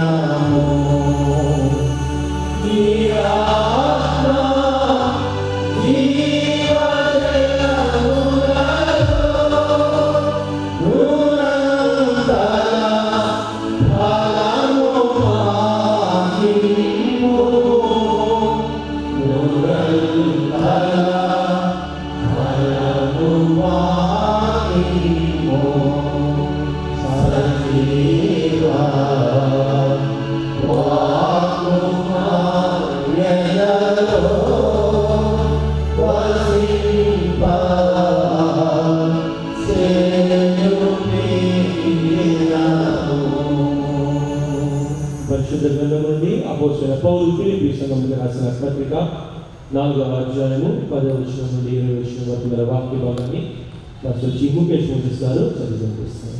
పరిశుద్ధ గ్రంథం నుండి అపోసిన పౌరు ఫిలిపి సంఘముకి రాసిన పత్రిక నాలుగవ అధ్యాయము పదవ వచనం నుండి ఇరవై వచనం వరకు గల వాక్య భాగాన్ని డాక్టర్ జి ముఖేష్ మోసెస్ గారు చదివి వినిపిస్తారు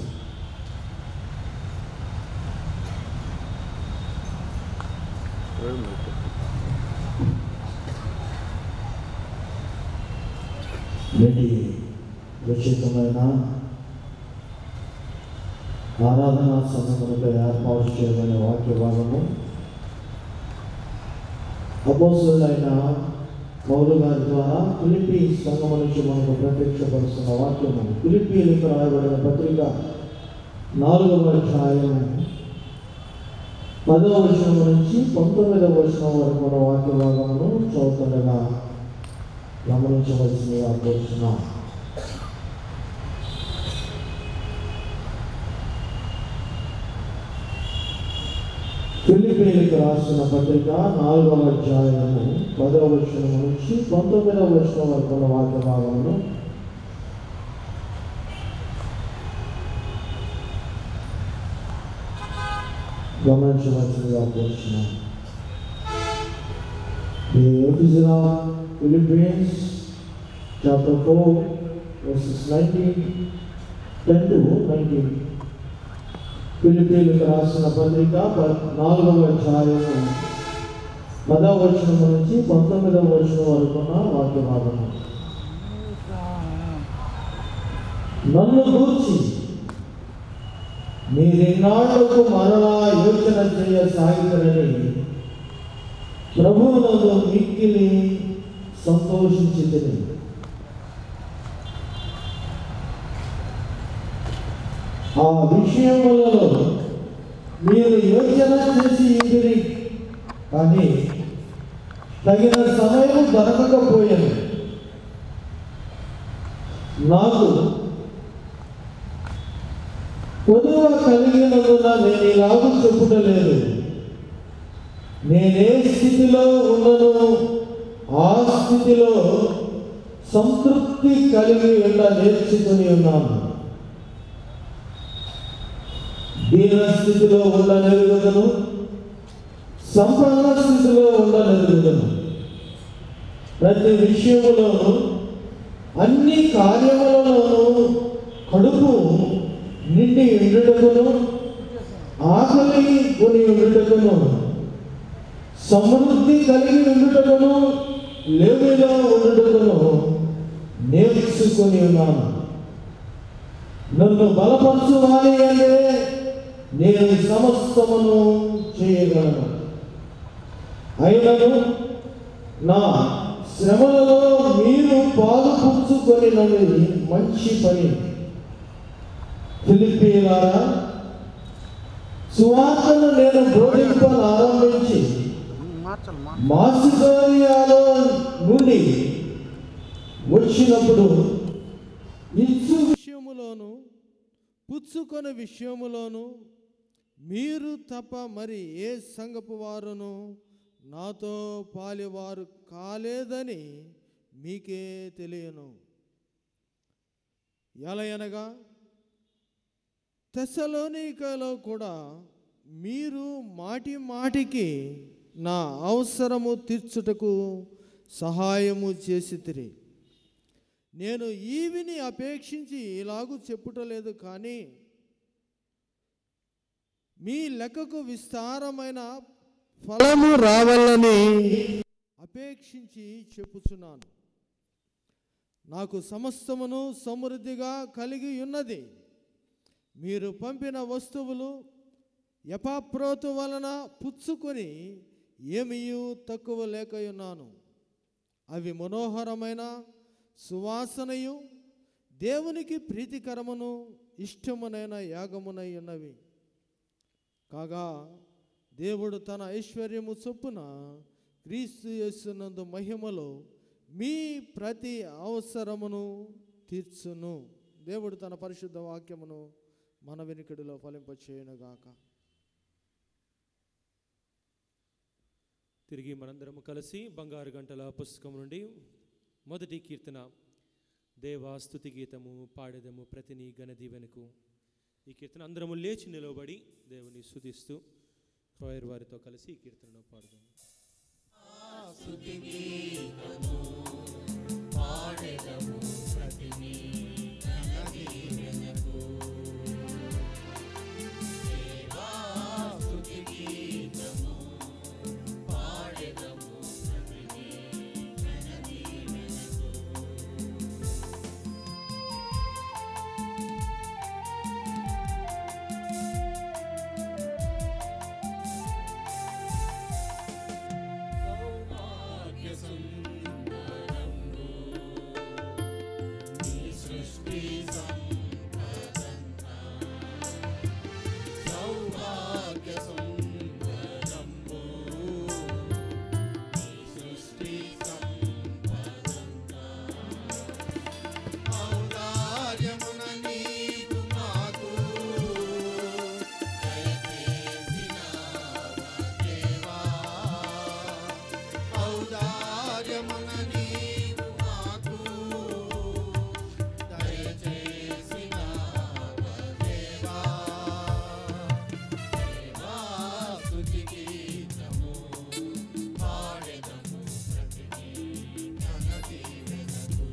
నేటి విశేషమైన ఆరాధనా సమయములపై ఏర్పాటు చేయబడిన వాక్య భాగము అపోసులైన పౌరు గారి ద్వారా ఫిలిపి సంఘం నుంచి మనకు ప్రత్యక్షపరుస్తున్న వాక్యము ఫిలిపీలకు రాయబడిన పత్రిక నాలుగవ అధ్యాయము పదవ వచనం నుంచి పంతొమ్మిదవ వచనం వరకు ఉన్న వాక్య భాగమును చదువుతుండగా గమనించవలసిందిగా కోరుతున్నాం ఫిలిపీలకు రాసిన పత్రిక నాలుగవ అధ్యాయము పదవ వచనం నుంచి పంతొమ్మిదవ వచనం వరకు ఉన్న వాక్య భాగమును గమనించవలసిందిగా కోరుతున్నాం The epistle of Philippians chapter 4 verses 19 10 to 19 ఫిలిపీలకు రాసిన పత్రిక ప- నాలుగవ అధ్యాయము పదవ వచనం నుంచి పంతొమ్మిదవ వచనం వరకు ఉన్న వాక్య భాగము నన్ను గూర్చి మీరెన్నాళ్లకు మరలా యోచన చేయ సాగితరని ప్రభువునందు మిక్కిలి సంతోషించింది ఆ విషయములలో మీరు యోచన చేసి ఇంటిని కానీ తగిన సమయం దొరకకపోయాను నాకు పొదువ కలిగినందున నేను ఇలాగూ చెప్పుటలేదు నేనే స్థితిలో ఉన్నను ఆ స్థితిలో సంతృప్తి కలిగి ఉండ నేర్చుకుని ఉన్నాను దీన స్థితిలో ఉండనెరుగుదను సంపన్న స్థితిలో ఉండనెరుగుదను ప్రతి విషయములోను అన్ని కార్యములలోనూ కడుపు నిండి ఉండుటకును ఆకలి కొని ఉండుటకును సమృద్ధి కలిగి ఉండుటకును లేమిలో ఉండుటకును నేర్చుకొని ఉన్నాను నన్ను బలపరచువాలి అంటే నేను సమస్తమును చేయగలను అయినను నా శ్రమలలో మీరు పాలు పుచ్చుకొనినది మంచి పని ఫిలిప్పీలారా సువార్తను నేను బోధింపను ఆరంభించి మాసిదోనియాలో నుండి వచ్చినప్పుడు ఇచ్చు విషయములోను పుచ్చుకొని విషయములోను మీరు తప్ప మరి ఏ సంగపు వారును నాతో పాలివారు కాలేదని మీకే తెలియను ఎలయనగా తెసలోనికలో కూడా మీరు మాటి మాటికి నా అవసరము తీర్చుటకు సహాయము చేసితిరి నేను ఈవిని అపేక్షించి ఇలాగూ చెప్పుటలేదు కానీ మీ లెక్కకు విస్తారమైన ఫలము రావాలని అపేక్షించి చెప్పుచున్నాను నాకు సమస్తమును సమృద్ధిగా కలిగి ఉన్నది మీరు పంపిన వస్తువులు ఎపాప్రోతు వలన పుచ్చుకొని ఏమీయూ తక్కువ లేకయున్నాను అవి మనోహరమైన సువాసనయు దేవునికి ప్రీతికరమును ఇష్టమునైన యాగమునై ఉన్నవి కాగా దేవుడు తన ఐశ్వర్యము చొప్పున క్రీస్తు యేసునందు మహిమలో మీ ప్రతి అవసరమును తీర్చును దేవుడు తన పరిశుద్ధ వాక్యమును మన వెనుకడిలో ఫలింపచేయునుగాక తిరిగి మనందరము కలిసి బంగారు గంటల పుస్తకం నుండి మొదటి కీర్తన దేవా స్తుతి గీతము పాడెదము ప్రతిని గణదీవెనకు ఈ కీర్తన అందరము లేచి నిలవబడి దేవుని స్తుతిస్తూ క్రోయర్ వారితో కలిసి ఈ కీర్తనను పాడదాము ఔదార్యమున నీవు మాకు దయచేసినావా దేవా ఔదార్యమున నీవు మాకు దయచేసినావా దేవా దేవా స్తుతి గీతము పాడెదము ప్రతిని ఘన దీవెనకు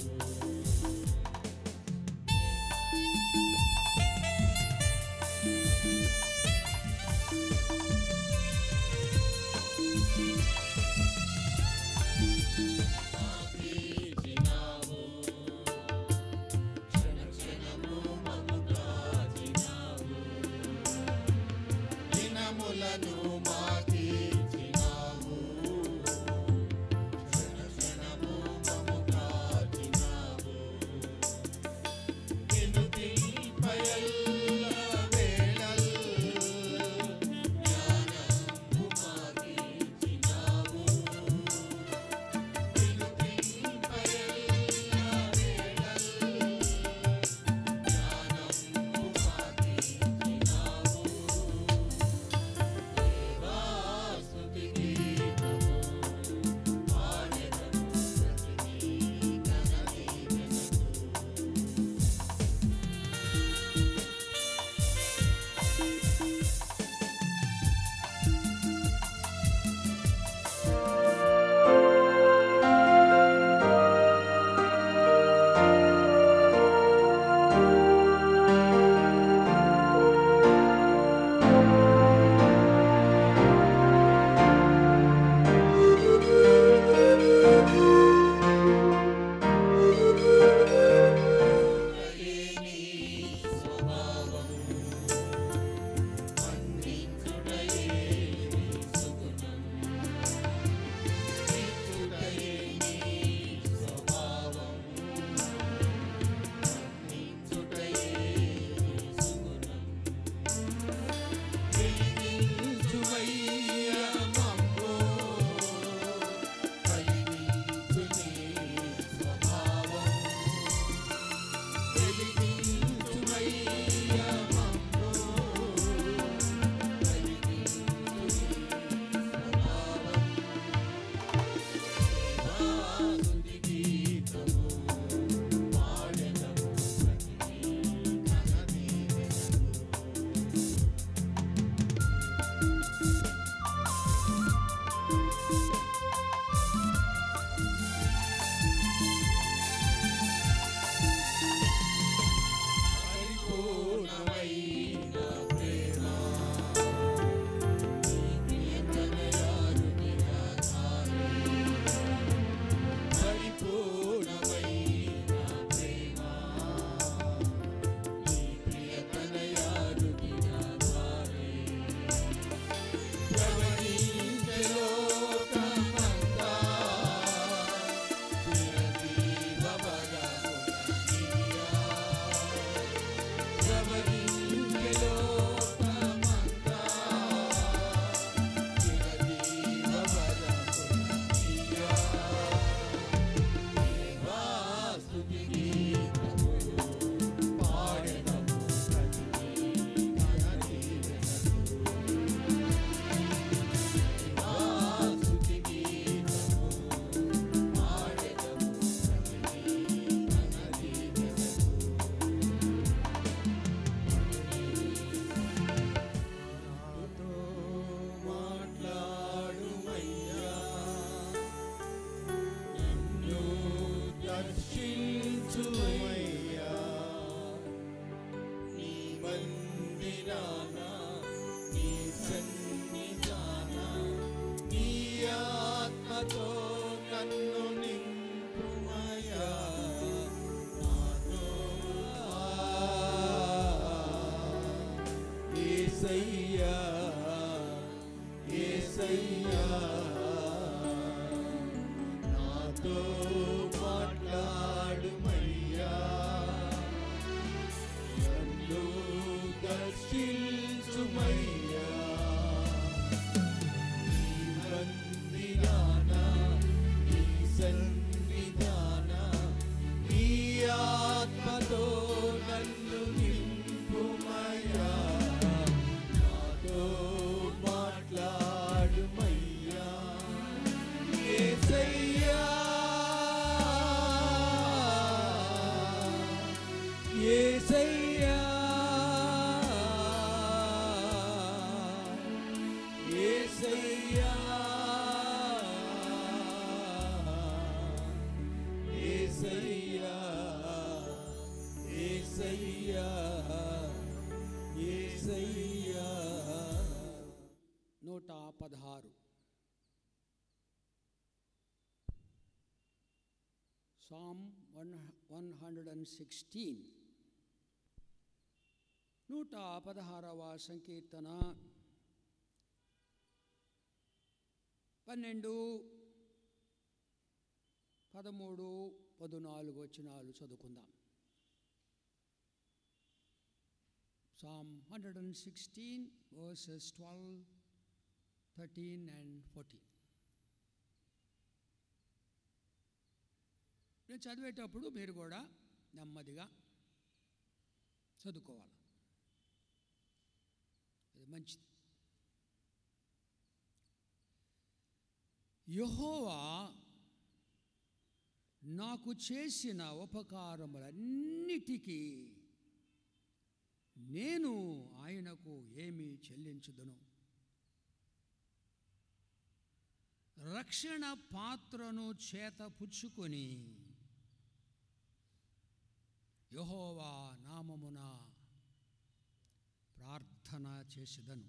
దినములను మాకిచ్చినావు క్షణక్షణము మము కాచినావు నిన్ను దింపయల్ల వేళల్ జ్ఞానము మాకిచ్చినావు నిన్ను దింపయల్ల వేళల్ జ్ఞానము మాకిచ్చినావు యేసయ్యా నాతో మాట్లాడుమయ్యా నన్ను దర్శించుమయ్యా నీ మందిరాన నీ సన్నిధాన నీ ఆత్మతో నన్ను నింపుమయ్యా నాతో మాట్లాడుమయ్యా యేసయ్యా యేసయ్యా యేసయ్యా యేసయ్యా యేసయ్యా యేసయ్యా నూట పదహారు psalm one one hundred and sixteen నూట పదహారవ సంకీర్తన పన్నెండు పదమూడు పదునాలుగు వచనాలు చదువుకుందాం psalm hundred and sixteen verses twelve thirteen and fourteen నేను చదివేటప్పుడు మీరు కూడా నెమ్మదిగా చదువుకోవాలి ఇది మంచిది యహోవా నాకు చేసిన ఉపకారములన్నిటికీ నేను ఆయనకు ఏమి చెల్లించుదును రక్షణ పాత్రను చేత పుచ్చుకొని యహోవా నామమున ప్రార్థన చేసేదను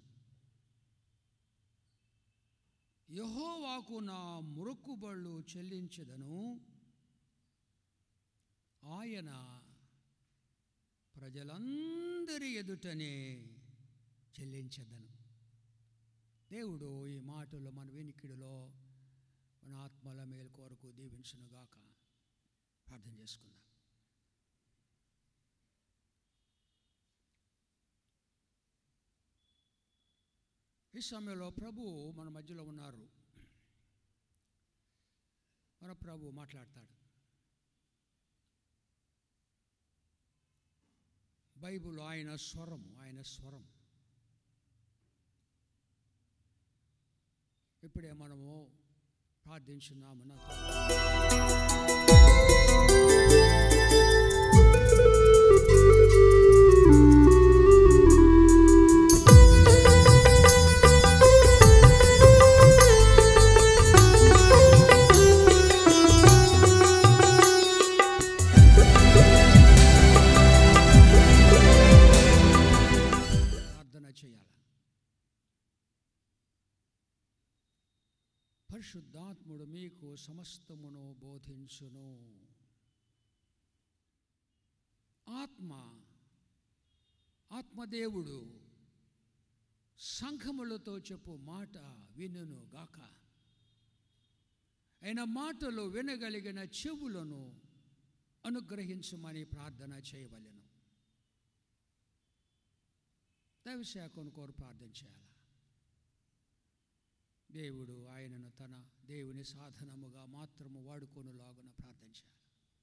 యహోవాకు నా మురుక్కుబళ్ళు చెల్లించదను ఆయన ప్రజలందరి ఎదుటనే చెల్లించదను దేవుడు ఈ మాటలు మన వెనికిడిలో మన ఆత్మల మేలు కొరకు దీవించునుగాక ప్రార్థన చేసుకుందాం ఈ సమయంలో ప్రభు మన మధ్యలో ఉన్నారు మన ప్రభు మాట్లాడతాడు బైబుల్ ఆయన స్వరం ఆయన స్వరం ఇప్పుడే మనము ప్రార్థించున్నాము నా ప్రార్థన చేయాలి పరిశుద్ధాత్ముడు మీకు సమస్తమును బోధించును ఆత్మ ఆత్మదేవుడు సంఘములతో చెప్పు మాట వినును గాక ఆయన మాటలు వినగలిగిన చెవులను అనుగ్రహించమని ప్రార్థన చేయవలెను దైవశాఖను కోరు ప్రార్థన చేయాలి దేవుడు ఆయనను తన దేవుని సాధనముగా మాత్రము వాడుకొనులాగున ప్రార్థన చేయాలి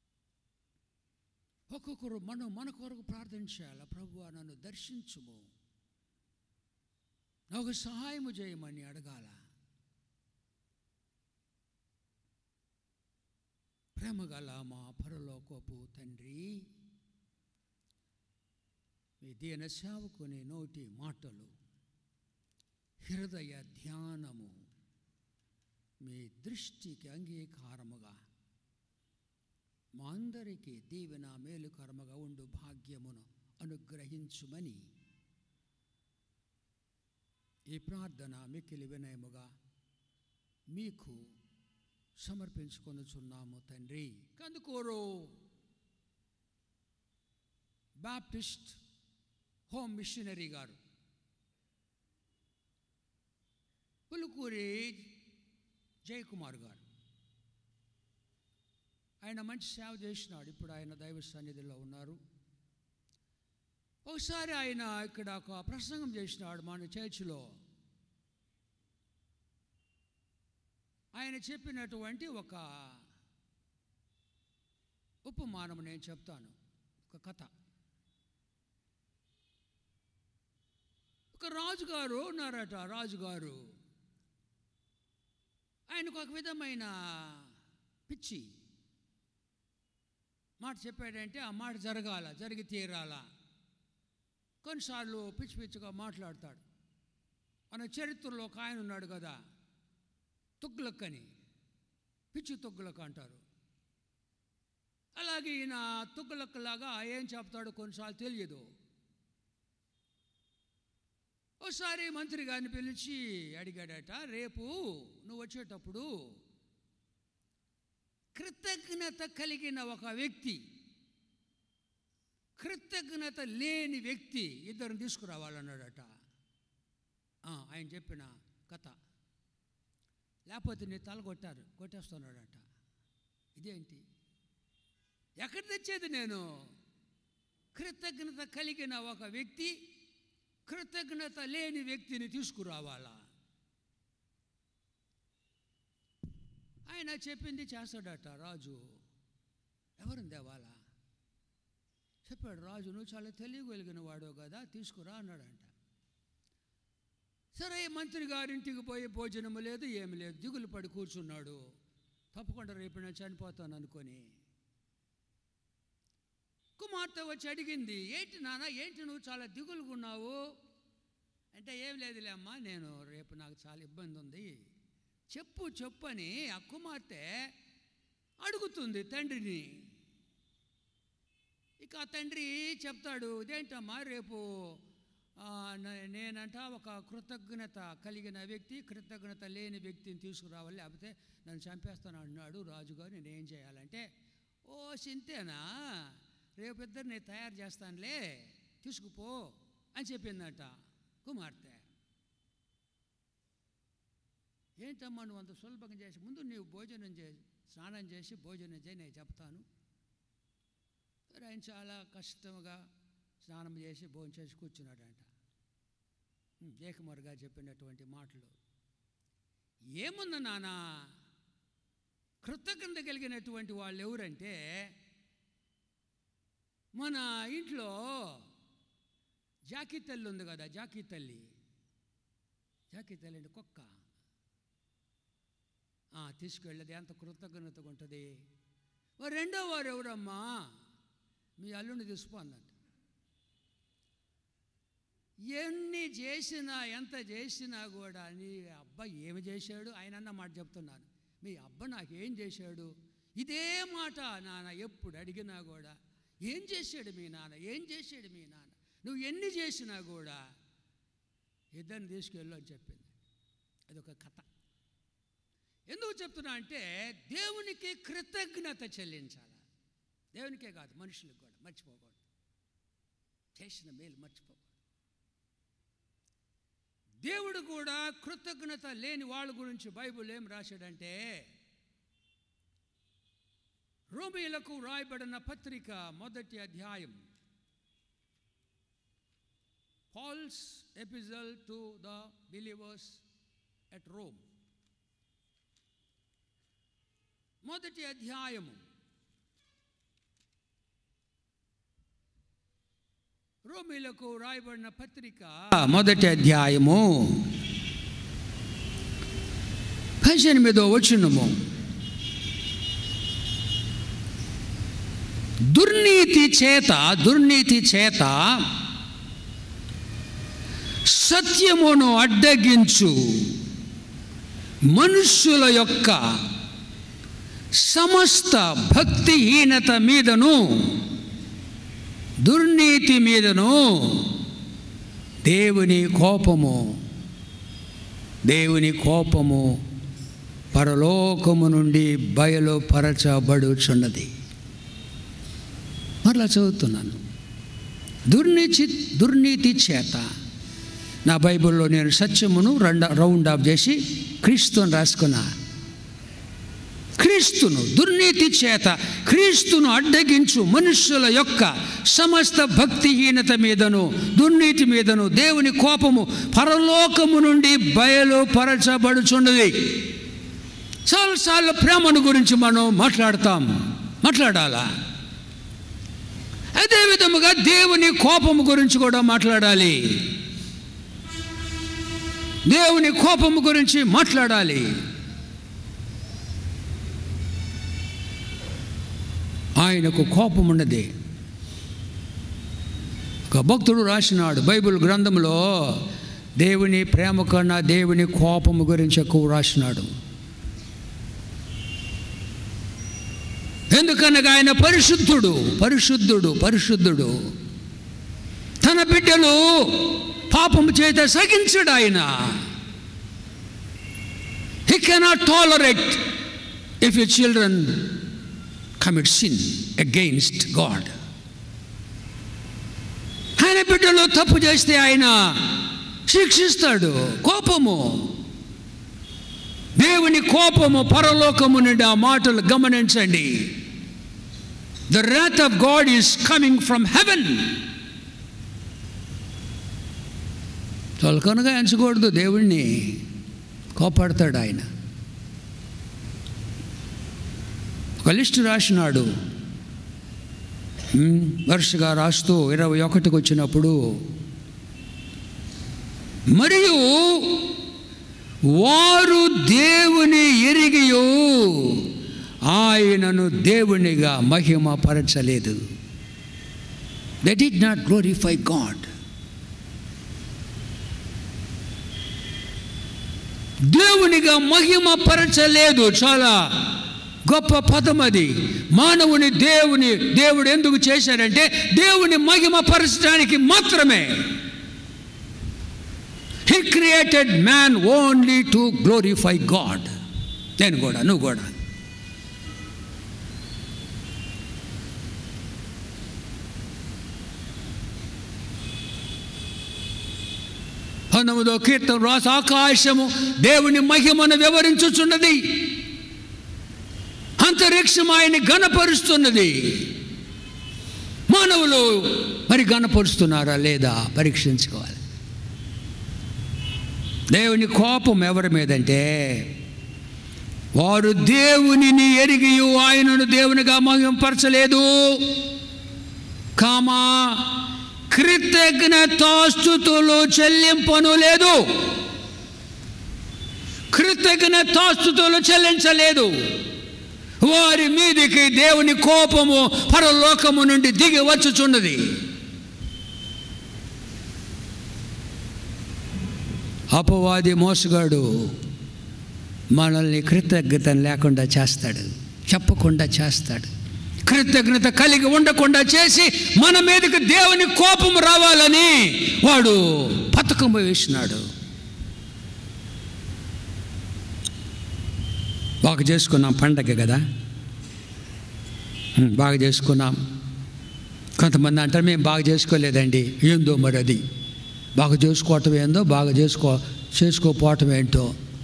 ఒక్కొక్కరు మనం మన కొరకు ప్రార్థన చేయాలి ప్రభు నన్ను దర్శించుము నాకు సహాయము చేయమని అడగాల ప్రేమగల మా పరలోకపు తండ్రి మీ దీన సేవకుని నోటి మాటలు హృదయ ధ్యానము మీ దృష్టికి అంగీకారముగా మా అందరికీ దీవెన మేలుకరముగా ఉండు భాగ్యమును అనుగ్రహించుమని ఈ ప్రార్థన మిక్కిలి వినయముగా మీకు సమర్పించుకొనుచున్నాము తండ్రి కందుకూరు బాప్టిస్ట్ హోమ్ మిషనరీ గారు పులుకూరు పులుకూరి జయకుమార్ గారు ఆయన మంచి సేవ చేసినాడు ఇప్పుడు ఆయన దైవ సన్నిధిలో ఉన్నారు ఒకసారి ఆయన ఇక్కడ ఒక ప్రసంగం చేసినాడు మన చర్చిలో ఆయన చెప్పినటువంటి ఒక ఉపమానం నేను చెప్తాను ఒక కథ ఒక రాజుగారు ఉన్నారట రాజుగారు ఆయనకు ఒక విధమైన పిచ్చి మాట చెప్పాడంటే ఆ మాట జరగాల జరిగి తీరాల కొన్నిసార్లు పిచ్చి పిచ్చిగా మాట్లాడతాడు మన చరిత్రలో ఒక ఆయన ఉన్నాడు కదా తుగ్లక్ అని పిచ్చి తుగ్లక్ అంటారు అలాగే ఈయన తుగ్లక్ లాగా ఏం చెప్తాడో కొన్నిసార్లు తెలియదు ఒకసారి మంత్రి గారిని పిలిచి అడిగాడట రేపు నువ్వు వచ్చేటప్పుడు కృతజ్ఞత కలిగిన ఒక వ్యక్తి కృతజ్ఞత లేని వ్యక్తి ఇద్దరిని తీసుకురావాలన్నాడట ఆ, ఆయన చెప్పిన కథ లేకపోతే నీ తల కొట్టారు కొట్టేస్తున్నాడట ఇదేంటి ఎక్కడ తెచ్చేది నేను కృతజ్ఞత కలిగిన ఒక వ్యక్తి కృతజ్ఞత లేని వ్యక్తిని తీసుకురావాలా ఆయన చెప్పింది చేస్తాడట రాజు ఎవరిని తేవాలా చెప్పాడు రాజు నువ్వు చాలా తెలియగలిగిన వాడు కదా తీసుకురా అన్నాడంట సరే మంత్రి గారింటికి పోయి భోజనము లేదు ఏమి లేదు దిగులు పడి కూర్చున్నాడు తప్పకుండా రేపు నేను చనిపోతాను అనుకొని కుమార్తె వచ్చి అడిగింది ఏంటి నాన్న ఏంటి నువ్వు చాలా దిగులుగా ఉన్నావు అంటే ఏం లేదులే అమ్మా నేను రేపు నాకు చాలా ఇబ్బంది ఉంది చెప్పు చెప్పు అని ఆ కుమార్తె అడుగుతుంది తండ్రిని ఇక ఆ తండ్రి చెప్తాడు ఇదేంటమ్మా రేపు ఆ, నే- నేనంట ఒక కృతజ్ఞత కలిగిన వ్యక్తి కృతజ్ఞత లేని వ్యక్తిని తీసుకురావాలి లేకపోతే నన్ను చంపేస్తాను అన్నాడు రాజుగారు నేను ఏం చేయాలంటే ఓ సింతేనా రేపు ఇద్దరిని తయారు చేస్తానులే తీసుకుపో అని చెప్పిందట కుమార్తె ఏంటమ్మా నువ్వు అంత సులభంగా చేసి ముందు నీవు భోజనం చేసి స్నానం చేసి భోజనం చేయి నేను చెప్తాను సరే ఆయన చాలా కష్టంగా స్నానం చేసి భోజనం చేసి కూర్చున్నాడంట ఉమ్, జయకుమార్ గారు చెప్పినటువంటి మాటలు ఏముంది నాన్న కృతజ్ఞత కలిగినటువంటి వాళ్ళు ఎవరంటే మన ఇంట్లో జాకీ తల్లి ఉంది కదా జాకీ తల్లి జాకీ తల్లి అంటే కుక్క ఆ, తీసుకెళ్ళేది ఎంత కృతజ్ఞతగా ఉంటుంది మరి రెండో వారు ఎవరమ్మా మీ అల్లుని తీసుకో అన్నట్టు ఎన్ని చేసినా ఎంత చేసినా కూడా నీ అబ్బాయి ఏమి చేశాడు ఆయన అన్న మాట చెప్తున్నాను మీ అబ్బ నాకేం చేశాడు ఇదే మాట నాన్న ఎప్పుడు అడిగినా కూడా ఏం చేశాడు మీ నాన్న ఏం చేశాడు మీ నాన్న నువ్వు ఎన్ని చేసినా కూడా ఇద్దరిని తీసుకెళ్ళు అని చెప్పింది అదొక కథ ఎందుకు చెప్తున్నా అంటే దేవునికి కృతజ్ఞత చెల్లించాలి దేవునికే కాదు మనుషులకు కూడా మర్చిపోకూడదు చేసిన మేలు మర్చిపోకూడదు దేవుడు కూడా కృతజ్ఞత లేని వాళ్ళ గురించి బైబుల్ ఏం రాశాడంటే రోమిలకు రాయబడిన పత్రిక మొదటి అధ్యాయం Paul's epistle to the believers at Rome మొదటి అధ్యాయము రోమిలకు రాయబడిన పత్రిక మొదటి అధ్యాయము పద్దెనిమిదో వచనము దుర్నీతి చేత దుర్నీతి చేత సత్యమును అడ్డగించు మనుష్యుల యొక్క సమస్త భక్తిహీనత మీదను దుర్నీతి మీదను దేవుని కోపము దేవుని కోపము పరలోకము నుండి బయలుపరచబడుచున్నది మరలా చదువుతున్నాను దుర్నీతి దుర్నీతి చేత నా బైబిల్లో నేను సత్యమును రెండ రౌండ్ ఆఫ్ చేసి క్రీస్తుని రాసుకున్నా క్రీస్తును దుర్నీతి చేత క్రీస్తును అడ్డగించు మనుష్యుల యొక్క సమస్త భక్తిహీనత మీదను దుర్నీతి మీదను దేవుని కోపము పరలోకము నుండి బయలుపరచబడుచున్నది చాలాసార్లు ప్రేమను గురించి మనం మాట్లాడతాం మాట్లాడాలా అదే విధముగా దేవుని కోపము గురించి కూడా మాట్లాడాలి దేవుని కోపము గురించి మాట్లాడాలి ఆయనకు కోపం ఉన్నది ఒక భక్తుడు రాసినాడు బైబిల్ గ్రంథంలో దేవుని ప్రేమ కన్నా దేవుని కోపము గురించి ఎక్కువ రాసినాడు ఎందుకనగా ఆయన పరిశుద్ధుడు పరిశుద్ధుడు పరిశుద్ధుడు తన బిడ్డలు పాపము చేత సగించడు ఆయన he cannot tolerate if you children commit sin against God ఆయన బిడ్డలు తప్పు చేస్తే ఆయన శిక్షిస్తాడు కోపము దేవుని కోపము పరలోకము నుండి ఆ మాటలు గమనించండి the wrath of God is coming from heaven తొలకనగా ఎంచకూడదు దేవుణ్ణి కోపాడతాడు ఆయన ఒక లిస్టు రాసినాడు ఉమ్, వరుసగా రాస్తూ ఇరవై ఒకటికి వచ్చినప్పుడు మరియు వారు దేవుని ఎరిగియు ఆయనను దేవునిగా మహిమ పరచలేదు they did not glorify God దేవునిగా మహిమ పరచలేదు చాలా గొప్ప పదం అది మానవుని దేవుని దేవుడు ఎందుకు చేశాడంటే దేవుని మహిమ పరచడానికి మాత్రమే he created man only to glorify God నేను కూడా నువ్వు కూడా పంతొమ్మిదో కీర్తన రాస ఆకాశము దేవుని మహిమను వివరించుచున్నది అంతరిక్షం ఆయన్ని గణపరుస్తున్నది మానవులు మరి గణపరుస్తున్నారా లేదా పరీక్షించుకోవాలి దేవుని కోపం ఎవరి మీదంటే వారు దేవునిని ఎరిగి ఆయనను దేవునిగా మహింపరచలేదు కామా కృతజ్ఞతాస్తుతులు చెల్లింపను లేదు కృతజ్ఞతాస్తుతులు చెల్లించలేదు వారి మీదికి దేవుని కోపము పరలోకము నుండి దిగి వచ్చుచున్నది అపవాది మోసగాడు మనల్ని కృతజ్ఞత లేకుండా చేస్తాడు చెప్పకుండా చేస్తాడు కృతజ్ఞత కలిగి ఉండకుండా చేసి మన మీదకి దేవుని కోపం రావాలని వాడు పథకం వేసినాడు బాగా చేసుకున్నాం పండగ కదా ఉమ్, బాగా చేసుకున్నాం కొంతమంది అంటారు మేము బాగా చేసుకోలేదండి ఏందో మరి అది బాగా చేసుకోవటం ఏందో బాగా చేసుకో చేసుకోపోవటం ఏంటో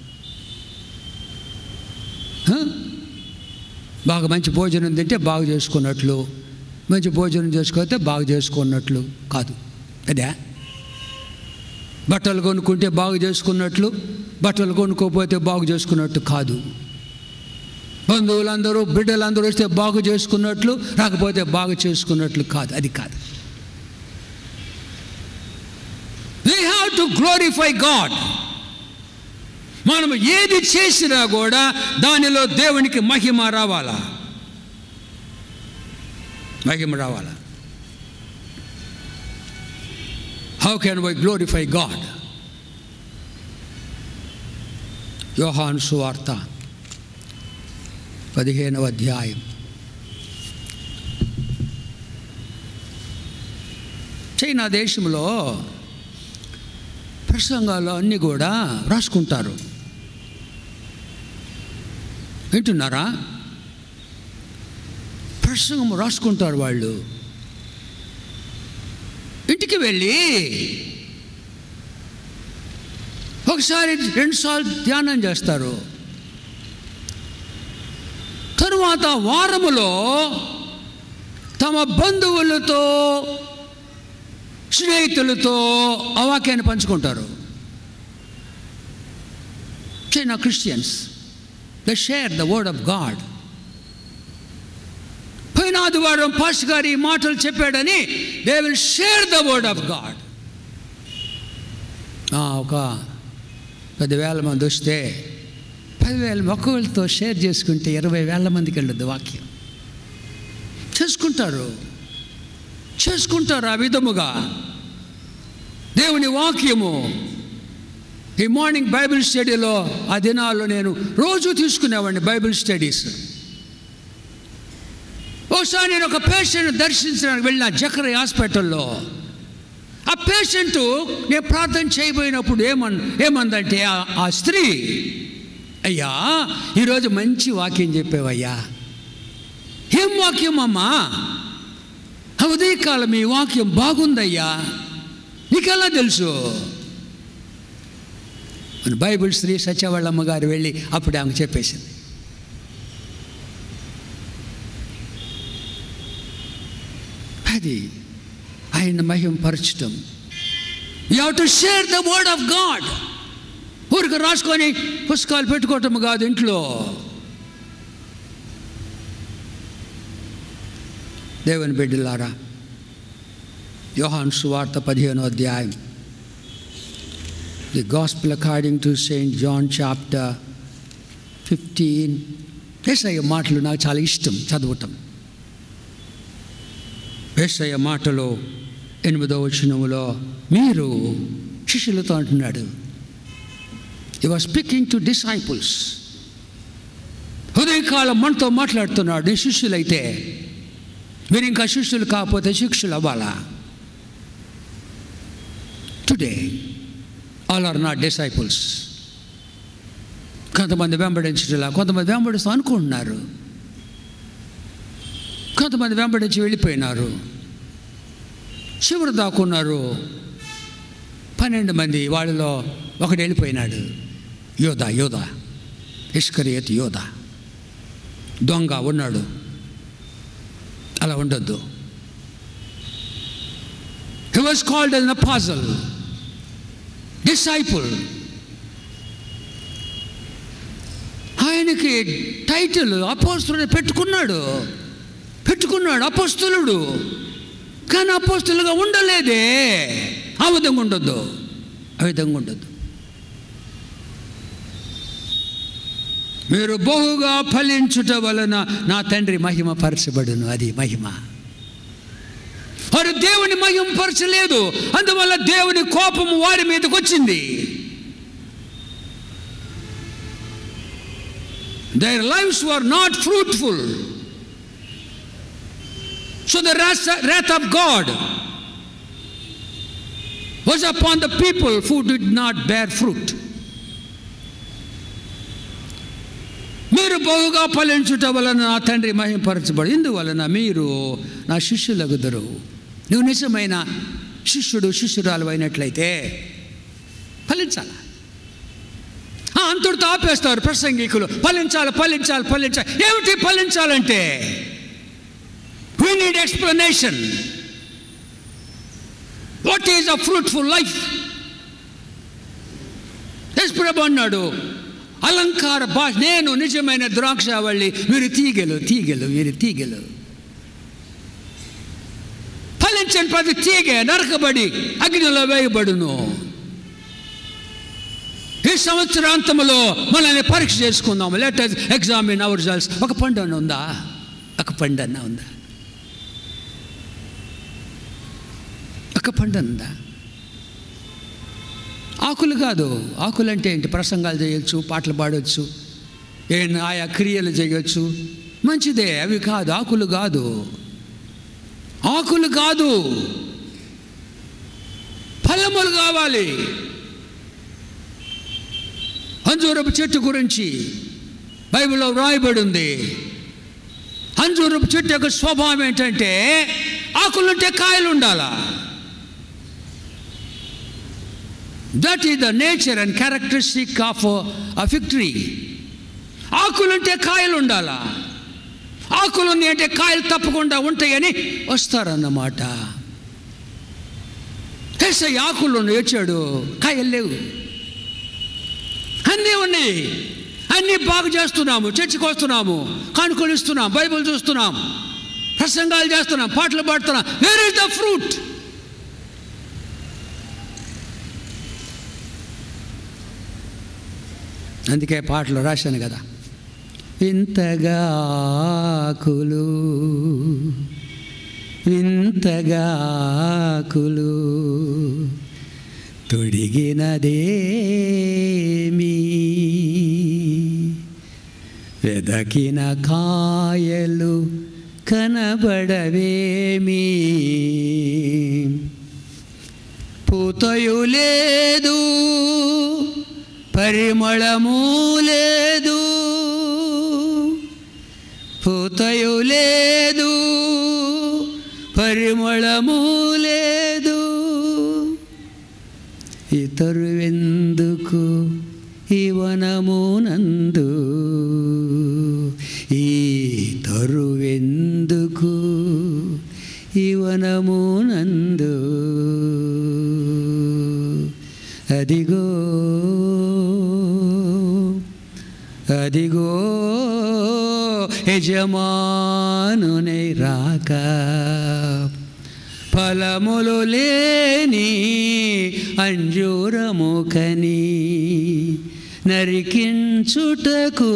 హ? బాగా మంచి భోజనం తింటే బాగా చేసుకున్నట్లు మంచి భోజనం చేసుకోతే బాగా చేసుకున్నట్లు కాదు అదే బట్టలు కొనుక్కుంటే బాగు చేసుకున్నట్లు బట్టలు కొనుక్కోపోతే బాగు చేసుకున్నట్టు కాదు బంధువులందరూ బిడ్డలందరూ వస్తే బాగు చేసుకున్నట్లు రాకపోతే బాగు చేసుకున్నట్లు కాదు అది కాదు we have to glorify God మనం ఏది చేసినా కూడా దానిలో దేవునికి మహిమ రావాలా మహిమ రావాలా how can why glorify God Yohanu సువార్త పదిహేనవ అధ్యాయం చైనా దేశంలో ప్రసంగాలు అన్నీ కూడా రాసుకుంటారు వింటున్నారా ప్రసంగం రాసుకుంటారు వాళ్ళు ఇంటికి వెళ్ళి ఒకసారి రెండుసార్లు ధ్యానం చేస్తారు తరువాత వారములో తమ బంధువులతో స్నేహితులతో ఆ వాక్యాన్ని పంచుకుంటారు China Christians the share the word of God పోయిన ఆదివారం పాస్ గారు ఈ మాటలు చెప్పాడని they will share the word of God ఒక పదివేల మంది వస్తే పదివేల మొక్కలతో షేర్ చేసుకుంటే ఇరవై వేల మందికి వెళ్ళదు వాక్యం చేసుకుంటారు చేసుకుంటారు ఆ విధముగా దేవుని వాక్యము ఈ మార్నింగ్ బైబిల్ స్టడీలో ఆ దినాల్లో నేను రోజు తీసుకునేవాడిని బైబిల్ స్టడీస్ ఒకసారి నేను ఒక పేషెంట్ దర్శించడానికి వెళ్ళిన జకర హాస్పిటల్లో ఆ పేషెంట్ నేను ప్రార్థన చేయబోయినప్పుడు ఏమన్ ఏమందంటే ఆ- ఆ స్త్రీ అయ్యా ఈరోజు మంచి వాక్యం చెప్పావయ్యా ఏం వాక్యం అమ్మా ఆ ఉదయకాలం ఈ వాక్యం బాగుందయ్యా నీకెలా తెలుసు మన బైబిల్ శ్రీ సత్యవాళ్ళమ్మ గారు వెళ్ళి అప్పుడు ఆమె చెప్పేసింది అది ఆయన మహింపరచటం you have to share the word of God ఊరికి రాసుకొని పుస్తకాలు పెట్టుకోవటం కాదు ఇంట్లో దేవుని బిడ్డలారా యోహాన్ సువార్త పదిహేనో అధ్యాయం the gospel according to saint John chapter fifteen Yesayya మాటలు నాకు చాలా ఇష్టం చదవటం ఏసయ్య మాటలో ఎనిమిదో వచనములో మీరు శిష్యులతో అంటున్నాడు ఈ వాజ్ స్పీకింగ్ టు డిసైపుల్స్ ఉదయకాలం మనతో మాట్లాడుతున్నాడు నీ శిష్యులైతే మీరు ఇంకా శిష్యులు కాకపోతే శిక్షులు అవ్వాలా today all are not disciples కొంతమంది వెంబడించట్లా కొంతమంది వెంబడిస్తూ అనుకుంటున్నారు కొంతమంది వెంబడించి వెళ్ళిపోయినారు చివరి దాక్కున్నారు పన్నెండు మంది వాళ్ళలో ఒకడు వెళ్ళిపోయినాడు యోధ యోధ ఇష్కరియత్ యోధ దొంగ ఉన్నాడు అలా ఉండొద్దు he was called an apostle disciple ఆయనకి టైటిల్ అపోస్తుడు పెట్టుకున్నాడు పెట్టుకున్నాడు అపోస్తులుడు కానీ అపోస్తులుగా ఉండలేదే ఆ విధంగా ఉండొద్దు ఆ విధంగా ఉండొద్దు మీరు బహుగా ఫలించుట వలన నా తండ్రి మహిమ పరచబడును అది మహిమ వారు దేవుని మహిమ పరచలేదు అందువల్ల దేవుని కోపము వారి మీదకి వచ్చింది their lives were not fruitful. So the wrath, wrath of God was upon the people who did not bear fruit. మీరు బహుగా ఫలించుట వలన నా తండ్రి మహింపరచబడి ఇందువలన మీరు నా శిష్యులగుదరు నువ్వు నిజమైన శిష్యుడు శిష్యురాలు అయినట్లయితే ఫలించాలా ఆ, అంతటితో ఆపేస్తారు ప్రసంగికులు ఫలించాలి ఫలించాలి ఫలించాలి ఏమిటి ఫలించాలంటే we need explanation what is a fruitful life ప్రభు అన్నాడు అలంకార భాష నేను నిజమైన ద్రాక్షావళి మీరు తీగలు తీగలు మీరు తీగలు ఫలించని ప్రతి తీగ నరకబడి అగ్నిలో వేయబడును ఈ సంవత్సరాంతంలో మనల్ని పరీక్ష చేసుకుందాం లెట్ ఎగ్జామిన్ అవర్ రిజల్ట్స్ ఒక పండు అన్న ఉందా ఒక పండు అన్న ఉందా ఒక పండు ఉందా ఆకులు కాదు ఆకులు అంటే ఏంటి ప్రసంగాలు చేయొచ్చు పాటలు పాడవచ్చు ఏ ఆయా క్రియలు చేయొచ్చు మంచిదే అవి కాదు ఆకులు కాదు ఆకులు కాదు ఫలములు కావాలి అంజూరపు చెట్టు గురించి బైబిల్లో వ్రాయబడి ఉంది అంజూరపు చెట్టు యొక్క స్వభావం ఏంటంటే ఆకులుంటే కాయలు ఉండాలా that is the nature and characteristic of a fig tree ఆకులుంటే కాయలు ఉండాలా ఆకులు ఉన్నాయి అంటే కాయలు తప్పకుండా ఉంటాయని వస్తారన్నమాట ఏసై ఆకులు ఉన్నాయి వచ్చాడు కాయలు లేవు అన్నీ ఉన్నాయి అన్నీ బాగు చేస్తున్నాము చర్చికి వస్తున్నాము కానుకలు ఇస్తున్నాం బైబిల్ చూస్తున్నాం ప్రసంగాలు చేస్తున్నాం పాటలు పాడుతున్నాం వేర్ ఇస్ ద ఫ్రూట్ అందుకే పాటలు రాశాను కదా వింతగా ఆకులు వింతగా ఆకులు తొడిగినదేమీ వెదకిన కాయలు కనబడవేమీ పూతయు లేదు పరిమళము లేదు పూతయు లేదు పరిమళము లేదు ఇతరు ఎందుకు ఈ వనమునందు ఈ తరువెందుకు ఈ వనమునందు అదిగో అదిగో యజమానునే రాక ఫలములు లేని అంజూరము కని నరికించుటకు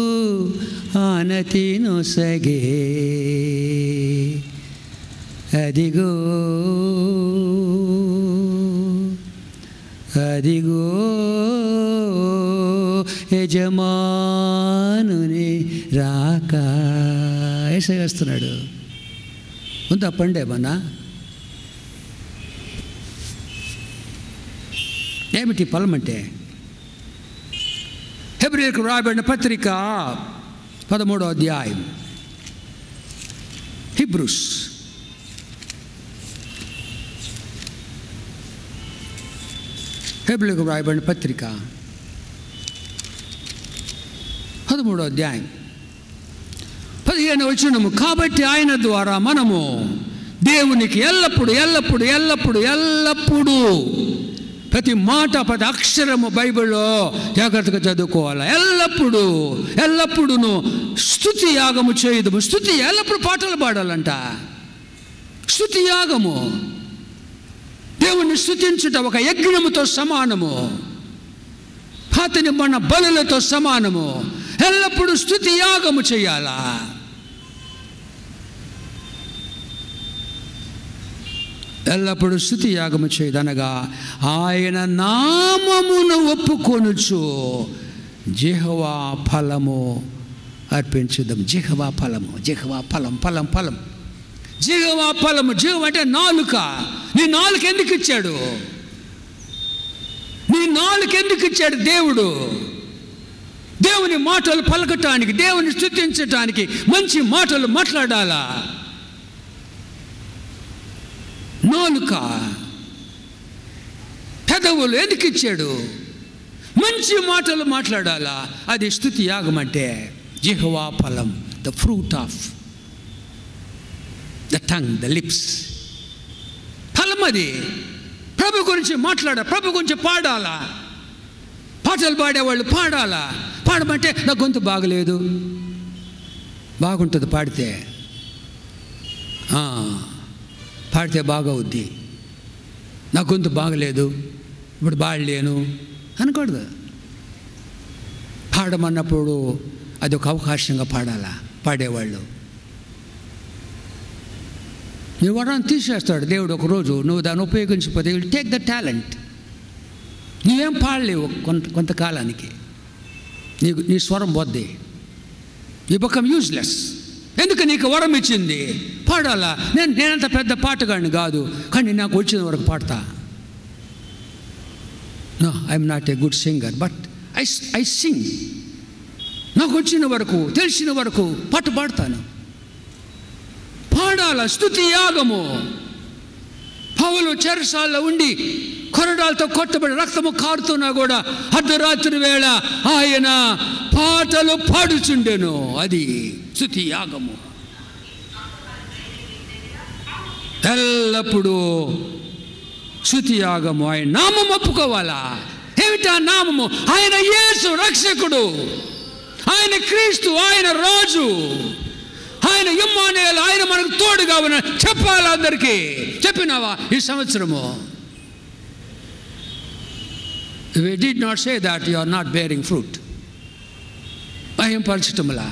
ఆనతి నొసగే అదిగో అదిగో యజమానుని రాక ఏసై వస్తున్నాడు ఉందా పండే మన ఏమిటి ఫలం అంటే హెబ్రిల్కు రాయబడిన పత్రిక పదమూడో అధ్యాయం హిబ్రూస్ హెబ్రిల్కు రాయబడిన పత్రిక పదమూడో అధ్యాయం పదిహేను వచ్చినము కాబట్టి ఆయన ద్వారా మనము దేవునికి ఎల్లప్పుడు ఎల్లప్పుడు ఎల్లప్పుడు ఎల్లప్పుడూ ప్రతి మాట ప్రతి అక్షరము బైబిల్లో జాగ్రత్తగా చదువుకోవాలి ఎల్లప్పుడూ ఎల్లప్పుడూను స్థుతి యాగము చేయదు స్థుతి ఎల్లప్పుడు పాటలు పాడాలంట స్థుతి యాగము దేవుణ్ణి స్థుతించుట ఒక యజ్ఞముతో సమానము పాతని మన బలులతో సమానము ఎల్లప్పుడూ స్థుతి యాగము చేయాలా ఎల్లప్పుడూ స్థుతి యాగము చేయదనగా ఆయన నామమును ఒప్పుకొనుచు జిహవా ఫలము అర్పించుదాం జిహవా ఫలము జిహవా ఫలం ఫలం ఫలం జిహవా ఫలము జిహవ అంటే నాలుక నీ నాలుక ఎందుకు ఇచ్చాడు నీ నాలుక ఎందుకు ఇచ్చాడు దేవుడు దేవుని మాటలు పలకటానికి దేవుని స్థుతించటానికి మంచి మాటలు మాట్లాడాలా నాలుక పెదవులు ఎందుకు ఇచ్చాడు మంచి మాటలు మాట్లాడాలా అది స్థుతి యాగం అంటే జిహవా ఫలం the fruit of the tongue the lips ఫలం అది ప్రభు గురించి మాట్లాడ ప్రభు గురించి పాడాలా పాటలు పాడేవాళ్ళు పాడాలా పాడమంటే నా గొంతు బాగలేదు బాగుంటుంది పాడితే ఆ, పాడితే బాగవుద్ది నా గొంతు బాగలేదు ఇప్పుడు పాడలేను అనకూడదు పాడమన్నప్పుడు అది ఒక అవకాశంగా పాడాలా పాడేవాళ్ళు నీ వరాన్ని తీసేస్తాడు దేవుడు ఒకరోజు నువ్వు దాన్ని ఉపయోగించకపోతే విల్ టేక్ ద టాలెంట్ నువ్వేం పాడలేవు కొంత కొంతకాలానికి నీకు నీ స్వరం పోద్ది ఈ బకం యూజ్లెస్ ఎందుకు నీకు వరం ఇచ్చింది పాడాలా నేను నేనంత పెద్ద పాటగాడిని కాదు కానీ నాకు వచ్చిన వరకు పాడతా no I'm not a good singer but I I sing నాకు వచ్చిన వరకు తెలిసిన వరకు పాట పాడతాను పాడాల స్థుతి యాగము పౌలు చెరసాల్లో ఉండి కొరడాలతో కొట్టబడి రక్తము కారుతున్నా కూడా అర్ధరాత్రి వేళ ఆయన పాటలు పాడుచుండెను అది శృతి యాగము ఎల్లప్పుడూ శృతి యాగము ఆయన నామం ఒప్పుకోవాలా ఏమిటా నామము ఆయన యేసు రక్షకుడు ఆయన క్రీస్తు ఆయన రాజు ఆయన ఇమ్మానేలు ఆయన మనకు తోడుగా ఉన్న చెప్పాలి అందరికీ చెప్పినావా ఈ సంవత్సరము we did not say that you are not bearing fruit భయం పరచటంలా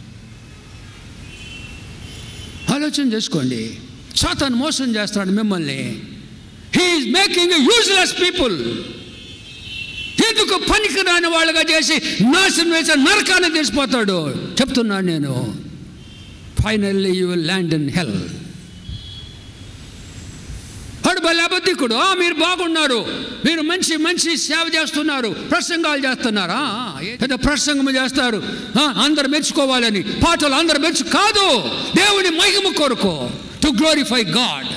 ఆలోచన చేసుకోండి సాతాను మోసం చేస్తాడు మిమ్మల్ని హీఈస్ మేకింగ్ యూజ్లెస్ పీపుల్ ఎందుకు పనికిరాని వాళ్ళగా చేసి నాశనం వేసే నరకాన్ని తీసిపోతాడు చెప్తున్నాను నేను finally you will land in hell వాడు భలే అబద్ధికుడు "ఆ, మీరు బాగున్నారు మీరు మంచి మంచి సేవ చేస్తున్నారు ప్రసంగాలు చేస్తున్నారా పెద్ద ప్రసంగం చేస్తారు "ఆ, అందరు మెచ్చుకోవాలని పాటలు అందరు మెచ్చు కాదు దేవుని మహిమ కొరకు to glorify God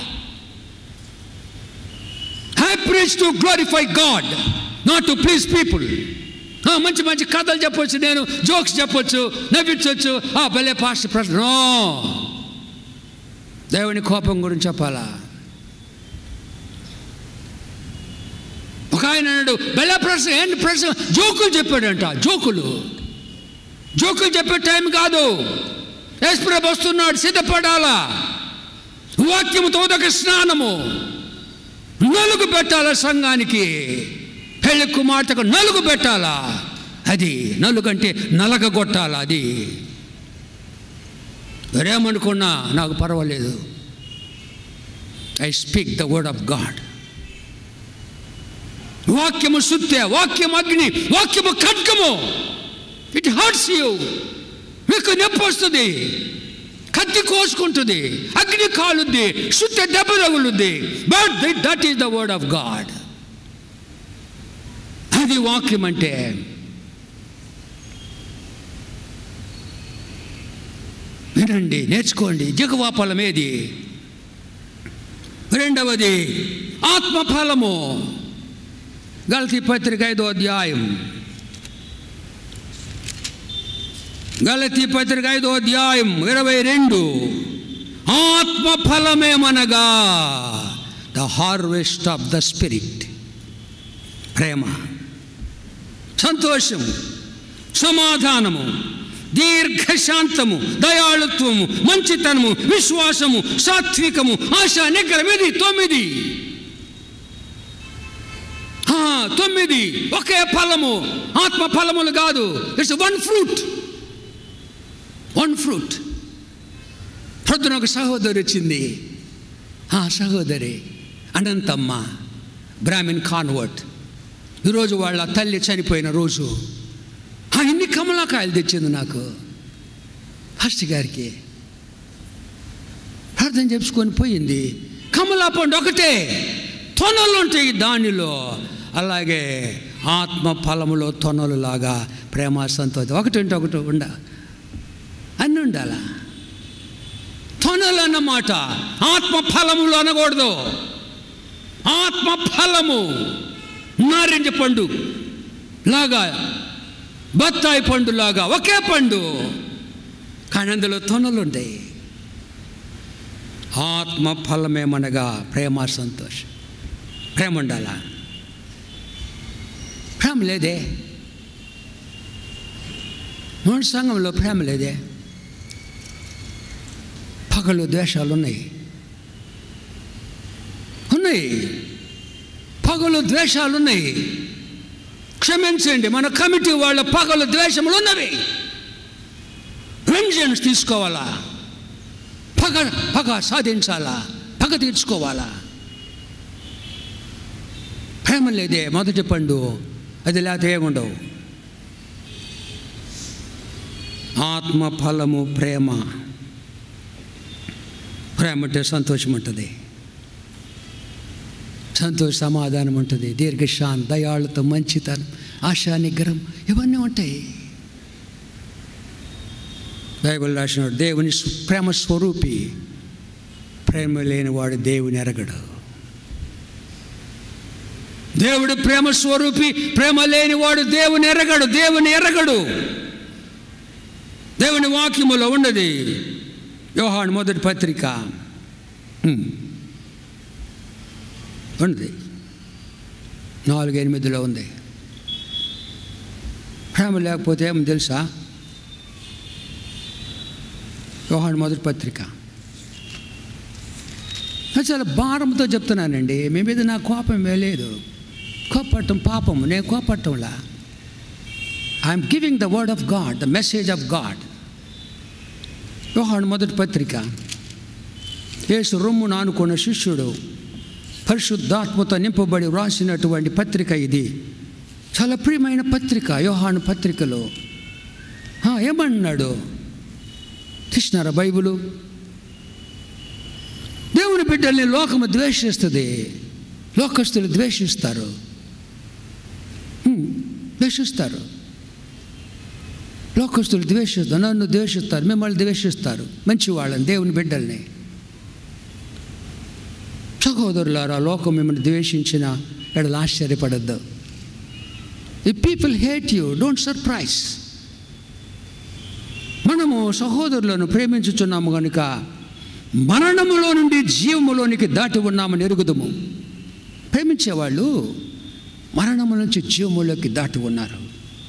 I preach to glorify God not to please people మంచి మంచి కథలు చెప్పొచ్చు నేను జోక్స్ చెప్పొచ్చు నవ్వించవచ్చు ఆ భలే పాస్ట్ ప్రశ్న నో దేవుని కోపం గురించి చెప్పాలా ఒక ఆయన అన్నాడు బెల్ల ప్రశ్న ఏంటి ప్రశ్న జోకులు చెప్పాడంట జోకులు జోకులు చెప్పే టైం కాదు యశ్ప్రభ వస్తున్నాడు సిద్ధపడాలా వాక్యముతో ఒక స్నానము నలుగు పెట్టాలా సంఘానికి పెళ్లి కుమార్తెకు నలుగు పెట్టాలా అది నలుగంటే నలగగొట్టాలా అది మరేమనుకున్నా నాకు పర్వాలేదు I speak the word of God వాక్యము సుత్తే వాక్యము అగ్ని వాక్యము ఖడ్గము ఇట్ హర్ట్స్ యూ మీకు నొప్పి వస్తుంది కత్తి కోసుకుంటుంది అగ్ని కాలుద్ది శుద్ధ దెబ్బ తగులుద్ది but that is the word of God అది వాక్యం అంటే వినండి నేర్చుకోండి జగవాపలం ఏది రెండవది ఆత్మఫలము గలతీ పత్రిక ఐదో అధ్యాయం గలతీ పత్రిక ఐదో అధ్యాయం ఇరవై రెండు ఆత్మఫలమేమనగా the harvest of the spirit ప్రేమ సంతోషము సమాధానము దీర్ఘశాంతము దయాళుత్వము మంచితనము విశ్వాసము సాత్వికము ఆశ నిగ్రహం ఇది తొమ్మిది ఆ, తొమ్మిది ఒకే ఫలము ఆత్మ ఫలములు కాదు it's one fruit one fruit ప్రొద్దున ఒక సహోదరి వచ్చింది ఆ సహోదరి అనంతమ్మ బ్రాహ్మిన్ కాన్వర్ట్ ఈరోజు వాళ్ళ తల్లి చనిపోయిన రోజు ఆ ఇన్ని కమలాకాయలు తెచ్చింది నాకు ఫస్ట్ గారికి ప్రార్థన చేసుకొని పోయింది కమలా పండు ఒకటే తొనలు ఉంటాయి దానిలో అలాగే ఆత్మ ఫలములో తొనలు లాగా ప్రేమ సంతోషం ఒకటి ఉంటే ఒకటి ఉండ అన్నీ ఉండాలా తొనలు అన్నమాట ఆత్మ ఫలములు అనకూడదు ఆత్మ ఫలము నారింజ పండు లాగా బత్తాయి పండు లాగా ఒకే పండు కానీ అందులో తొనలు ఉంటాయి ఆత్మ ఫలమేమనగా ప్రేమ సంతోషం ప్రేమ ఉండాలా ప్రేమ లేదే మన సంఘంలో ప్రేమ లేదే పగలు ద్వేషాలు ఉన్నాయి ఉన్నాయి పగలు ద్వేషాలు ఉన్నాయి క్షమించండి మన కమిటీ వాళ్ళ పగలు ద్వేషములు ఉన్నవి వెంజన్స్ తీసుకోవాలా పగ పగ సాధించాలా పగ తీర్చుకోవాలా ప్రేమ లేదే మొదటి పండు అది లేకపోతే ఏముండవు ఆత్మ ఫలము ప్రేమ ప్రేమ అంటే సంతోషం ఉంటుంది సంతోష సమాధానం ఉంటుంది దీర్ఘశాంతి దయాళుతో మంచితనం ఆశా నిగ్రహం ఇవన్నీ ఉంటాయి బైబిల్ రాసినాడు దేవుని స్వ- ప్రేమ స్వరూపి ప్రేమ లేనివాడు దేవుని ఎరగడు దేవుడు ప్రేమ స్వరూపి ప్రేమ లేనివాడు దేవుని ఎరగడు దేవుని ఎరగడు దేవుని వాక్యములో ఉన్నది యోహాను మొదటి పత్రిక ఉమ్. ఉన్నది నాలుగు ఎనిమిదిలో ఉంది ప్రేమ లేకపోతే ఏమో తెలుసా యోహాను మొదటి పత్రిక నేను చాలా భారంతో చెప్తున్నానండి మీ మీద నా కోపం లేదు కోపట్టం పాపము నేను కోపట్టంలా I'm giving the word of God the message of God Yohanu మొదటి పత్రిక యేసు రొమ్మును ఆనుకున్న శిష్యుడు పరిశుద్ధాత్మతో నింపబడి వ్రాసినటువంటి పత్రిక ఇది చాలా ప్రియమైన పత్రిక యోహాను పత్రికలో ఆ, ఏమన్నాడు తీసినారా బైబిలు దేవుని బిడ్డల్ని లోకము ద్వేషిస్తుంది లోకస్తులు ద్వేషిస్తారు హ్మ్, ద్వేషిస్తారు లోకస్తులు ద్వేషిస్తారు నన్ను ద్వేషిస్తారు మిమ్మల్ని ద్వేషిస్తారు మంచి వాళ్ళని దేవుని బిడ్డల్ని సహోదరులారా లోకం మిమ్మల్ని ద్వేషించిన ఎడల ఆశ్చర్యపడద్దు ఈ people hate you don't surprise మనము సహోదరులను ప్రేమించుచున్నాము కనుక మరణములో నుండి జీవములోనికి దాటి ఉన్నామని ఎరుగుదము ప్రేమించేవాళ్ళు మరణము నుంచి జీవములోకి దాటి ఉన్నారు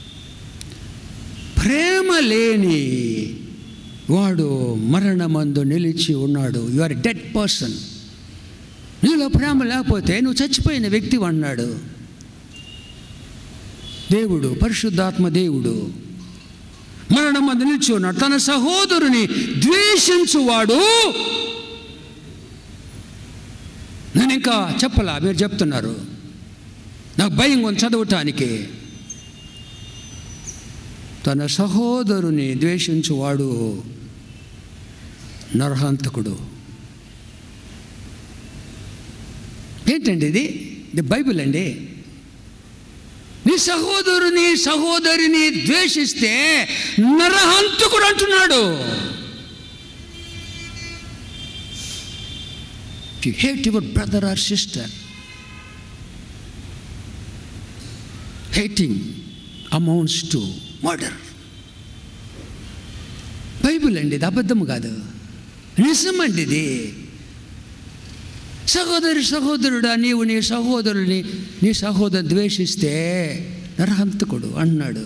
ప్రేమ లేని వాడు మరణమందు నిలిచి ఉన్నాడు యు ఆర్ డెడ్ పర్సన్ నీలో ప్రేమ లేకపోతే నువ్వు చచ్చిపోయిన వ్యక్తి అన్నాడు దేవుడు పరిశుద్ధాత్మ దేవుడు మరణమందు నిలిచి ఉన్నాడు తన సహోదరుని ద్వేషించువాడు నేను ఇంకా చెప్పలా మీరు చెప్తున్నారు నాకు భయం ఉంది చదవటానికి తన సహోదరుని ద్వేషించువాడు నరహంతకుడు ఏంటండి ఇది ఇది బైబిల్ అండి నీ సహోదరుని సహోదరిని ద్వేషిస్తే నరహంతకుడు అంటున్నాడు you hate your brother or sister hating amounts to murder Bible అండి ఇది అబద్ధం కాదు నిజమండి ఇది సహోదరి సహోదరుడా నీవు నీ సహోదరుని నీ సహోదరు ద్వేషిస్తే నరహంతకుడు అన్నాడు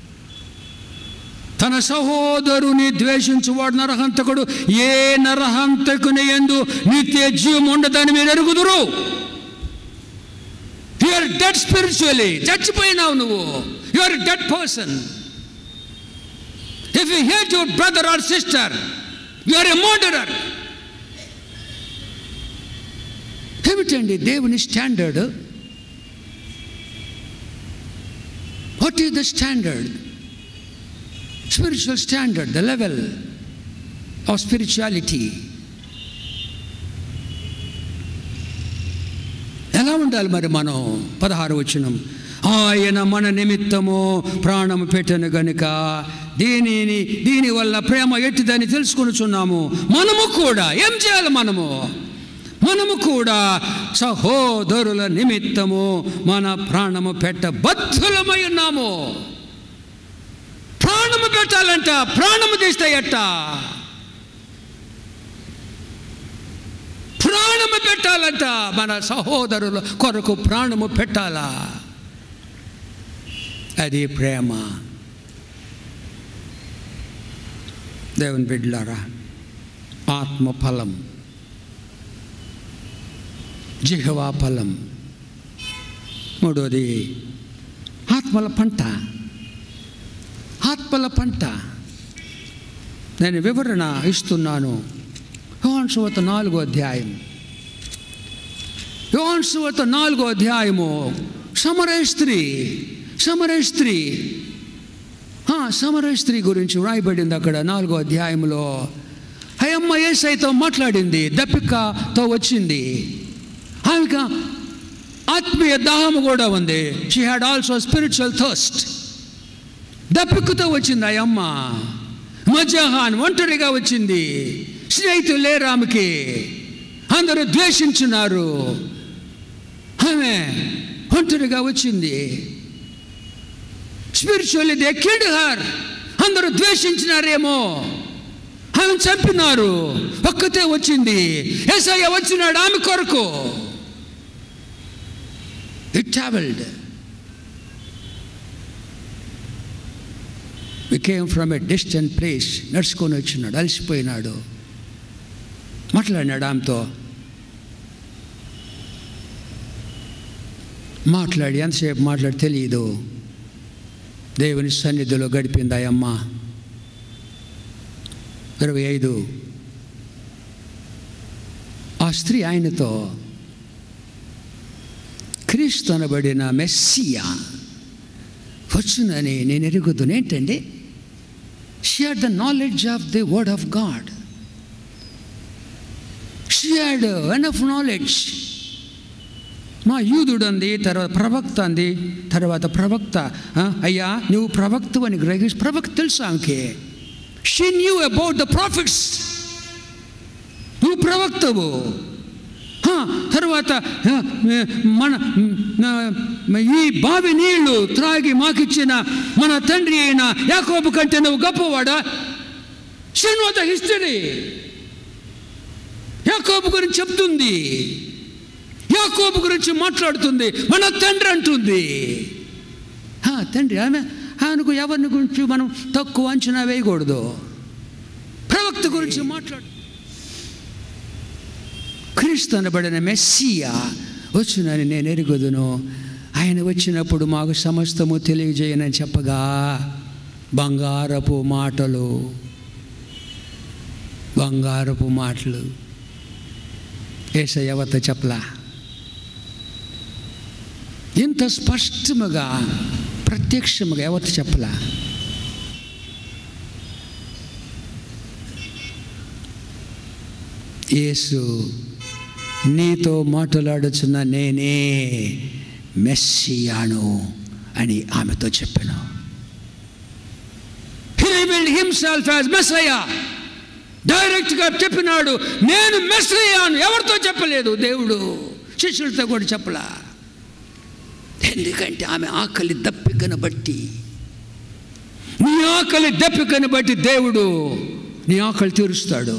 తన సహోదరుని ద్వేషించువాడు నరహంతకుడు ఏ నరహంతకుని ఎందు నిత్య జీవం ఉండదని మీరు ఎరుగుదురు యు ఆర్ డెడ్ స్పిరిచువలీ చచ్చిపోయినావు నువ్వు you are dead person if you hate your brother or sister you are a murderer ఏమిటండి దేవుని standard what is the standard spiritual standard the level of spirituality ఎలా ఉండాలి మరి మనం పదహారు వచనం ఆయన మన నిమిత్తము ప్రాణము పెట్టను గనుక దీనిని దీని వల్ల ప్రేమ ఎట్టిదని తెలుసుకొనుచున్నాము మనము కూడా ఏం చేయాలి మనము మనము కూడా సహోదరుల నిమిత్తము మన ప్రాణము పెట్ట బద్ధులమై ఉన్నాము ప్రాణము పెట్టాలంట ప్రాణము తీస్తే ఎట్ట ప్రాణము పెట్టాలంట మన సహోదరుల కొరకు ప్రాణము పెట్టాలా అది ప్రేమ దేవుని బిడ్డలారా ఆత్మ ఫలం జిహవా ఫలం మూడోది ఆత్మల పంట ఆత్మల పంట నేను వివరణ ఇస్తున్నాను యోన్సువత నాలుగో అధ్యాయం యోన్సువత నాలుగో అధ్యాయము సమరయ స్త్రీ సమరయ స్త్రీ ఆ, సమరయ స్త్రీ గురించి వ్రాయబడింది అక్కడ నాలుగో అధ్యాయంలో అయ్యమ్మ ఏసైతో మాట్లాడింది దప్పికతో వచ్చింది ఆమెకు ఆత్మీయ దాహము కూడా ఉంది she had also spiritual thirst దప్పికతో వచ్చింది ఆ అమ్మ మధ్యాహ్నం ఒంటరిగా వచ్చింది స్నేహితులు లేరు ఆమెకి అందరూ ద్వేషించున్నారు ఆమె ఒంటరిగా వచ్చింది స్పిరిచువల్లీ దే కిల్డ్ హర్ అందరూ ద్వేషించినారేమో ఆమె చంపినారు ఒక్కతే వచ్చింది ఏసయ్య వచ్చినాడు ఆమె కొరకు it travelled we came from a distant place నడుచుకొని వచ్చినాడు అలసిపోయినాడు మాట్లాడినాడు ఆమెతో మాట్లాడి ఎంతసేపు మాట్లాడి తెలియదు దేవుని సన్నిధిలో గడిపింది ఆ అమ్మ ఇరవై ఐదు ఆ స్త్రీ ఆయనతో క్రీస్తు అనబడిన మెస్సియా వచ్చునని నేను ఎరుగుదును ఏంటండి she had the knowledge of the word of God she had enough knowledge మా యూదుడు అంది తర్వాత ప్రవక్త అంది తర్వాత ప్రవక్త ఆ, అయ్యా నువ్వు ప్రవక్త అని గ్రహి ప్రవక్త తెలుసు ఆమెకి she knew about the prophets నువ్వు ప్రవక్తవు ఆ, తర్వాత ఆ, మన మ్, ఈ బావి నీళ్లు త్రాగి మాకిచ్చిన మన తండ్రి అయిన యాకోబు కంటే నువ్వు గొప్పవాడా షెన్ ద హిస్టరీ యాకోబు గురించి చెప్తుంది యాకోబు గురించి మాట్లాడుతుంది మన తండ్రి అంటుంది ఆ, తండ్రి ఆమె ఆయనకు ఎవరిని గురించి మనం తక్కువ అంచనా వేయకూడదు ప్రవక్త గురించి మాట్లాడు క్రీస్తు అనబడిన మెస్సియా వచ్చునని నేను ఎరుగుదును ఆయన వచ్చినప్పుడు మాకు సమస్తము తెలియజేయనని చెప్పగా బంగారపు మాటలు బంగారపు మాటలు ఏసయ్యవత చెప్పలా ఇంత స్పష్టముగా ప్రత్యక్షముగా ఎవరు చెప్పలా యేసు నీతో మాట్లాడుచున్న నేనే మెస్సియాను అని ఆమెతో చెప్పాను He revealed himself as Messiah. డైరెక్ట్గా చెప్పినాడు నేను మెస్సయ్యాను ఎవరితో చెప్పలేదు దేవుడు శిష్యులతో కూడా చెప్పలా ఎందుకంటే ఆమె ఆకలి దప్పికను బట్టి నీ ఆకలి దప్పికను బట్టి దేవుడు నీ ఆకలి తీరుస్తాడు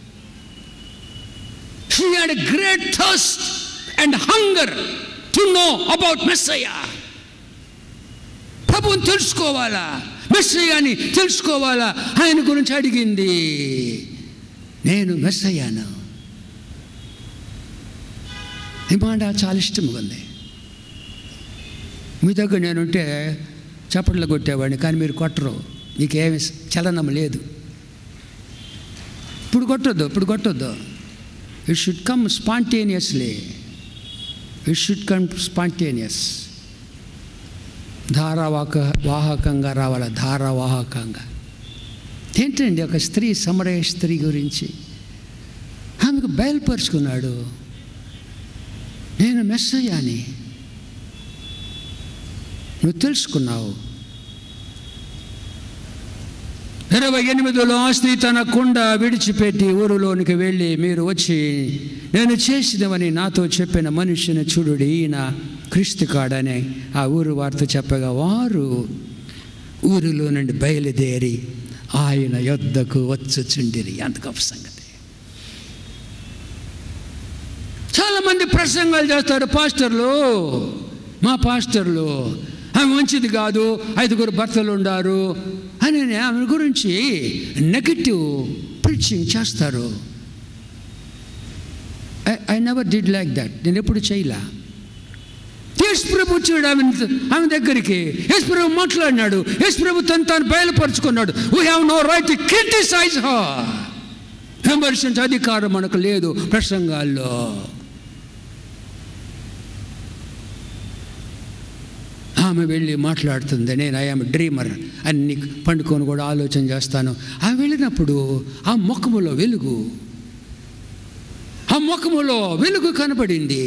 She had a great thirst and hunger to know about Messiah. ప్రభుని తెలుసుకోవాలా మెస్సయ్యాని తెలుసుకోవాలా ఆయన గురించి అడిగింది నేను మెస్సయ్యాను ఈ మాట చాలా ఇష్టంగా ఉంది మీ దగ్గర నేనుంటే చప్పట్లు కొట్టేవాడిని కానీ మీరు కొట్టరు నీకేమి చలనం లేదు ఇప్పుడు కొట్టొద్దు ఇప్పుడు కొట్టొద్దు it should come spontaneously it should come spontaneous ధారావాహక వాహకంగా రావాలి ధారావాహకంగా ఏంటండి ఒక స్త్రీ సమరయ స్త్రీ గురించి ఆమెకు బయలుపరుచుకున్నాడు నేను మెస్సయ్యాని నువ్వు తెలుసుకున్నావు ఇరవై ఎనిమిదిలో ఆ స్త్రీ తన కుండ విడిచిపెట్టి ఊరిలోనికి వెళ్ళి మీరు వచ్చి నేను చేసినవని నాతో చెప్పిన మనిషిని చూడుడి ఈయన క్రీస్తు కాడని ఆ ఊరు వారితో చెప్పగా వారు ఊరిలో నుండి బయలుదేరి ఆయన యొద్దకు వచ్చుచుండిరి అంత గొప్ప సంగతి చాలామంది ప్రసంగాలు చేస్తారు పాస్టర్లు మా పాస్టర్లు ఆమె మంచిది కాదు ఐదుగురు భర్తలు ఉండారు అని ఆమె గురించి నెగటివ్ ప్రీచింగ్ చేస్తారు I never did like that నేను ఎప్పుడు చేయలా యేసు ప్రభు వచ్చాడు ఆమె ఆమె దగ్గరికి యేసు ప్రభు మాట్లాడినాడు యేసు ప్రభు తను తాను బయలుపరుచుకున్నాడు we have no right to criticize హా విమర్శించే అధికారం మనకు లేదు ప్రసంగాల్లో ఆమె వెళ్ళి మాట్లాడుతుంది నేను ఐఎమ్ డ్రీమర్ అన్ని పండుకొని కూడా ఆలోచన చేస్తాను ఆ వెళ్ళినప్పుడు ఆ ముఖములో వెలుగు ఆ ముఖములో వెలుగు కనబడింది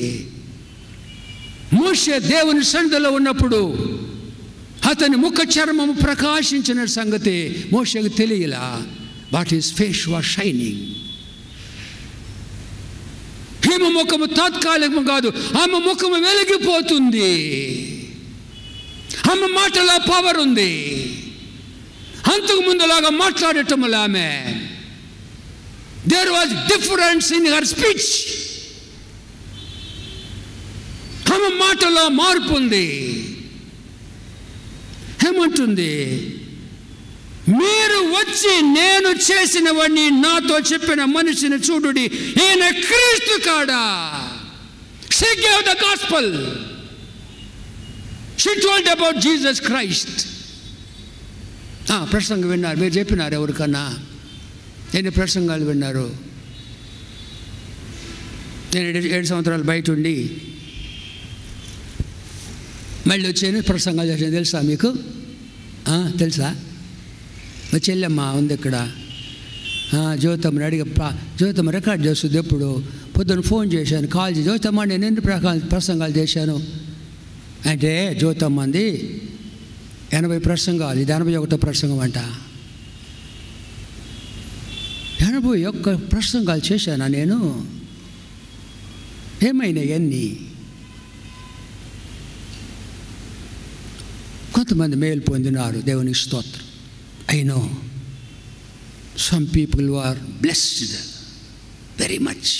మోషే దేవుని సన్నిధిలో ఉన్నప్పుడు అతని ముఖ చర్మము ప్రకాశించిన సంగతి మోషకు తెలియలా what is face was shining ఈమె ముఖము తాత్కాలికము కాదు ఆమె ముఖము వెలిగిపోతుంది ఆమె మాటలో పవర్ ఉంది అంతకు ముందులాగా మాట్లాడటం ఆమె there was difference in her speech ఆమె మాటలో మార్పు ఉంది ఏమంటుంది మీరు వచ్చి నేను చేసినవన్నీ నాతో చెప్పిన మనిషిని చూడుడి ఈయన క్రీస్తు కాడా she gave the gospel she told about Jesus Christ ప్రసంగం విన్నారు మీరు చెప్పినారు ఎవరికన్నా ఎన్ని ప్రసంగాలు విన్నారు నేను ఏడు ఏడు సంవత్సరాలు బయట ఉండి మళ్ళీ వచ్చాను ప్రసంగాలు చేసాను తెలుసా మీకు ఆ, తెలుసా మా చెల్లెమ్మ ఉంది ఇక్కడ ఆ, జ్యోతమ్మని అడిగి ప్ర- జ్యోతమ్మ రికార్డ్ చేస్తుంది ఎప్పుడు పొద్దున్న ఫోన్ చేశాను కాల్ చేసి జ్యోతమ్మ నేను ఎన్ని ప్రకా- ప్రసంగాలు చేశాను అంటే జ్యోతమ్మ అంది ఎనభై ప్రసంగాలు ఇది ఎనభై ఒకటో ప్రసంగం అంట ఎనభై ఒక్క ప్రసంగాలు చేశానా నేను ఏమైనాయి అన్నీ కొంతమంది మేలు పొందినారు దేవుని స్తోత్రం I know some people are blessed very much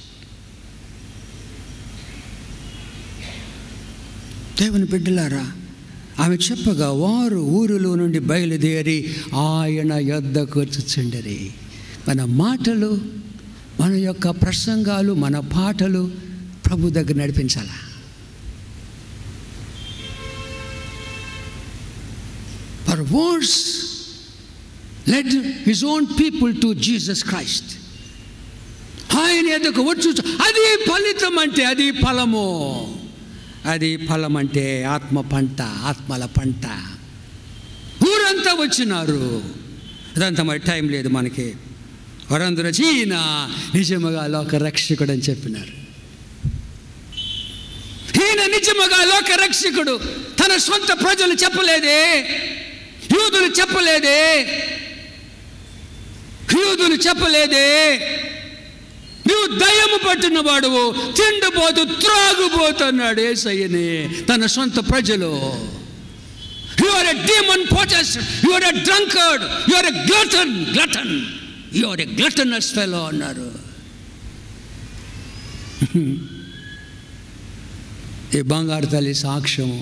దేవుని బిడ్డలారా ఆమె చెప్పగా వారు ఊరిలో నుండి బయలుదేరి ఆయన యొద్దకు వచ్చుచుండరి మన మాటలు మన యొక్క ప్రసంగాలు మన పాటలు ప్రభు దగ్గర నడిపించాలా Her words led his own people to Jesus Christ. ఆయన ఎదుకు వచ్చు అది ఫలితం అంటే అది ఫలము అది ఫలం అంటే ఆత్మ పంట ఆత్మల పంట ఊరంతా వచ్చినారు అదంతా మరి టైం లేదు మనకి వారందరూ వచ్చి ఈయన నిజముగా లోక రక్షకుడు అని చెప్పినారు ఈయన నిజముగా లోక రక్షకుడు తన సొంత ప్రజలు చెప్పలేదే యూదులు చెప్పలేదే యూదులు చెప్పలేదే నువ్వు దయ్యము పట్టిన వాడువు తిండిపోతూ త్రాగుపోతున్నాడు ఏసయ్యని తన సొంత ప్రజలు యు ఆర్ ఎ డీమన్ పోటెస్ you are a drunkard you are a glutton glutton you are a gluttonous fellow అన్నారు ఈ బంగారు తల్లి సాక్ష్యము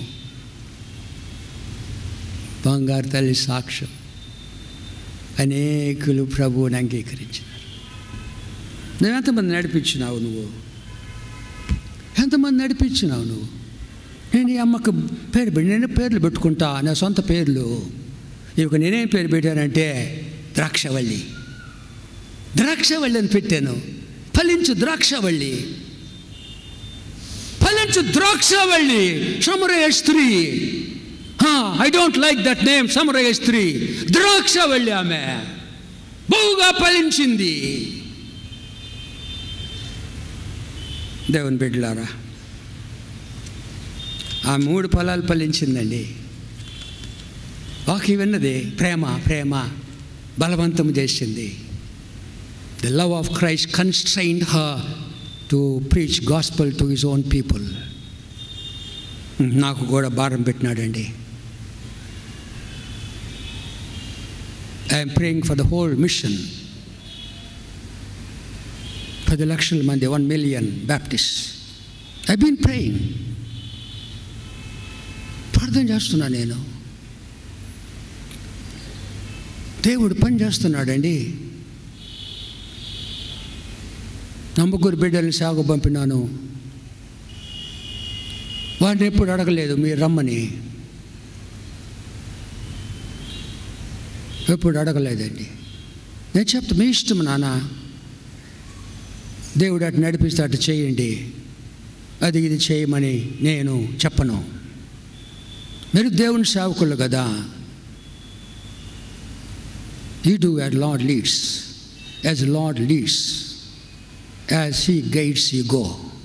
బంగారు తల్లి సాక్ష్యం అనేకులు ప్రభువుని అంగీకరించినారు నువ్వు ఎంతమంది నడిపించినావు నువ్వు ఎంతమంది నడిపించినావు నువ్వు నేను ఈ అమ్మకు పేరు పెట్టి నేను పేర్లు పెట్టుకుంటా నా సొంత పేర్లు ఇక నేనేం పేరు పెట్టానంటే ద్రాక్షవల్లి ద్రాక్షవల్లి అని పెట్టాను ఫలించు ద్రాక్షవల్లి ఫలించు ద్రాక్షవల్లి సమరయ స్త్రీ I don't like that name సమరయ స్త్రీ ద్రాక్షవల్లి ఆమె బహుగా ఫలించింది దేవుని బిడ్డలారా ఆ మూడు ఫలాలు ఫలించిందండి వాకి విన్నది ప్రేమ ప్రేమ బలవంతం చేసింది the love of Christ constrained her to preach gospel to his own people నాకు కూడా భారం పెట్టినాడండి I'm praying for the whole mission పది లక్షల మంది one million Baptist I been praying ప్రార్థన చేస్తున్నా నేను దేవుడు పని చేస్తున్నాడండి నా ముగ్గురు బిడ్డల్ని సాగు పంపినాను వాడిని ఎప్పుడు అడగలేదు మీరు రమ్మని ఎప్పుడు అడగలేదండి నేను చెప్తా మీ ఇష్టం నాన్న దేవుడు అటు నడిపిస్తే అటు చేయండి అది ఇది చేయమని నేను చెప్పను మీరు దేవుని సేవకులు కదా you do as Lord leads as Lord leads as he guides you go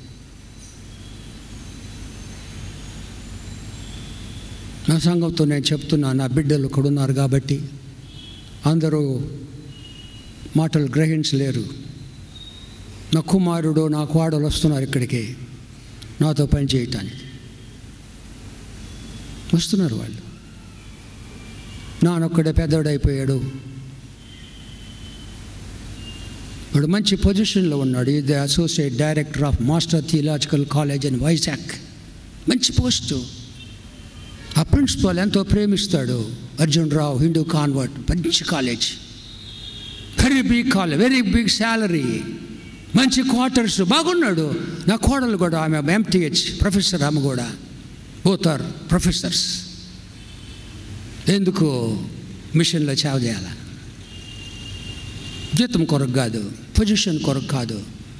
నా సంఘంతో నేను చెప్తున్నా నా బిడ్డలు ఇక్కడ ఉన్నారు కాబట్టి అందరూ మాటలు గ్రహించలేరు నా కుమారుడు నా కోడలు వస్తున్నారు ఇక్కడికి నాతో పని చేయటానికి వస్తున్నారు వాళ్ళు నానొక్కడే పెద్దోడైపోయాడు ఇప్పుడు మంచి పొజిషన్లో ఉన్నాడు ఇది associate director of Master Theological College in Vizag మంచి పోస్టు ఆ ప్రిన్సిపాల్ ఎంతో ప్రేమిస్తాడు అర్జున్ రావు హిందూ కాన్వర్ట్ మంచి college very big college very big salary మంచి క్వార్టర్స్ బాగున్నాడు నా కోడలు కూడా ఆమె ఎంటీహెచ్ ప్రొఫెసర్ ఆమె కూడా బోత్ ఆర్ ప్రొఫెసర్స్ ఎందుకు మిషన్లో సేవ చేయాల జీతం కొరకు కాదు పొజిషన్ కొరకు కాదు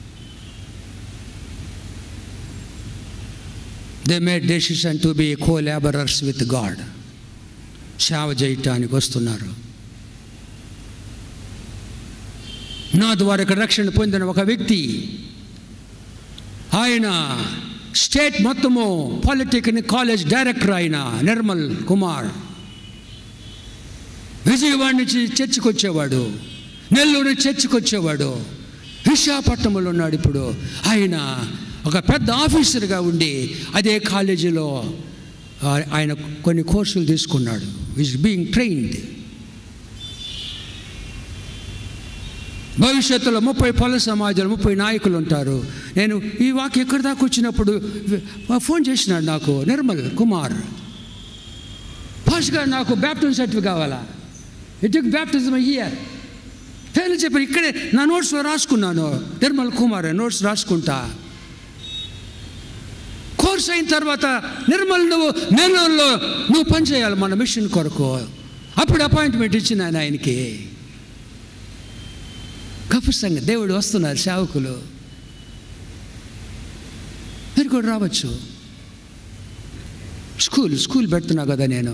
they made decision to be co labourers with God సేవ చేయటానికి వస్తున్నారు నా ద్వారా ఇక్కడ రక్షణ పొందిన ఒక వ్యక్తి ఆయన స్టేట్ మొత్తము పాలిటెక్నిక్ కాలేజ్ డైరెక్టర్ ఆయన నిర్మల్ కుమార్ విజయవాడ నుంచి చర్చికి వచ్చేవాడు నెల్లూరు చర్చికి వచ్చేవాడు విశాఖపట్నంలో ఉన్నాడు ఇప్పుడు ఆయన ఒక పెద్ద ఆఫీసర్గా ఉండి అదే కాలేజీలో ఆ- ఆయన కొన్ని కోర్సులు తీసుకున్నాడు ఈజ్ బీయింగ్ ట్రైన్డ్ భవిష్యత్తులో ముప్పై పౌల సమాజాలు ముప్పై నాయకులు ఉంటారు నేను ఈ వాక్యం ఎక్కడి దాకా వచ్చినప్పుడు ఫోన్ చేసినాడు నాకు నిర్మల్ కుమార్ ఫస్ట్ గారు నాకు బ్యాప్టిజం సర్టిఫికేట్ కావాలా ఇటుకు బ్యాప్టిజం ఇయర్ పేర్లు చెప్పారు ఇక్కడే నా నోట్స్లో రాసుకున్నాను నిర్మల్ కుమార్ నోట్స్ రాసుకుంటా కోర్స్ అయిన తర్వాత నిర్మల్ నువ్వు నెల్లూరులో నువ్వు పనిచేయాలి మన మిషన్ కొరకు అప్పుడు అపాయింట్మెంట్ ఇచ్చిన ఆయన ఆయనకి కపుస్తంగా దేవుడు వస్తున్నారు సేవకులు మీరు కూడా రావచ్చు స్కూల్ స్కూల్ పెడుతున్నా కదా నేను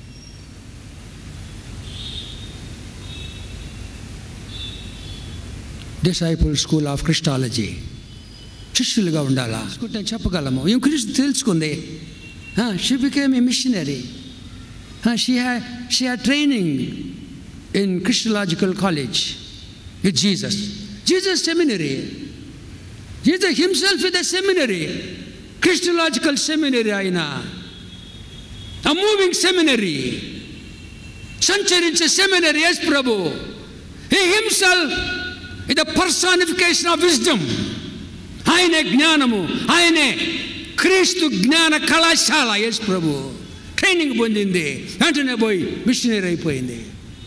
డిసైపుల్ స్కూల్ ఆఫ్ క్రిస్టాలజీ శిష్యులుగా ఉండాలా అనుకుంటే చెప్పగలము ఏం క్రీస్తు తెలుసుకుంది she became a missionary she ha she ha training in Christological college with Jesus Jesus seminary Jesus himself with a seminary Christological seminary ఆయన a moving seminary సంచరించే సెమినరీ ఎస్ ప్రభు he himself is the personification of wisdom ఆయనే జ్ఞానము ఆయనే క్రీస్తు జ్ఞాన కళాశాల ఎస్ ప్రభు ట్రైనింగ్ పొందింది వెంటనే పోయి మిషనరీ అయిపోయింది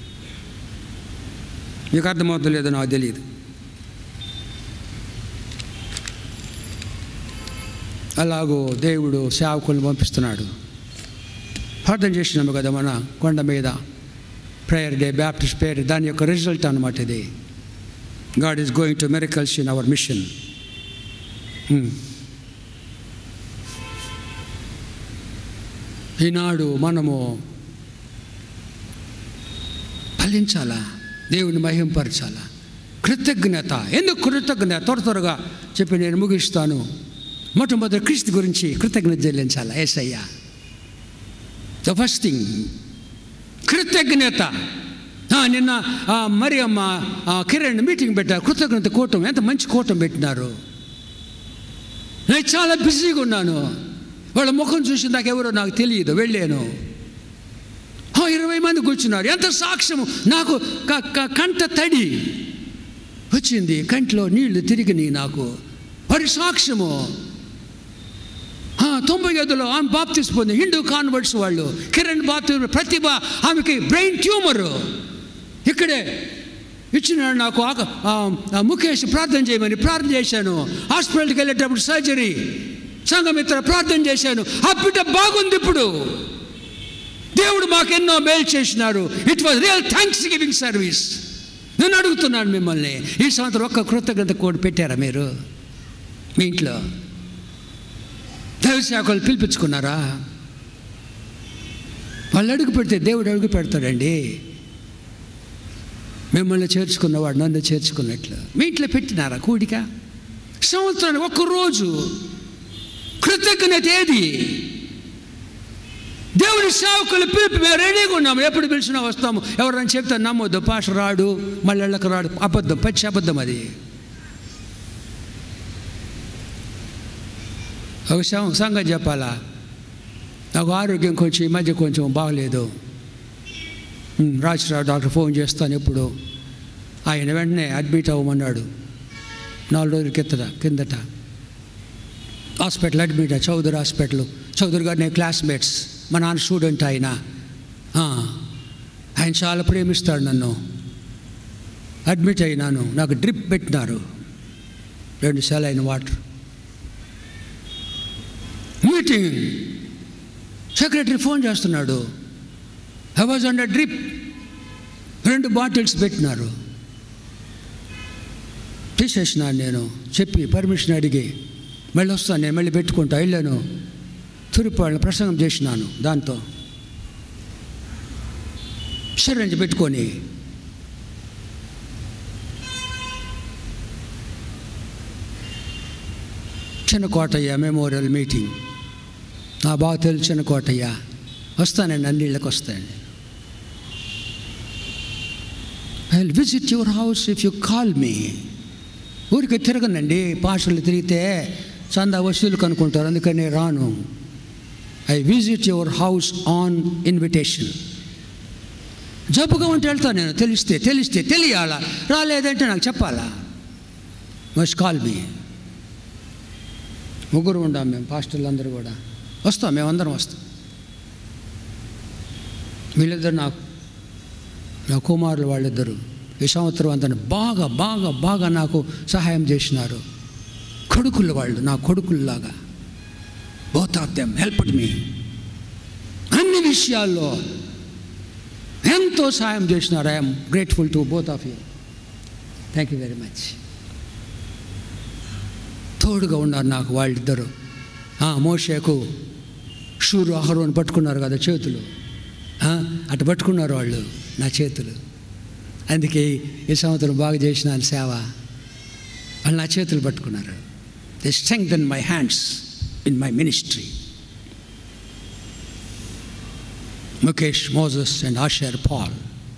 మీకు అర్థమవుతుందో లేదో నాకు తెలియదు అలాగూ దేవుడు సేవకులను పంపిస్తున్నాడు ప్రార్థన చేసినాము కదా మన కొండ మీద ప్రేయర్ డే బ్యాప్టిస్ట్ ప్రేయర్ దాని యొక్క రిజల్ట్ అనమాట ఇది God is going to miracles in our mission ఈనాడు మనము ఫలించాలా దేవుని మహింపరచాలా కృతజ్ఞత ఎందుకు కృతజ్ఞత త్వర త్వరగా చెప్పి నేను ముగిస్తాను మొట్టమొదటి క్రీస్తు గురించి కృతజ్ఞత చెల్లించాలా ఏసయ్యా ద ఫస్ట్ థింగ్ కృతజ్ఞత ఆ, నిన్న ఆ, మరి అమ్మ ఆ, కిరణ్ మీటింగ్ పెట్టారు కృతజ్ఞత కూటం ఎంత మంచి కూటం పెట్టినారు నేను చాలా బిజీగా ఉన్నాను వాళ్ళ ముఖం చూసి నాకు ఎవరో నాకు తెలియదు వెళ్ళాను ఆ, ఇరవై మంది కూర్చున్నారు ఎంత సాక్ష్యము నాకు క- క- కంట తడి వచ్చింది కంట్లో నీళ్లు తిరిగినాయి నాకు వారి సాక్ష్యము ఆ, తొంభై ఐదులో ఆమె బాప్తిస్ పొంది హిందూ కాన్వర్ట్స్ వాళ్ళు కిరణ్ బాప్తి ప్రతిభ ఆమెకి బ్రెయిన్ ట్యూమర్ ఇక్కడే ఇచ్చినాడు నాకు ఆక- ఆ, ఆ, ముఖేష్ ప్రార్థన చేయమని ప్రార్థన చేశాను హాస్పిటల్కి వెళ్ళేటప్పుడు సర్జరీ సంఘమిత్ర ప్రార్థన చేశాను ఆ బిడ్డ బాగుంది ఇప్పుడు దేవుడు మాకెన్నో మేలు చేసినారు it was real thanksgiving service నేను అడుగుతున్నాను మిమ్మల్ని ఈ సంవత్సరం ఒక్క కృతజ్ఞత కోడ్ పెట్టారా మీరు మీ ఇంట్లో దైవశాఖలు పిలిపించుకున్నారా వాళ్ళు అడుగు పెడితే దేవుడు అడుగు పెడతాడండి మిమ్మల్ని చేర్చుకున్నవాడు నన్ను చేర్చుకున్నట్లు మీ ఇంట్లో పెట్టినారా కూడిక సంవత్సరానికి ఒక్కరోజు కృతజ్ఞత ఏది దేవుని సేవకులు పిలిపి మేము రెడీగా ఉన్నాము ఎప్పుడు పిలిచినా వస్తాము ఎవరైనా చెప్తే నమ్మొద్దు పాష రాడు మళ్ళీ రాడు అబద్ధం పచ్చి అబద్ధం అది ఒక సం- సంగతి చెప్పాలా నాకు ఆరోగ్యం కొంచెం ఈ మధ్య కొంచెం బాగలేదు ఉమ్, రాజరావు డాక్టర్ ఫోన్ చేస్తాను ఎప్పుడు ఆయన వెంటనే అడ్మిట్ అవ్వమన్నాడు నాలుగు రోజుల కిందట కిందట హాస్పిటల్ అడ్మిట్ అయ్యా, చౌదరి హాస్పిటల్ చౌదరి గారు నేను క్లాస్మేట్స్ మా నాన్న స్టూడెంట్ ఆయన ఆ, ఆయన చాలా ప్రేమిస్తాడు నన్ను అడ్మిట్ అయినాను నాకు డ్రిప్ పెట్టినారు రెండు సార్లు అయిన వాటర్ మీటింగ్ సెక్రటరీ ఫోన్ చేస్తున్నాడు ఐ వాజ్ అండర్ డ్రిప్ రెండు బాటిల్స్ పెట్టినారు తీసేసినాను నేను చెప్పి పర్మిషన్ అడిగి మళ్ళీ వస్తాను నేను మళ్ళీ పెట్టుకుంటా వెళ్ళాను తురిపాళ్ళని ప్రసంగం చేసినాను దాంతో సిరంజ్ పెట్టుకొని చిన్న కోటయ్య మెమోరియల్ మీటింగ్ నా బాగా తెలిసిన కోటయ్య వస్తానండి అన్నిళ్ళకి వస్తానండి I will visit your house if you call మీ ఊరికి తిరగనండి పాషలు తిరిగితే చందా వసూలు కనుక్కుంటారు అందుకని రాను I visit your house on invitation జబ్బుగా ఉంటే వెళ్తాను నేను తెలిస్తే తెలిస్తే తెలియాలా రాలేదంటే నాకు చెప్పాలా మస్ట్ కాల్ మీ ముగ్గురు ఉండాం మేము పాస్టర్లు అందరూ కూడా వస్తాం మేమందరం వస్తాం వీళ్ళిద్దరు నాకు నా కుమారులు వాళ్ళిద్దరు ఈ సంవత్సరం అంతా బాగా బాగా బాగా నాకు సహాయం చేసినారు కొడుకులు వాళ్ళు నా కొడుకుల్లాగా both of them helped me అన్ని విషయాల్లో ఎంతో సహాయం చేసినారు I'm grateful to both of you thank you very much తోడుగా ఉన్నారు నాకు వాళ్ళిద్దరు ఆ, మోషేకు షూరు అహరోని పట్టుకున్నారు కదా చేతులు ఆ, అటు పట్టుకున్నారు వాళ్ళు నా చేతులు అందుకే ఈ సంవత్సరం బాగా చేసినాను సేవ వాళ్ళు నా చేతులు పట్టుకున్నారు the strength in my hands in my ministry Mukesh Moses and Asher Paul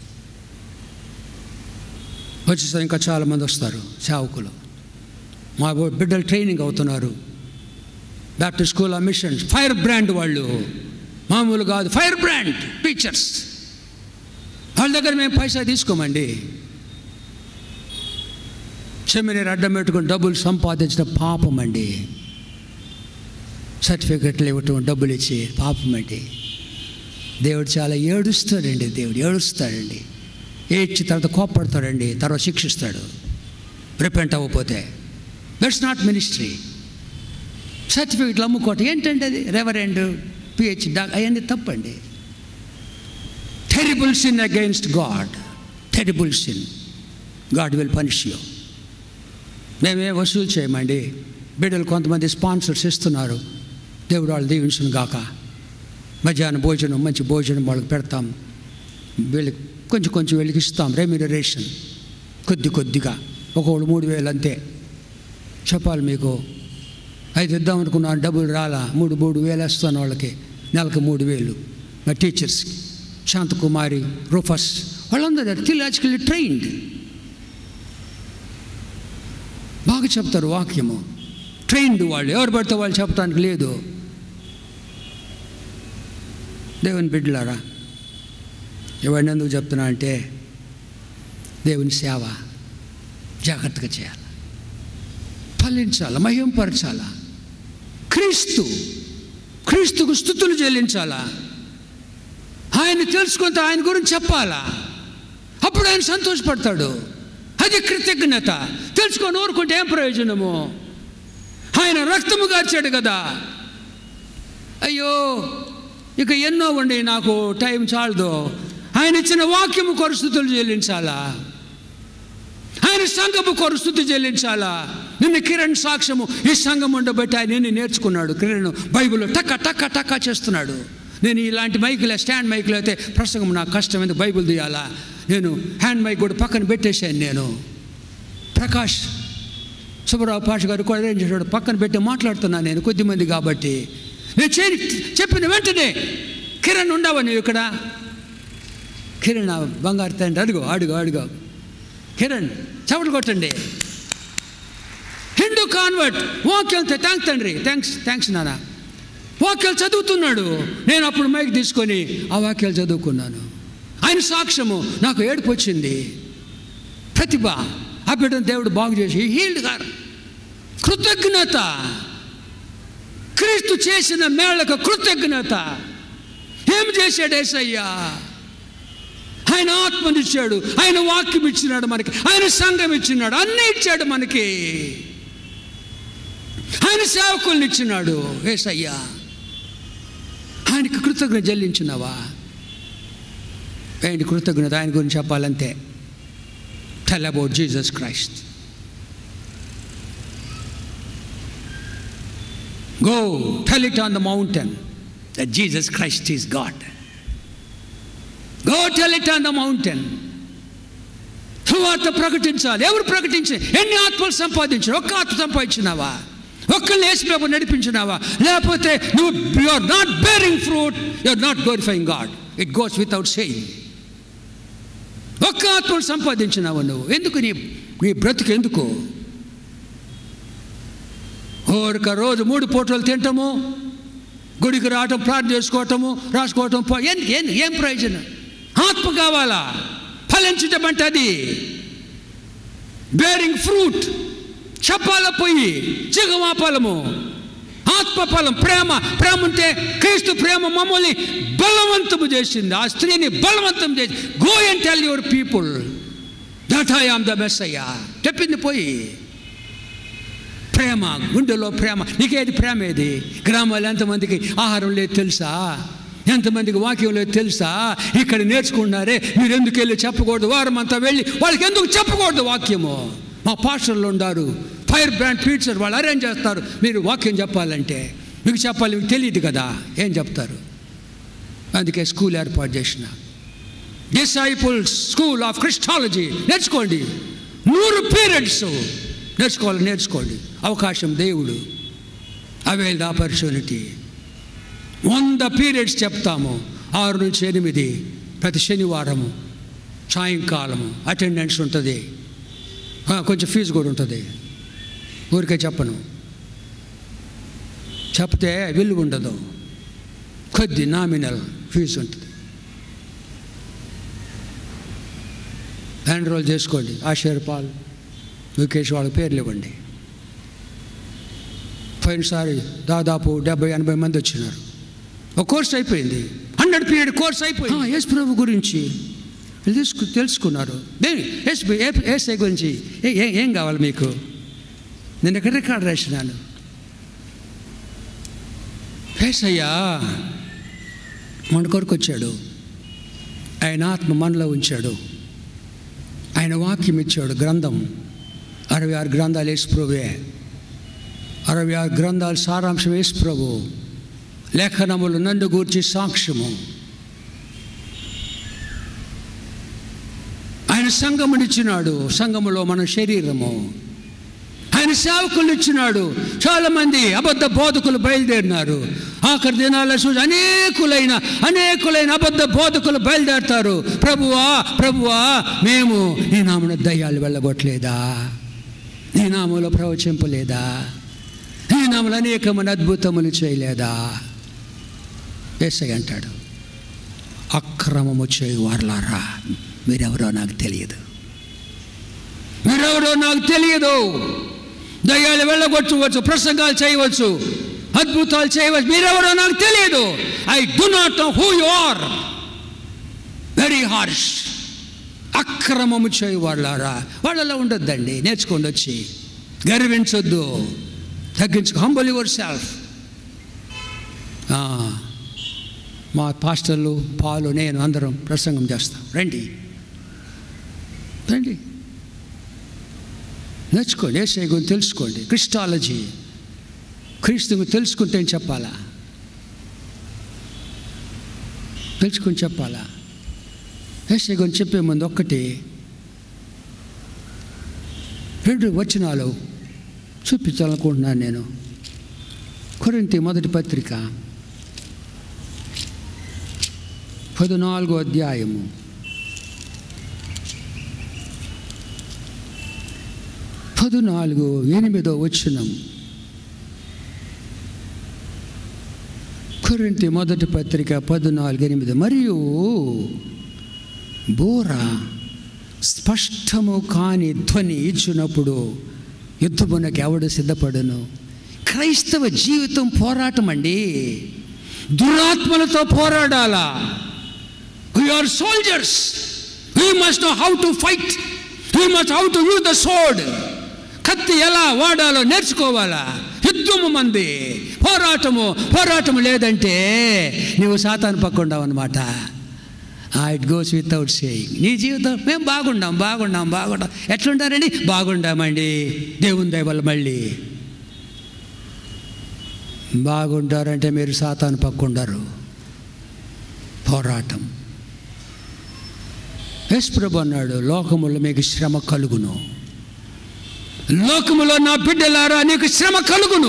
వచ్చేసారి ఇంకా చాలామంది వస్తారు సేవకులు మా బిడ్డలు ట్రైనింగ్ అవుతున్నారు Baptist School of Missions firebrand వాళ్ళు మామూలు కాదు ఫైర్ బ్రాండ్ టీచర్స్ వాళ్ళ దగ్గర మేము పైసా తీసుకోమండి సెమినరీ అడ్డం పెట్టుకుని డబ్బులు సంపాదించడం పాపం అండి సర్టిఫికెట్లు ఇవ్వటం డబ్బులు ఇచ్చి పాపం అండి దేవుడు చాలా ఏడుస్తాడండి దేవుడు ఏడుస్తాడండి ఏడ్చి తర్వాత కోప్పడతాడండి తర్వాత శిక్షిస్తాడు రిపెంట్ అవ్వకపోతే దట్స్ నాట్ మినిస్ట్రీ సర్టిఫికెట్లు అమ్ముకోవటం ఏంటంటే అది రెవరెండ్ పిహెచ్ డాక్ అవన్నీ తప్పండి terrible sin against God terrible sin God will punish you మేమే వసూలు చేయమండి బిడ్డలు కొంతమంది స్పాన్సర్స్ ఇస్తున్నారు దేవుడు వాళ్ళు దీవించును గాక మధ్యాహ్నం భోజనం మంచి భోజనం వాళ్ళకి పెడతాం వీళ్ళకి కొంచెం కొంచెం వీళ్ళకి ఇస్తాం రెమ్యూనరేషన్ కొద్ది కొద్దిగా ఒకళ్ళు మూడు వేలు అంతే చెప్పాలి మీకు ఐదు ఇద్దాం అనుకున్నాను డబ్బులు రాలా మూడు మూడు వేలు వేస్తాను వాళ్ళకి నెలకు మూడు వేలు మా టీచర్స్కి శాంతకుమారి రూఫస్ వాళ్ళందరూ థిలాజికల్లీ ట్రైన్డ్ బాగా చెప్తారు వాక్యము ట్రైన్డ్ వాళ్ళు ఎవరు పడితే వాళ్ళు చెప్పడానికి లేదు దేవుని బిడ్డలారా ఎవరిని ఎందుకు చెప్తున్నా అంటే దేవుని సేవ జాగ్రత్తగా చేయాలి ఫలించాలా మహింపరచాలా క్రీస్తు క్రీస్తుకు స్థుతులు చెల్లించాలా ఆయన తెలుసుకుంటే ఆయన గురించి చెప్పాలా అప్పుడు ఆయన సంతోషపడతాడు అది కృతజ్ఞత తెలుసుకొని ఊరుకుంటే ఏం ప్రయోజనము ఆయన రక్తము గార్చాడు కదా అయ్యో ఇక ఎన్నో ఉండి నాకు టైం చాలదు ఆయన ఇచ్చిన వాక్యము కొరస్థుతులు చెల్లించాలా ఆయన సంఘము కొరస్థుతి చెల్లించాలా నిన్న కిరణ్ సాక్ష్యము ఈ సంఘం ఉండబట్టి ఆయన నిన్ను నేర్చుకున్నాడు కిరణ్ బైబిల్లో టక్క టక్క టక్క చేస్తున్నాడు నేను ఇలాంటి మైకులే స్టాండ్ మైకులు అయితే ప్రసంగం నాకు కష్టం ఎందుకు బైబిల్ తీయాలా నేను హ్యాండ్ మైక్ కూడా పక్కన పెట్టేశాను నేను ప్రకాష్ సుబ్బరావు పాష గారు కూడా ఏం చేశాడు పక్కన పెట్టి మాట్లాడుతున్నాను నేను కొద్దిమంది కాబట్టి నేను చేరి చెప్పిన వెంటనే కిరణ్ ఉండవా నువ్వు ఇక్కడ కిరణ్ ఆ బంగారు తండ్రి అడుగు అడుగు అడుగు కిరణ్ చవట్లు కొట్టండి హిందూ కాన్వర్ట్ వాక్యాలతో థ్యాంక్స్ తండ్రి థ్యాంక్స్ థ్యాంక్స్ నాన్న వాక్యాలు చదువుతున్నాడు నేను అప్పుడు మైక్ తీసుకొని ఆ వాక్యాలు చదువుకున్నాను ఆయన సాక్ష్యము నాకు ఏడుపు వచ్చింది ప్రతిభ ఆ బిడ్డను దేవుడు బాగు చేసి హీల్డ్ గారు కృతజ్ఞత క్రీస్తు చేసిన మేళ్లకు కృతజ్ఞత ఏం చేశాడు ఏసయ్యా ఆయన ఆత్మనిచ్చాడు ఆయన వాక్యం ఇచ్చినాడు మనకి ఆయన సంఘం ఇచ్చినాడు అన్నీ ఇచ్చాడు మనకి ఆయన సేవకుల్ని ఇచ్చినాడు ఏసయ్యా ఆయనకి కృతజ్ఞత చెల్లించినావా ఆయన కృతజ్ఞత ఆయన గురించి చెప్పాలంతే tell about Jesus Christ go tell it on the mountain that Jesus Christ is God go tell it on the mountain సువార్త ప్రకటించాలి ఎవరు ప్రకటించి ఎన్ని ఆత్మలు సంపాదించారు ఒక్క ఆత్మ సంపాదించినావా ఒక్కరిని యేసు ప్రభు నడిపించినావా లేకపోతే నువ్వు you are not bearing fruit you are not glorifying God it goes without saying ఒక్క ఆత్మను సంపాదించినావు నువ్వు ఎందుకు నీ నీ బ్రతుకు ఎందుకు ఒక రోజు మూడు పూటలు తింటాము గుడికి రావటం ప్రార్థన చేసుకోవటము రాసుకోవటం పో- ఏం ఏం ఏం ప్రయోజనం ఆత్మ కావాలా ఫలించటం అంటే అది బేరింగ్ ఫ్రూట్ చెప్పాల పోయి చిగమాపలము ఆత్మఫలం ప్రేమ ప్రేమ ఉంటే క్రీస్తు ప్రేమ మమ్మల్ని బలవంతము చేసింది ఆ స్త్రీని బలవంతం చేసి go and tell your people that I am the Messiah చెప్పింది పోయి ప్రేమ గుండెలో ప్రేమ నీకేది ప్రేమ ఏది గ్రామాల్లో ఎంతమందికి ఆహారం లేదు తెలుసా ఎంతమందికి వాక్యం లేదు తెలుసా ఇక్కడ నేర్చుకున్నారే మీరు ఎందుకు వెళ్ళి చెప్పకూడదు వారం అంతా వెళ్ళి వాళ్ళకి ఎందుకు చెప్పకూడదు వాక్యము మా పాస్టర్లు ఉన్నారు ఫైర్ బ్రాండ్ టీచర్ వాళ్ళు అరేంజ్ చేస్తారు మీరు వాక్యం చెప్పాలంటే మీకు చెప్పాలి మీకు తెలియదు కదా ఏం చెప్తారు అందుకే స్కూల్ ఏర్పాటు చేసిన డిసైపుల్స్ స్కూల్ ఆఫ్ క్రిస్టాలజీ నేర్చుకోండి నూరు పీరియడ్స్ నేర్చుకోవాలి నేర్చుకోండి అవకాశం దేవుడు అవైల్ ద ఆపర్చునిటీ వంద పీరియడ్స్ చెప్తాము ఆరు నుంచి ఎనిమిది ప్రతి శనివారము సాయంకాలము అటెండెన్స్ ఉంటుంది ఆ, కొంచెం ఫీజు కూడా ఉంటుంది ఊరికే చెప్పను చెప్తే విలువ ఉండదు కొద్ది నామినల్ ఫీజు ఉంటుంది ఎన్రోల్ చేసుకోండి ఆశీర్ పాల్ ముఖేష్ వాళ్ళ పేర్లు ఇవ్వండి పోయినసారి దాదాపు డెబ్బై ఎనభై మంది వచ్చినారు ఒక కోర్స్ అయిపోయింది హండ్రెడ్ పీరియడ్ కోర్స్ అయిపోయింది ఎస్ ప్రభు గురించి తెలుసుకు తెలుసుకున్నారు దేని ఎస్ ఏసై గురించి ఏ- ఏ- ఏం కావాలి మీకు నేను ఎక్కడ రికార్డ్ రాసినాను ఏసయ్యా మన కొరకు వచ్చాడు ఆయన ఆత్మ మనలో ఉంచాడు ఆయన వాక్యం ఇచ్చాడు గ్రంథం అరవై ఆరు గ్రంథాలు వేసి ప్రభువే అరవై ఆరు గ్రంథాలు సారాంశం వేసి ప్రభు లేఖనములు నన్ను గూర్చి సాక్ష్యము ఆయన సంఘమునిచ్చినాడు సంఘములో మన శరీరము ఆయన సేవకులు ఇచ్చినాడు చాలా మంది అబద్ధ బోధకులు బయలుదేరినారు ఆఖరి దినాల చూసి అనేకులైన అనేకులైన అబద్ధ బోధకులు బయలుదేరుతారు ప్రభువా ప్రభువా మేము నీ నామన దయ్యాలు వెళ్ళగొట్టలేదా నీ నామంలో ప్రవచింపలేదా నీ నామలు అనేకమైన అద్భుతములు చేయలేదా ఏసై అంటాడు అక్రమము చేయి వారలారా మీరెవరో నాకు తెలియదు మీరెవరో నాకు తెలియదు దయ్యాలు వెళ్ళగొట్టవచ్చు ప్రసంగాలు చేయవచ్చు అద్భుతాలు చేయవచ్చు మీరెవరో నాకు తెలియదు I do not know who you are very harsh అక్రమము చేయి వాళ్ళారా వాళ్ళలో ఉండొద్దండి నేర్చుకోండి వచ్చి గర్వించొద్దు తగ్గించుకో హంబల్ యువర్ సెల్ఫ్ మా పాస్టర్లు పాలు నేను అందరం ప్రసంగం చేస్తాం రండి రండి నేర్చుకోండి ఏసై గురించి తెలుసుకోండి క్రిస్టాలజీ క్రీస్తు గురించి తెలుసుకుంటే ఏం చెప్పాలా తెలుసుకుని చెప్పాలా ఏసై గురించి చెప్పే ముందు ఒక్కటి రెండు వచనాలు చూపించాలనుకుంటున్నాను నేను కొరింతి మొదటి పత్రిక పద్నాలుగో అధ్యాయము పదునాలుగు ఎనిమిదో వచ్చినం కొరింతి మొదటి పత్రిక పద్నాలుగు ఎనిమిది మరియు బోర స్పష్టము కాని ధ్వని ఇచ్చినప్పుడు యుద్ధమునకు ఎవడు సిద్ధపడును క్రైస్తవ జీవితం పోరాటం అండి దురాత్మలతో పోరాడాలా are soldiers we must know how to fight we must how to use the sword కత్తి ఎలా వాడాలో నేర్చుకోవాలా యుద్ధము మంది పోరాటము పోరాటము లేదంటే నీవు సాతాను పక్కుండావు అనమాట ఇట్ గోస్ వితౌట్ సేయింగ్ నీ జీవితం మేము బాగుండాం బాగుండాం బాగుండాం ఎట్లుంటారండి బాగుండామండి దేవుని దయవల్ల మళ్ళీ బాగుంటారంటే మీరు సాతాను పక్కుండారు పోరాటం యేసుప్రభు అన్నాడు లోకములో మీకు శ్రమ కలుగును లోకములో నా బిడ్డలారా నీకు శ్రమ కలుగును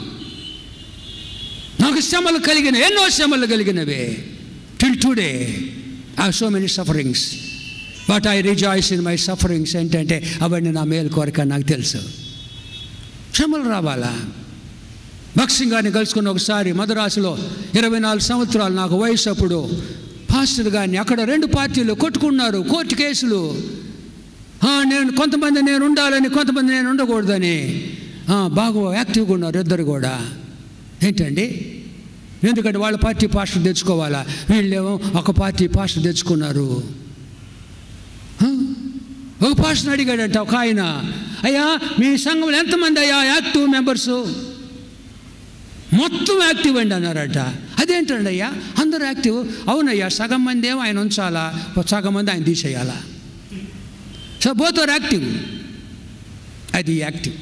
నాకు శ్రమలు కలిగిన ఎన్నో శ్రమలు కలిగినవే till today I so many sufferings but I rejoice in my sufferings ఏంటంటే అవన్నీ నా మేలు కోరిక నాకు తెలుసు శ్రమలు రావాలా భక్సింగ్ గారిని కలుసుకున్న ఒకసారి మద్రాసులో ఇరవై నాలుగు సంవత్సరాలు నాకు వయసు అప్పుడు పాస్టర్ గారిని అక్కడ రెండు పార్టీలు కొట్టుకున్నారు కోర్టు కేసులు ఆ, నేను కొంతమంది నేను ఉండాలని కొంతమంది నేను ఉండకూడదని ఆ, బాగా యాక్టివ్గా ఉన్నారు ఇద్దరు కూడా ఏంటండి ఎందుకంటే వాళ్ళ పార్టీ పాస్టర్ తెచ్చుకోవాలా వీళ్ళేమో ఒక పార్టీ పాస్టర్ తెచ్చుకున్నారు ఆ? ఒక పాస్టర్ అడిగాడంట ఒక ఆయన అయ్యా మీ సంఘంలో ఎంతమంది అయ్యా యాక్టివ్ మెంబర్సు మొత్తం యాక్టివ్ అండి అన్నారట అదేంటండి అయ్యా అందరూ యాక్టివ్ అవునయ్యా సగం మంది ఏమో ఆయన ఉంచాలా ఓ సగం మంది ఆయన తీసేయాలా సో బోత్ ఆర్ యాక్టివ్ అది యాక్టివ్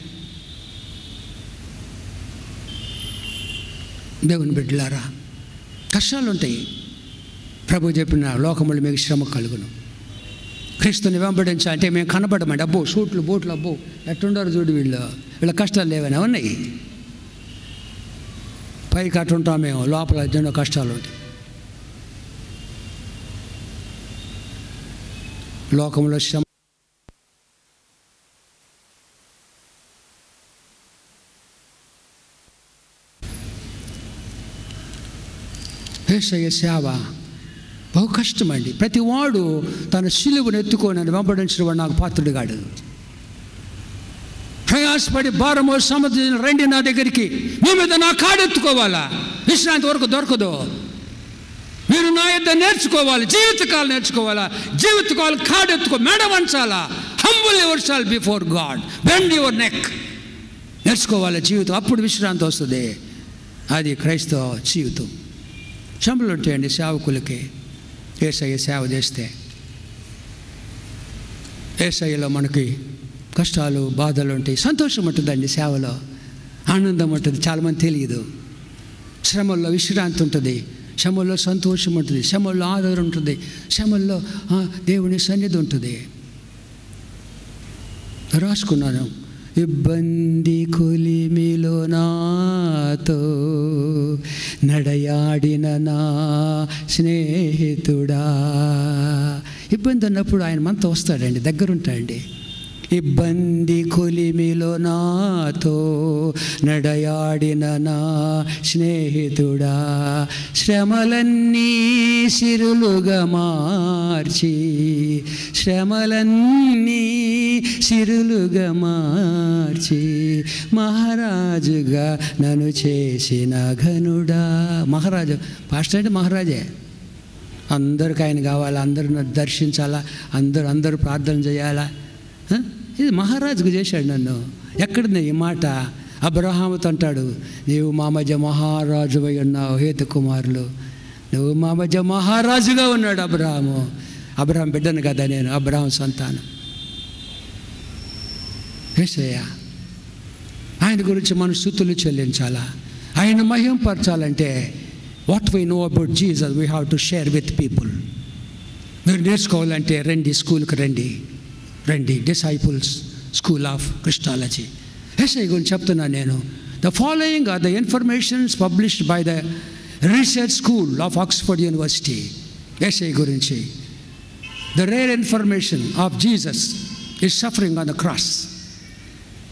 దేవుని బిడ్డలారా కష్టాలు ఉంటాయి ప్రభు చెప్పిన లోకములు మీకు శ్రమ కలుగును క్రీస్తుని వెంబడించా అంటే మేము కనబడమండి అబ్బో షూట్లు బోట్లు అబ్బో ఎట్టుండారు చూడు వీళ్ళు వీళ్ళ కష్టాలు లేవని ఉన్నాయి పైకి అటు ఉంటాం మేము లోపల ఎన్నో కష్టాలు ఉంటాయి లోకంలో శ్రమ ఏసయ్య సేవ బహు కష్టమండి ప్రతి వాడు తన శిలువను ఎత్తుకొని వెంబడించిన వాడు నాకు పాత్రుడు కాడు ప్రయాసపడి భారమో సముద్రం రండి నా దగ్గరికి మీ మీద నా కాడెత్తుకోవాలా విశ్రాంతి వరకు దొరకదు మీరు నా యొద్ద నేర్చుకోవాలి జీవితకాలం నేర్చుకోవాలా జీవితకాలం కాడెత్తుకో మెడ వంచాలా humble your soul before God bend your neck నేర్చుకోవాలి జీవితం అప్పుడు విశ్రాంతి వస్తుంది అది క్రైస్తవ జీవితం శ్రమలు ఉంటాయండి సేవకులకి ఏసయ్య సేవ చేస్తే ఏసయ్యలో మనకి కష్టాలు బాధలు ఉంటాయి సంతోషం ఉంటుందండి సేవలో ఆనందం ఉంటుంది చాలామంది తెలియదు శ్రమల్లో విశ్రాంతి ఉంటుంది శ్రమల్లో సంతోషం ఉంటుంది శ్రమల్లో ఆదరణ ఉంటుంది శ్రమల్లో ఆ, దేవుని సన్నిధి ఉంటుంది రాసుకున్నాను ఇబ్బంది కొలిమిలో నాతో నడయాడిన నా స్నేహితుడా ఇబ్బంది ఉన్నప్పుడు ఆయన మనతో వస్తాడండి దగ్గరుంటాడండి ఇబ్బంది కొలిమిలో నాతో నడయాడిన నా స్నేహితుడా శ్రమలన్నీ సిరులుగా మార్చి శ్రమలన్నీ సిరులుగా మార్చి మహారాజుగా నన్ను చేసిన ఘనుడా మహారాజు పాస్టర్ అంటే మహారాజే అందరికి ఆయన కావాలి అందరూ దర్శించాలా అందరూ అందరూ ప్రార్థన చేయాలా హ? ఇది మహారాజుకు చేశాడు నన్ను ఎక్కడుంది ఈ మాట అబ్రహాముతో అంటాడు నీవు మా మధ్య మహారాజు అయి ఉన్నావు హేతు కుమారులు నువ్వు మా మధ్య మహారాజుగా ఉన్నాడు అబ్రహాము అబ్రహాం బిడ్డను కదా నేను అబ్రహాం సంతానం ఏసయ్యా ఆయన గురించి మన స్థుతులు చెల్లించాలా ఆయన మహింపరచాలంటే what we know about Jesus we have to share with people మీరు నేర్చుకోవాలంటే రండి స్కూల్కి రండి రండి డిసైపుల్స్ స్కూల్ ఆఫ్ క్రిస్టాలజీ ఎస్ఐ గురించి చెప్తున్నాను నేను the following are the informations published by the research school of Oxford University ఎస్ఐ గురించి the rare information of Jesus is suffering on the cross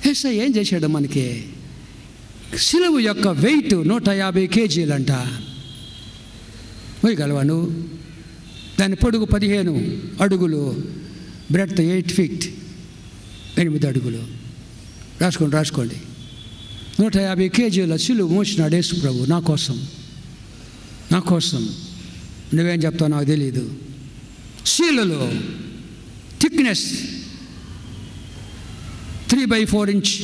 ఎస్ఐ ఏం చేశాడు మనకి సిలువు యొక్క వెయిట్ నూట యాభై కేజీలంట పోయగలవా నువ్వు దాని పొడుగు పదిహేను అడుగులు బ్రెడ్త్ ఎయిట్ ఫీట్ ఎనిమిది అడుగులు రాసుకోండి రాసుకోండి నూట యాభై కేజీల సిలువు మోసినాడు యేసు ప్రభు నా కోసం నా కోసం నువ్వేం చెప్తావు నాకు తెలియదు శీలలో thickness three by four inch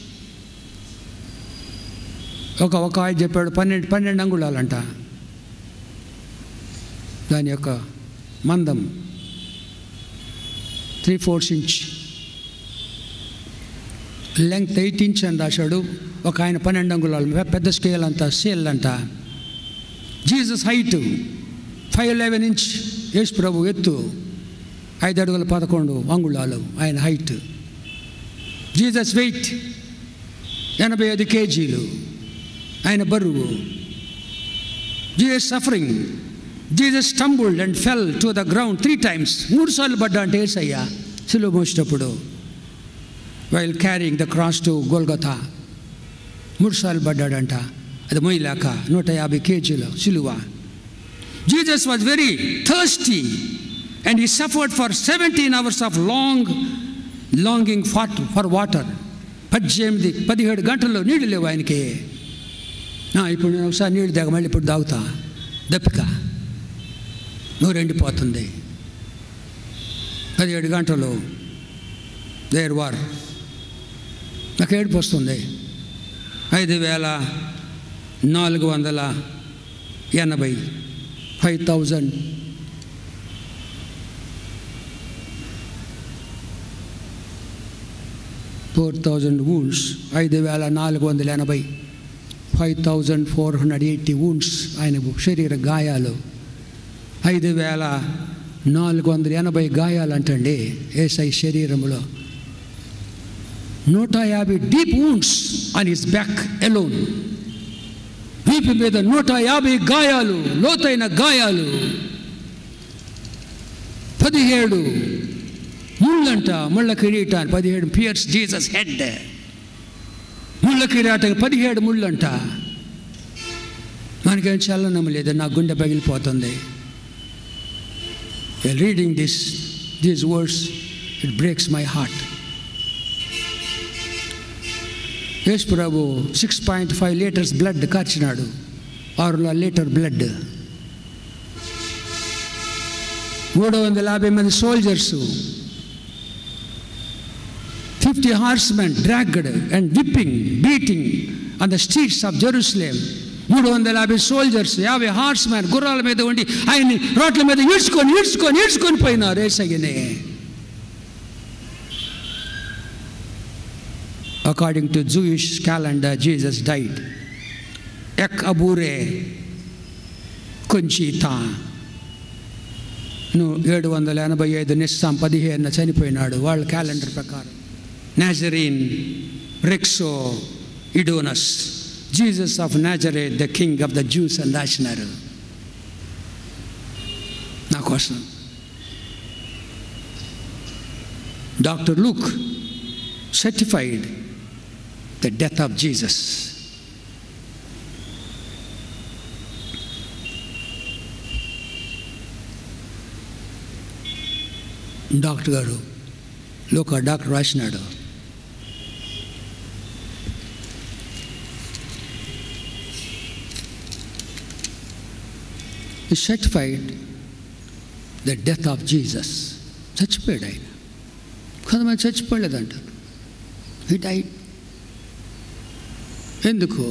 ఒక ఒక ఆయన చెప్పాడు పన్నెండు పన్నెండు అంగుళాలంట దాని యొక్క మందం three fours inch length eight inch అని రాశాడు ఒక ఆయన పన్నెండు అంగుళాలు పెద్ద స్కేల్ అంట సేల్ అంట Jesus height five eleven inch యేసు ప్రభు ఎత్తు ఐదు అడుగుల పదకొండు అంగుళాలు ఆయన హైట్ జీసస్ వెయిట్ ఎనభై ఐదు కేజీలు ఆయన బరువు Jesus suffering Jesus stumbled and fell to the ground three times మూడు సార్లు పడ్డా అంటే ఏసయ్యా సిలువ మోసేటప్పుడు while carrying the cross to Golgotha మూడు సార్లు పడ్డాడంట అది మొయ్యలేక నూట యాభై కేజీలు సిలువ Jesus was very thirsty and he suffered for seventeen hours of long longing fat for water పద్దెనిమిది పదిహేడు గంటల్లో నీళ్ళు లేవు ఆయనకి ఆ, ఇప్పుడు నేను ఒకసారి నీళ్ళు తాగ మళ్ళీ ఇప్పుడు తాగుతా దప్పిక నూరు ఎండిపోతుంది పదిహేడు గంటలు దేర్ వార్ నాకు ఏడుపు వస్తుంది ఐదు వేల నాలుగు వందల ఎనభై five thousand four thousand wounds ఐదు వేల నాలుగు వందల ఎనభై five thousand four hundred eighty wounds ఆయన శరీర గాయాలు ఐదు వేల నాలుగు వందల ఎనభై గాయాలు అంటండి ఏసై శరీరంలో నూట యాభై deep wounds on his back alone వీపు మీద నూట యాభై గాయాలు లోతైన గాయాలు పదిహేడు ముళ్ళంట ముళ్ళ కిరీటాన్ని పదిహేడు పియర్స్ జీసస్ హెడ్ ముళ్ళ కిరీటం పదిహేడు ముళ్ళంట మనకేం చల్లనం లేదు నా గుండె పగిలిపోతుంది reading this these words it breaks my heart యేసు ప్రభు six point five litres blood కార్చినాడు ఆరు లీటర్ బ్లడ్ మూడు వందల యాభై మంది soldiers fifty horsemen dragged and whipping beating on the streets of Jerusalem మూడు వందల యాభై సోల్జర్స్ యాభై హార్స్మెన్ గుర్రాల మీద ఉండి ఆయన్ని రోడ్ల మీద ఈడ్చుకొని ఈడ్చుకొని ఈడ్చుకొని పోయినారు ఏసయ్యని according to Jewish calendar Jesus died ఎక్ అబూరే కొంచీతా నువ్వు ఏడు వందల ఎనభై ఐదు నిస్సాం పదిహేనున చనిపోయినాడు వాళ్ళ క్యాలెండర్ ప్రకారం నాజరీన్ రెక్సో ఇడోనస్ Jesus of Nazareth the king of the Jews అని రాసినారు నా కోసం doctor Luke certified the death of Jesus doctor గారు లోక డాక్టర్ రాసినాడు certified the death of Jesus చచ్చిపోయాడు ఆయన కొంతమంది చచ్చిపోలేదంటారు హీ డైడ్ ఎందుకు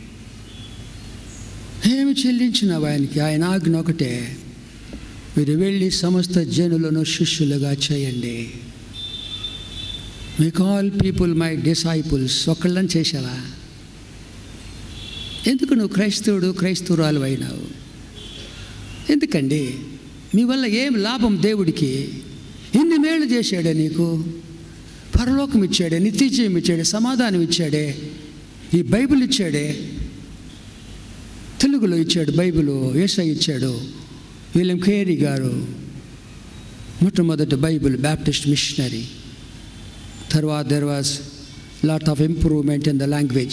ఏమి చెల్లించినావు ఆయనకి ఆయన ఆజ్ఞ ఒకటే మీరు వెళ్ళి సమస్త జనులను శిష్యులుగా చేయండి మీకు ఆల్ పీపుల్ మై డిసైపుల్స్ ఒకళ్ళని చేసావా ఎందుకు నువ్వు క్రైస్తవుడు క్రైస్తవురాలు అయినావు ఎందుకండి మీ వల్ల ఏం లాభం దేవుడికి ఇన్ని మేలు చేశాడే నీకు పరలోకం ఇచ్చాడే నిత్యజయం ఇచ్చాడే సమాధానం ఇచ్చాడే ఈ బైబిల్ ఇచ్చాడే తెలుగులో ఇచ్చాడు బైబిల్ ఏసై ఇచ్చాడు విలియం కేరీ గారు మొట్టమొదటి బైబిల్ బ్యాప్టిస్ట్ మిషనరీ తర్వాత there was lot of improvement in the language.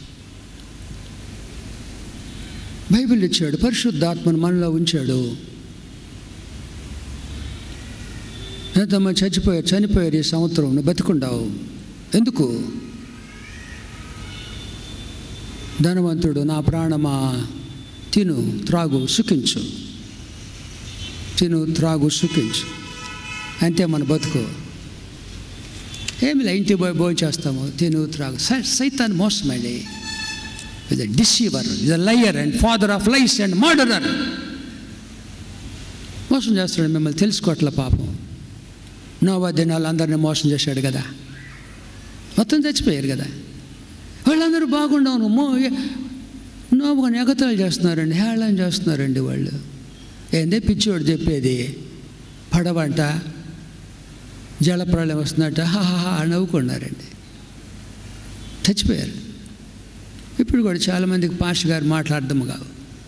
Bible ఇచ్చాడు పరిశుద్ధాత్మను మనలో ఉంచాడు ఎంతమంది చచ్చిపోయారు చనిపోయారు ఈ సంవత్సరం నువ్వు బతికుండావు ఎందుకు ధనవంతుడు నా ప్రాణమా తిను త్రాగు సుఖించు తిను త్రాగు సుఖించు అంతే మన బతుకు ఏమి లే ఇంటి పోయి భోజనం చేస్తాము తిను త్రాగు సై సైతాన్ మోసమండి ఇది డిసీవర్ ఇది liar and father of lies and murderer మోసం చేస్తాడు మిమ్మల్ని తెలుసుకోవట్లే పాపం నోవా దినాలు అందరినీ మోసం చేశాడు కదా మొత్తం చచ్చిపోయారు కదా వాళ్ళందరూ బాగుండవు మో నోవుగా ఎగతాలు చేస్తున్నారండి హేళన చేస్తున్నారండి వాళ్ళు ఏందే పిచ్చివాడు చెప్పేది పడవంట జలప్రళయం వస్తున్నట్ట హాహా నవ్వుకున్నారండి చచ్చిపోయారు ఇప్పుడు కూడా చాలామందికి పాష గారు మాట్లాడదాము కావు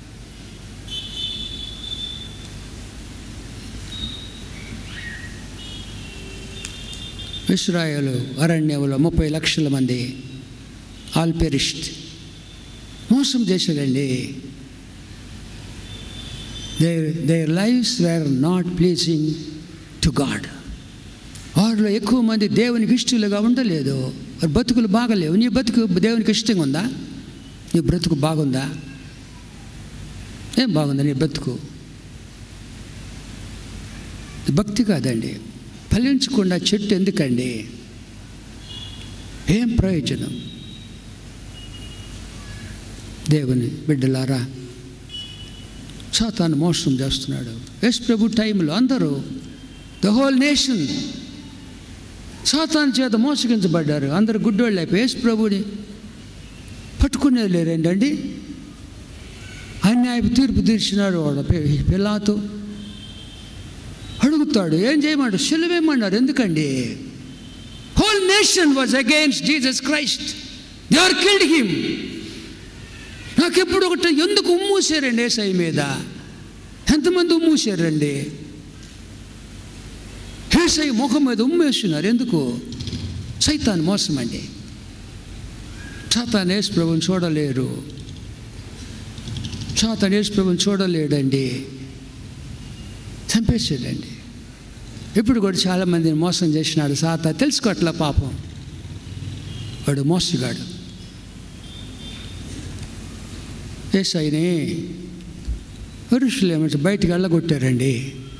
ఇస్రాయలు అరణ్యంలో ముప్పై లక్షల మంది ఆల్ పెరిస్ట్ మోసం చేశాడండి their their lifes were not pleasing to God వారిలో ఎక్కువ మంది దేవునికి ఇష్టలుగా ఉండలేదు వారి బతుకులు బాగలేవు నీ బతుకు దేవునికి ఇష్టంగా ఉందా నీ బ్రతుకు బాగుందా ఏం బాగుందా నీ బ్రతుకు ఇది భక్తి కాదండి ఫలించకుండా చెట్టు ఎందుకండి ఏం ప్రయోజనం దేవుని బిడ్డలారా సాతాను మోసం చేస్తున్నాడు ఎస్ ప్రభు టైంలో అందరూ ద హోల్ నేషన్ సాతాను చేత మోసగించబడ్డారు అందరు గుడ్డోళ్ళు అయిపోయి యేసు ప్రభుని పట్టుకునేది లేరేంటండి అన్యాయపు తీర్పు తీర్చినాడు వాడు పి- పిల్లాతో అడుగుతాడు ఏం చేయమంటారు సిలువేమన్నారు ఎందుకండి whole nation was against Jesus Christ they are killed him నాకెప్పుడు ఒకటి ఎందుకు ఉమ్మూసారండి ఏసై మీద ఎంతమంది ఉమ్మూసారండి ఏసై ముఖం మీద ఉమ్మేస్తున్నారు ఎందుకు సైతాన్ మోసం అండి సాతాన్ యేసు ప్రభుని చూడలేరు సాతాన్ యేసు ప్రభుని చూడలేడండి చంపేసాడండి ఇప్పుడు కూడా చాలామందిని మోసం చేసినాడు సాత తెలుసుకోవట్లే పాపం వాడు మోసగాడు ఏసైని పురుషులు ఏమంటే బయటికి వెళ్ళగొట్టారండి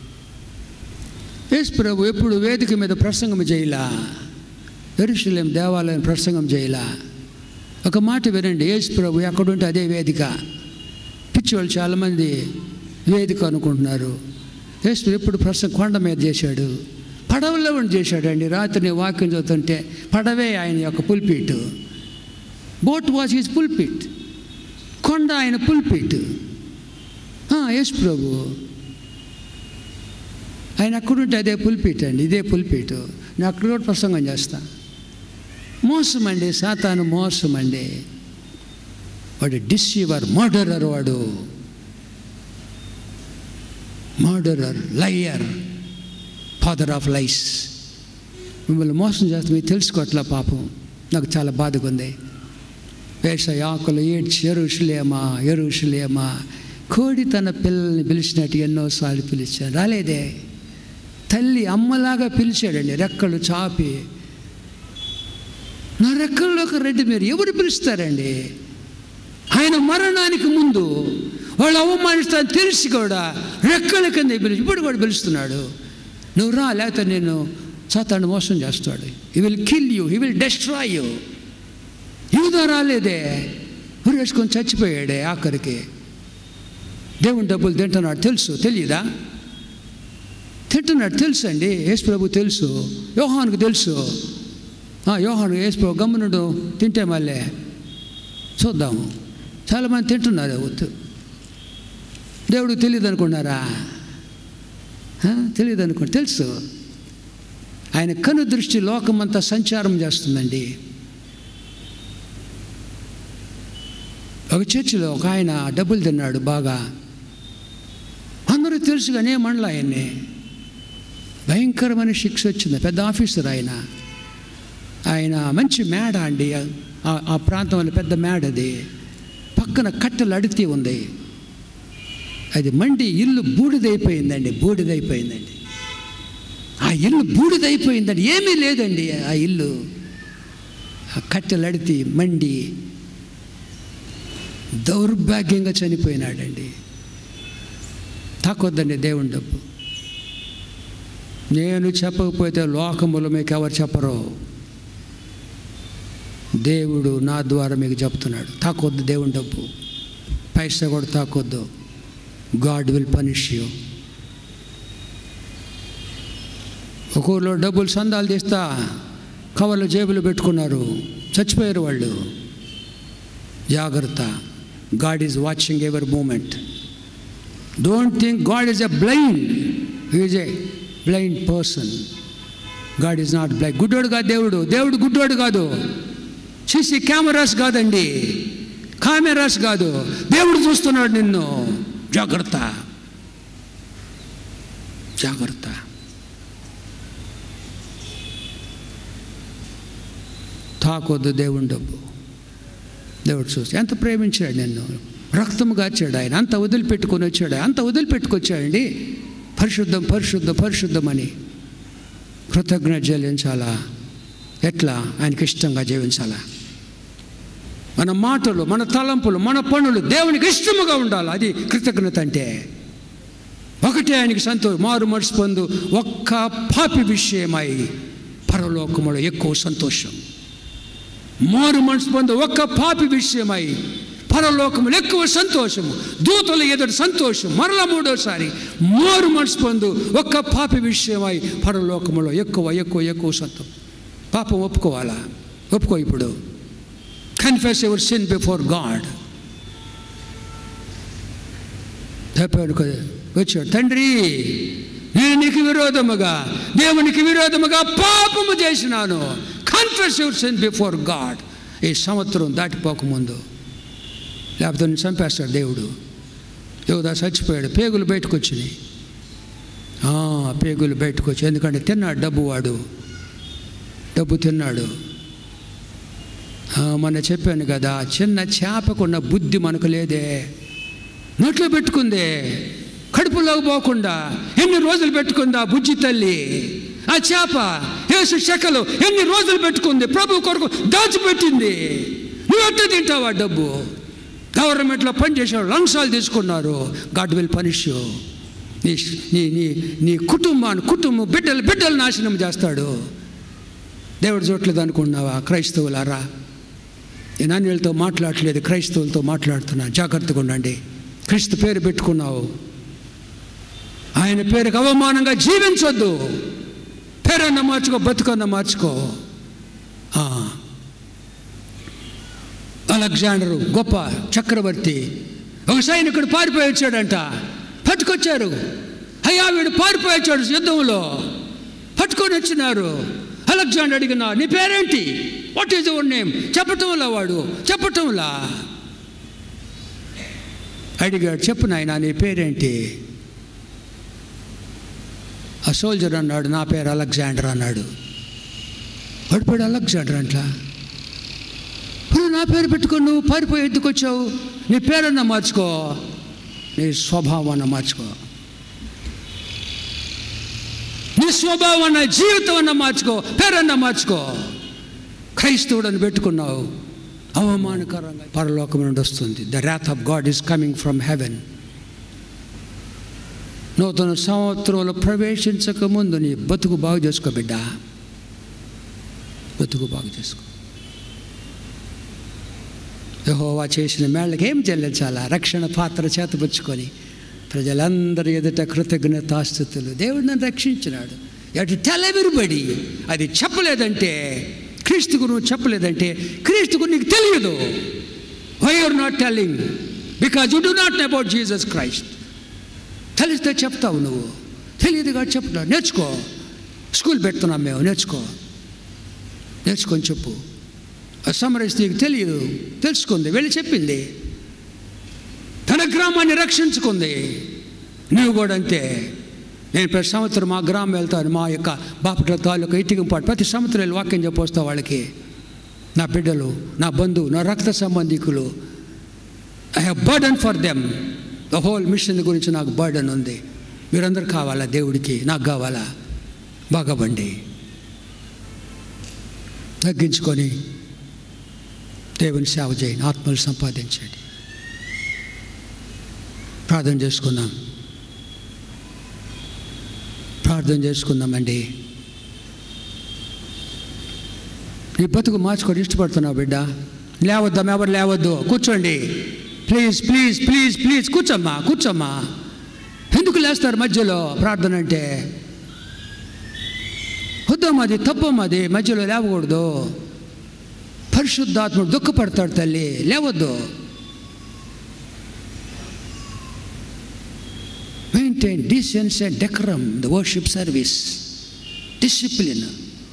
యేసు ప్రభు ఎప్పుడు వేదిక మీద ప్రసంగం చేయలా ఎరుషులేం దేవాలయం ప్రసంగం చేయలా ఒక మాట వినండి యేసు ప్రభు ఎక్కడుంటే అదే వేదిక పిచ్చివాళ్ళు చాలామంది వేదిక అనుకుంటున్నారు యేసు ఎప్పుడు ప్రసంగం కొండ మీద చేశాడు పడవలో ఉండి చేశాడండి రాత్రి నేను వాక్యం చదువుతుంటే పడవే ఆయన యొక్క pulpit boat was his pulpit కొండ ఆయన పుల్పీట్ యేసు ప్రభు ఆయన అక్కడుంటే అదే పుల్పీట్ అండి ఇదే పుల్పీట్ నేను అక్కడ కూడా ప్రసంగం చేస్తా మోసం అండి సాతాను మోసం అండి వాడు డిస్సీవర్ మర్డరర్ వాడు murderer liar father of lies మిమ్మల్ని మోసం చేస్తే మీకు తెలుసుకోవట్లే పాపం నాకు చాలా బాధగా ఉంది వేష ఆకులు ఏడ్చి ఎరుషులేమా ఎరుషులేమా కోడి తన పిల్లల్ని పిలిచినట్టు ఎన్నోసార్లు పిలిచాడు రాలేదే తల్లి అమ్మలాగా పిలిచాడండి రెక్కలు చాపి నా రెక్కల్లోకి రెడ్డి మీరు ఎవరు పిలుస్తారండి ఆయన మరణానికి ముందు వాళ్ళు అవమానిస్తారని తెలిసి కూడా రెక్కల కింద పిలిచి ఇప్పుడు కూడా పిలుస్తున్నాడు నువ్వు రా లేకపోతే నేను సాతాను మోసం చేస్తాడు he will kill you he will destroy you యూదా రాలేదే ఉరేసుకొని చచ్చిపోయాడే ఆఖరికి దేవుని డబ్బులు తింటున్నాడు తెలుసు తెలియదా తింటున్నాడు తెలుసు అండి యేసు ప్రభు తెలుసు యోహానుకు తెలుసు ఆ, యోహాను యేసు ప్రభు గమ్మునుడు తింటే మళ్ళీ చూద్దాము చాలామంది తింటున్నారు వద్దు దేవుడు తెలియదు అనుకున్నారా ఆ, తెలియదు అనుకోండి తెలుసు ఆయన కను దృష్టి లోకమంతా సంచారం చేస్తుందండి ఒక చర్చిలో ఒక ఆయన డబ్బులు తిన్నాడు బాగా అందరూ తెలుసు కానీ మండల ఆయన్ని భయంకరమైన శిక్ష వచ్చింది పెద్ద ఆఫీసర్ ఆయన ఆయన మంచి మేడ అండి ఆ- ఆ ప్రాంతంలో పెద్ద మేడ అది పక్కన కట్టెలు అడితే ఉంది అది మండి ఇల్లు బూడిదైపోయిందండి బూడిదైపోయిందండి ఆ ఇల్లు బూడిదైపోయిందండి ఏమీ లేదండి ఆ ఇల్లు ఆ కట్టెలు అడితి మండి దౌర్భాగ్యంగా చనిపోయినాడండి తాకొద్దండి దేవుని డబ్బు నేను చెప్పకపోతే లోకములు మీకు ఎవరు చెప్పరు దేవుడు నా ద్వారా మీకు చెప్తున్నాడు తాకొద్దు దేవుని డబ్బు పైసా కూడా తాకొద్దు గాడ్ విల్ పనిష్ యూ ఒక ఊర్లో డబ్బులు సందాలు తీస్తా కవర్లు జేబులు పెట్టుకున్నారు చచ్చిపోయారు వాళ్ళు జాగ్రత్త God is watching ever moment don't think God is a blind is a blind person God is not blind గుడ్డోడు కాదు దేవుడు దేవుడు గుడ్డోడు కాదు సీసీ కెమెరాస్ కాదండి కెమెరాస్ కాదు దేవుడు చూస్తున్నాడు నిన్ను జాగ్రత్త జాగ్రత్త తాకొద్దు దేవుని డబ్బు దేవుడు చూసి ఎంత ప్రేమించాడు నిన్ను రక్తము గాచాడు ఆయన అంత వదిలిపెట్టుకొని వచ్చాడు అంత వదిలిపెట్టుకొచ్చాడండి పరిశుద్ధం పరిశుద్ధం పరిశుద్ధం అని కృతజ్ఞత చెల్లించాలా ఎట్లా ఆయనకి ఇష్టంగా జీవించాలా మన మాటలు మన తలంపులు మన పనులు దేవునికి ఇష్టముగా ఉండాలి అది కృతజ్ఞత అంటే ఒకటే ఆయనకి సంతోషం మారు మనసు పొందు ఒక్క పాపి విషయమై పరలోకములో ఎక్కువ సంతోషం మారు మనసు పొందు ఒక్క పాపి విషయమై పరలోకములు ఎక్కువ సంతోషము దూతలు ఎదుటి సంతోషం మరల మూడోసారి మారు మనసు పొందు ఒక్క పాపి విషయమై పరలోకములో ఎక్కువ ఎక్కువ ఎక్కువ సంతోషం పాపం ఒప్పుకోవాలా ఒప్పుకో ఇప్పుడు confess your sin before God చెప్పాడు కదా వచ్చాడు తండ్రి నేను నీకు విరోధముగా దేవునికి విరోధముగా పాపము చేసినాను confess your sin before God ఈ సంవత్సరం దాటిపోకముందు లేకపోతే నేను చంపేస్తాడు దేవుడు యోదా చచ్చిపోయాడు పేగులు బయటకు వచ్చినాయి ఆ, పేగులు బయటకు వచ్చి ఎందుకంటే తిన్నాడు డబ్బు వాడు డబ్బు తిన్నాడు ఆ, మొన్న చెప్పాను కదా చిన్న చేపకున్న బుద్ధి మనకు లేదే నోట్లో పెట్టుకుందే కడుపులోకి పోకుండా ఎన్ని రోజులు పెట్టుకుందా బుజ్జి తల్లి ఆ చేప యేసు చెక్కలు ఎన్ని రోజులు పెట్టుకుంది ప్రభు కొరకు దాచిపెట్టింది నువ్వు ఎట్ట తింటావా డబ్బు గవర్నమెంట్లో పనిచేసేవాళ్ళు లంచాలు తీసుకున్నారు గాడ్ విల్ పనిష్ యూ నీ నీ నీ నీ కుటుంబాన్ని కుటుంబం బిడ్డలు బిడ్డలు నాశనం చేస్తాడు దేవుడు చూడలేదు అనుకున్నావా క్రైస్తవులారా నేను అన్యులతో మాట్లాడట్లేదు క్రైస్తవులతో మాట్లాడుతున్నా జాగ్రత్తగా ఉండండి క్రీస్తు పేరు పెట్టుకున్నావు ఆయన పేరుకి అవమానంగా జీవించొద్దు పేరన్న మార్చుకో బతుకన్న మార్చుకో ఆ. అలెగ్జాండరు గొప్ప చక్రవర్తి ఒక సైనికుడు పారిపోయి వచ్చాడంట పట్టుకొచ్చారు అయ్యా వీడు పారిపోయి వచ్చాడు యుద్ధంలో పట్టుకొని వచ్చినారు అలెగ్జాండర్ అడిగిన నీ పేరేంటి వాట్ ఈజ్ యువర్ నేమ్ చెప్పటంలా వాడు చెప్పటంలా అడిగాడు చెప్పు నాయన నీ పేరేంటి ఆ సోల్జర్ అన్నాడు నా పేరు అలెగ్జాండర్ అన్నాడు వాడి పేరు అలెగ్జాండర్ అంట్లా ఇప్పుడు నా పేరు పెట్టుకొని నువ్వు పారిపోయి ఎందుకు వచ్చావు నీ పేరన్నా మార్చుకో నీ స్వభావాన్ని మార్చుకో నీ స్వభావాన్ని జీవితం అన్న మార్చుకో పేరన్నా మార్చుకో క్రైస్తవుడని పెట్టుకున్నావు అవమానకరంగా పరలోకం నుండి వస్తుంది the wrath of God is coming from heaven నూతన సంవత్సరంలో ప్రవేశించక ముందు నీ బతుకు బాగు చేసుకో బిడ్డ బతుకు బాగు చేసుకో యెహోవా చేసిన మేళ్ళకి ఏం చెల్లించాలా రక్షణ పాత్ర చేతపుచ్చుకొని ప్రజలందరి ఎదుట కృతజ్ఞతాస్థుతులు దేవుడు నన్ను రక్షించినాడు ఎటు టెల్ ఎవరిబడి అది చెప్పలేదంటే క్రీస్తుకు నువ్వు చెప్పలేదంటే క్రీస్తుకు నీకు తెలియదు why are not telling because you do not about Jesus Christ తెలిస్తే చెప్తావు నువ్వు తెలియదుగా చెప్తావు నేర్చుకో స్కూల్ పెడుతున్నాం మేము నేర్చుకో నేర్చుకొని చెప్పు ఆ సమరస్ నీకు తెలియదు తెలుసుకుంది వెళ్ళి చెప్పింది తన గ్రామాన్ని రక్షించుకుంది నువ్వు కూడా అంతే నేను ప్రతి సంవత్సరం మా గ్రామం వెళ్తాను మా యొక్క బాపట్ల తాలూకా ఇటికి పాటు ప్రతి సంవత్సరం వెళ్ళి వాక్యం చెప్పొస్తా వాళ్ళకి నా బిడ్డలు నా బంధువు నా రక్త సంబంధికులు I have burden for them the whole mission గురించి నాకు బర్డన్ ఉంది మీరందరూ కావాలా దేవుడికి నాకు కావాలా బాగబండి తగ్గించుకొని దేవుని సేవ చేయండి ఆత్మలు సంపాదించండి ప్రార్థన చేసుకుందాం ప్రార్థన చేసుకుందామండి నీ బతుకు మార్చుకొని ఇష్టపడుతున్నావు బిడ్డ లేవద్దాం ఎవరు లేవద్దు కూర్చోండి ప్లీజ్ ప్లీజ్ ప్లీజ్ ప్లీజ్ కూర్చోమ్మా కూర్చోమ్మా ఎందుకు లేస్తారు మధ్యలో ప్రార్థన అంటే వద్దాం అది తప్పమ్మా అది మధ్యలో లేవకూడదు పరిశుద్ధాత్ముడు దుఃఖపడతాడు తల్లి లేవద్దు maintain decency and decorum the worship service discipline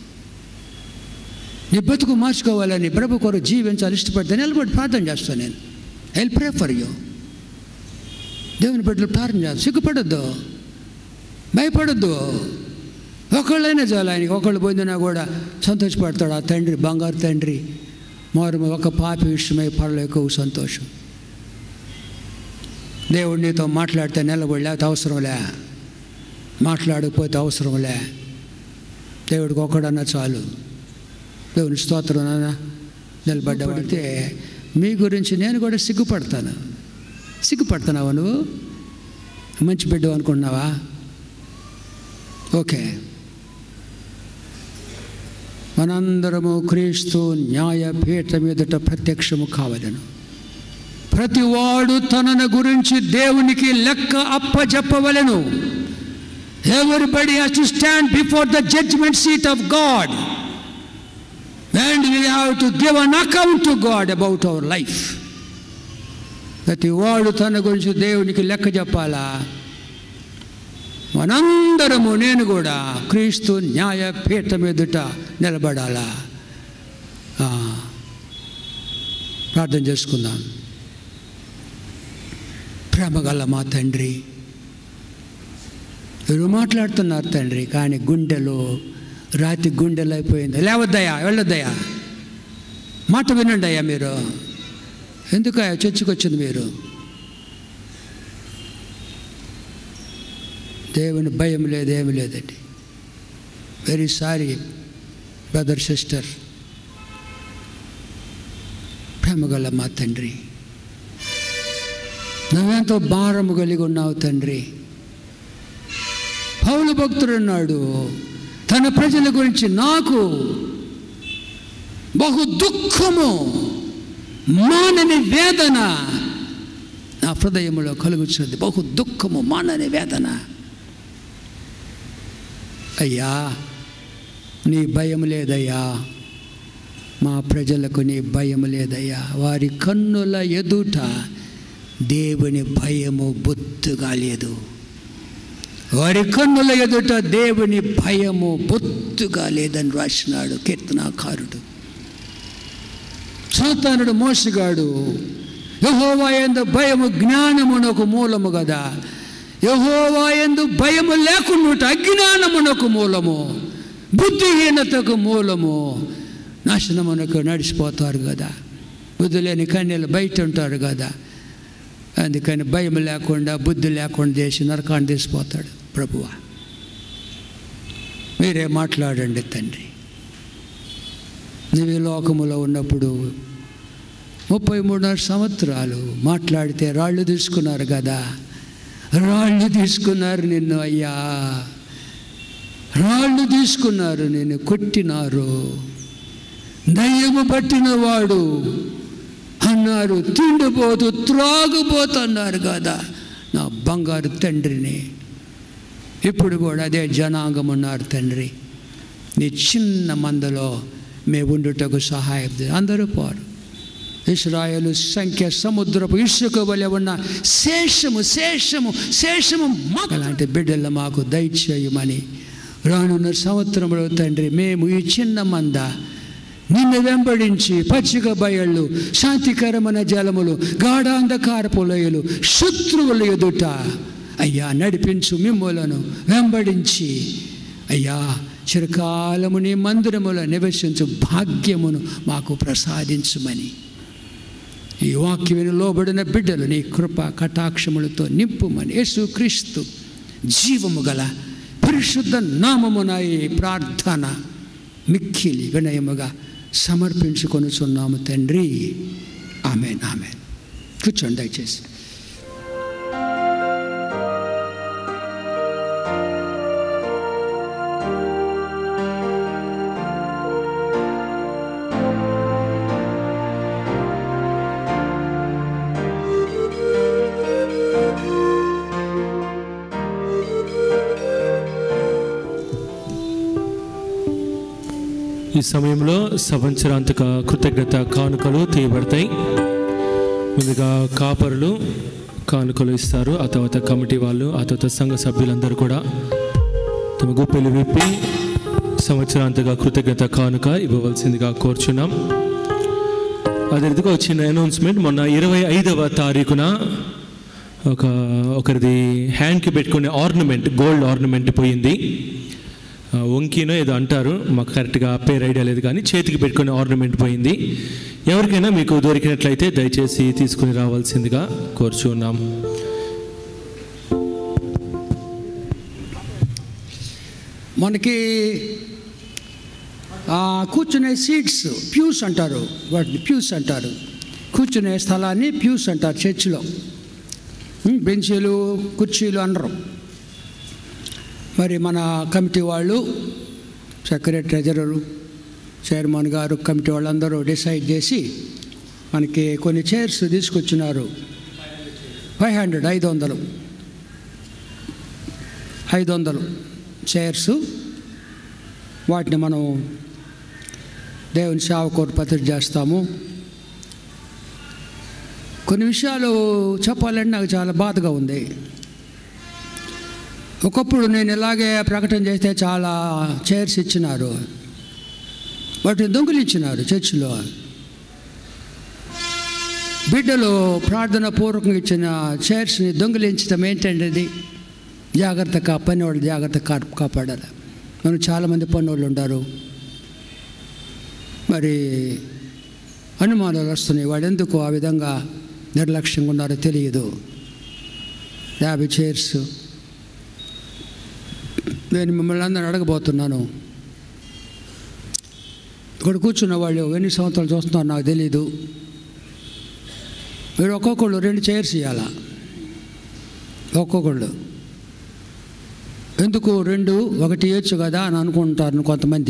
నీ బతుకు మార్చుకోవాలని ప్రభు కొరకు జీవించాలి ఇష్టపడితే నిలబడి ప్రార్థన చేస్తాను నేను ఐ ప్రే ఫర్ యూ దేవుని బిడ్డలు ప్రార్థన చేస్తాను సిగ్గుపడద్దు భయపడద్దు ఒకళ్ళైనా చాలు ఆయనకి ఒకళ్ళు పొందినా కూడా సంతోషపడతాడు ఆ తండ్రి బంగారు తండ్రి మారు ఒక పాపి విషయమై పడలో ఎక్కువ సంతోషం దేవుడు నీతో మాట్లాడితే నిలబడి లేకపోతే అవసరంలే మాట్లాడకపోతే అవసరంలే దేవుడికి ఒక్కడన్నా చాలు దేవుని స్తోత్రం నాన్న నిలబడ్డబడితే మీ గురించి నేను కూడా సిగ్గుపడతాను సిగ్గుపడుతున్నావా నువ్వు మంచి బిడ్డ అనుకుంటున్నావా ఓకే మనందరము క్రీస్తు న్యాయపీఠం ఎదుట ప్రత్యక్షము కావలను ప్రతివాడు తనను గురించి దేవునికి లెక్క అప్పజెప్పవలను everybody has to stand before the judgement seat of God and we have to give an account to God about our life ప్రతి వాడు తన గురించి దేవునికి లెక్క చెప్పాలా మనందరము నేను కూడా క్రీస్తు న్యాయపీఠం ఎదుట నిలబడాలా ఆ, ప్రార్థన చేసుకుందాం ప్రేమగల మా తండ్రి మీరు మాట్లాడుతున్నారు తండ్రి కానీ గుండెలో రాతి గుండెలు అయిపోయింది లేవద్దయ్యా వెళ్ళొద్దయ్యా మాట వినండి అయ్యా మీరు ఎందుకు చర్చకు వచ్చింది మీరు దేవుని భయం లేదు ఏమి లేదండి వెరీ సారీ బ్రదర్ సిస్టర్ ప్రేమగల మా తండ్రి నువ్వెంతో భారము కలిగి ఉన్నావు తండ్రి పౌలు భక్తుడున్నాడు తన ప్రజల గురించి నాకు బహు దుఃఖము మానని వేదన నా హృదయంలో కలుగుతున్నది బహు దుఃఖము మానని వేదన అయ్యా నీ భయం లేదయ్యా మా ప్రజలకు నీ భయం లేదయ్యా వారి కన్నుల ఎదుట దేవుని భయము బొత్తుగా లేదు వారి కన్నుల ఎదుట దేవుని భయము బొత్తుగా లేదని రాసినాడు కీర్తనాకారుడు సాతానుడు మోసగాడు యహోవా ఎందు భయము జ్ఞానమునకు మూలము కదా యహోవా ఎందు భయము లేకుండా అజ్ఞానమునకు మూలము బుద్ధిహీనతకు మూలము నాశనమునకు నడిచిపోతారు కదా బుద్ధి లేని కన్యలు బయట ఉంటారు కదా అందుకని భయం లేకుండా బుద్ధి లేకుండా చేసి నరకాన్ని తీసిపోతాడు ప్రభువా మీరే మాట్లాడండి తండ్రి నువ్వు ఈ లోకములో ఉన్నప్పుడు ముప్పై మూడున్నర సంవత్సరాలు మాట్లాడితే రాళ్ళు తీసుకున్నారు కదా రాళ్ళు తీసుకున్నారు నిన్ను అయ్యా రాళ్ళు తీసుకున్నారు నిన్ను కొట్టినారు దయ్యము పట్టినవాడు అన్నారు తిండిపోతూ త్రాగుపోతున్నారు కదా నా బంగారు తండ్రిని ఇప్పుడు కూడా అదే జనాంగం ఉన్నారు తండ్రి నీ చిన్న మందలో మేము ఉండుటకు సహాయం చేయి. అందరూ పోరు ఇస్రాయలు సంఖ్య సముద్రపు ఇసుక వలె ఉన్న శేషము శేషము శేషము మాకు అలాంటి బిడ్డలు మాకు దయచేయమని రానున్న సంవత్సరంలో తండ్రి మేము ఈ చిన్న మంద నిన్ను వెంబడించి పచ్చిక బయళ్ళు శాంతికరమైన జలములు గాఢాంధకారపు లోయలు శత్రువుల ఎదుట అయ్యా నడిపించు మిమ్ములను వెంబడించి అయ్యా చిరకాలము నీ మందిరములో నివసించు భాగ్యమును మాకు ప్రసాదించుమని ఈ వాక్యమును లోబడిన బిడ్డలు నీ కృప కటాక్షములతో నింపుమని యేసుక్రీస్తు జీవము గల పరిశుద్ధ నామమున ఈ ప్రార్థన మిక్కిలి వినయముగా సమర్పించుకొనుచున్నాము తండ్రి ఆమెన్ ఆమెన్ కూర్చోండి దయచేసి ఈ సమయంలో సంవత్సరాంతక కృతజ్ఞత కానుకలు తీయబడతాయి ముందుగా కాపరులు కానుకలు ఇస్తారు ఆ తర్వాత కమిటీ వాళ్ళు ఆ తర్వాత సంఘ సభ్యులందరూ కూడా తమ గుప్పెలు విప్పి సంవత్సరాంతగా కృతజ్ఞత కానుక ఇవ్వవలసిందిగా కోరుచున్నాం అదే రీతిగా వచ్చిన అనౌన్స్మెంట్ మొన్న ఇరవై ఐదవ తారీఖున ఒక ఒకరిది హ్యాండ్కి పెట్టుకునే ఆర్నమెంట్ గోల్డ్ ఆర్నమెంట్ పోయింది ఆ, వంకీనో ఏదో అంటారు మాకు కరెక్ట్గా పేరు ఐడియా లేదు కానీ చేతికి పెట్టుకునే ఆర్నమెంట్ పోయింది ఎవరికైనా మీకు దొరికినట్లయితే దయచేసి తీసుకుని రావాల్సిందిగా కోరుచున్నాం మనకి ఆ, కూర్చునే సీట్స్ ప్యూస్ అంటారు వాటిని ప్యూస్ అంటారు కూర్చునే స్థలాన్ని ప్యూస్ అంటారు చర్చిలో ఉమ్, బెంచీలు కుర్చీలు అనరు మరి మన కమిటీ వాళ్ళు సెక్రటరీ ట్రెజరరు చైర్మన్ గారు కమిటీ వాళ్ళందరూ డిసైడ్ చేసి మనకి కొన్ని చైర్స్ తీసుకొచ్చినారు ఫైవ్ హండ్రెడ్ ఐదు వందలు ఐదు వందలు చైర్స్ వాటిని మనం దేవుని సేవకోరు పత్రిక చేస్తాము కొన్ని విషయాలు చెప్పాలంటే నాకు చాలా బాధగా ఉంది ఒకప్పుడు నేను ఇలాగే ప్రకటన చేస్తే చాలా చైర్స్ ఇచ్చినారు వాటిని దొంగలు ఇచ్చినారు చర్చిలో బిడ్డలు ప్రార్థన పూర్వకంగా ఇచ్చిన చైర్స్ని దొంగిలించడం ఏంటండి అది జాగ్రత్త కా పని వాళ్ళు జాగ్రత్త కా కాపాడాలి మనం చాలామంది పని వాళ్ళు ఉంటారు మరి అనుమానాలు వస్తున్నాయి వాడు ఎందుకు ఆ విధంగా నిర్లక్ష్యంగా ఉన్నారో తెలియదు యాభై చైర్స్ నేను మిమ్మల్ని అందరిని అడగబోతున్నాను ఇక్కడ కూర్చున్న వాళ్ళు ఎన్ని సంవత్సరాలు చూస్తున్నారో నాకు తెలీదు మీరు ఒక్కొక్కళ్ళు రెండు చైర్స్ ఇవ్వాలా ఒక్కొక్కళ్ళు ఎందుకు రెండు ఒకటి ఇవ్వచ్చు కదా అని అనుకుంటారు కొంతమంది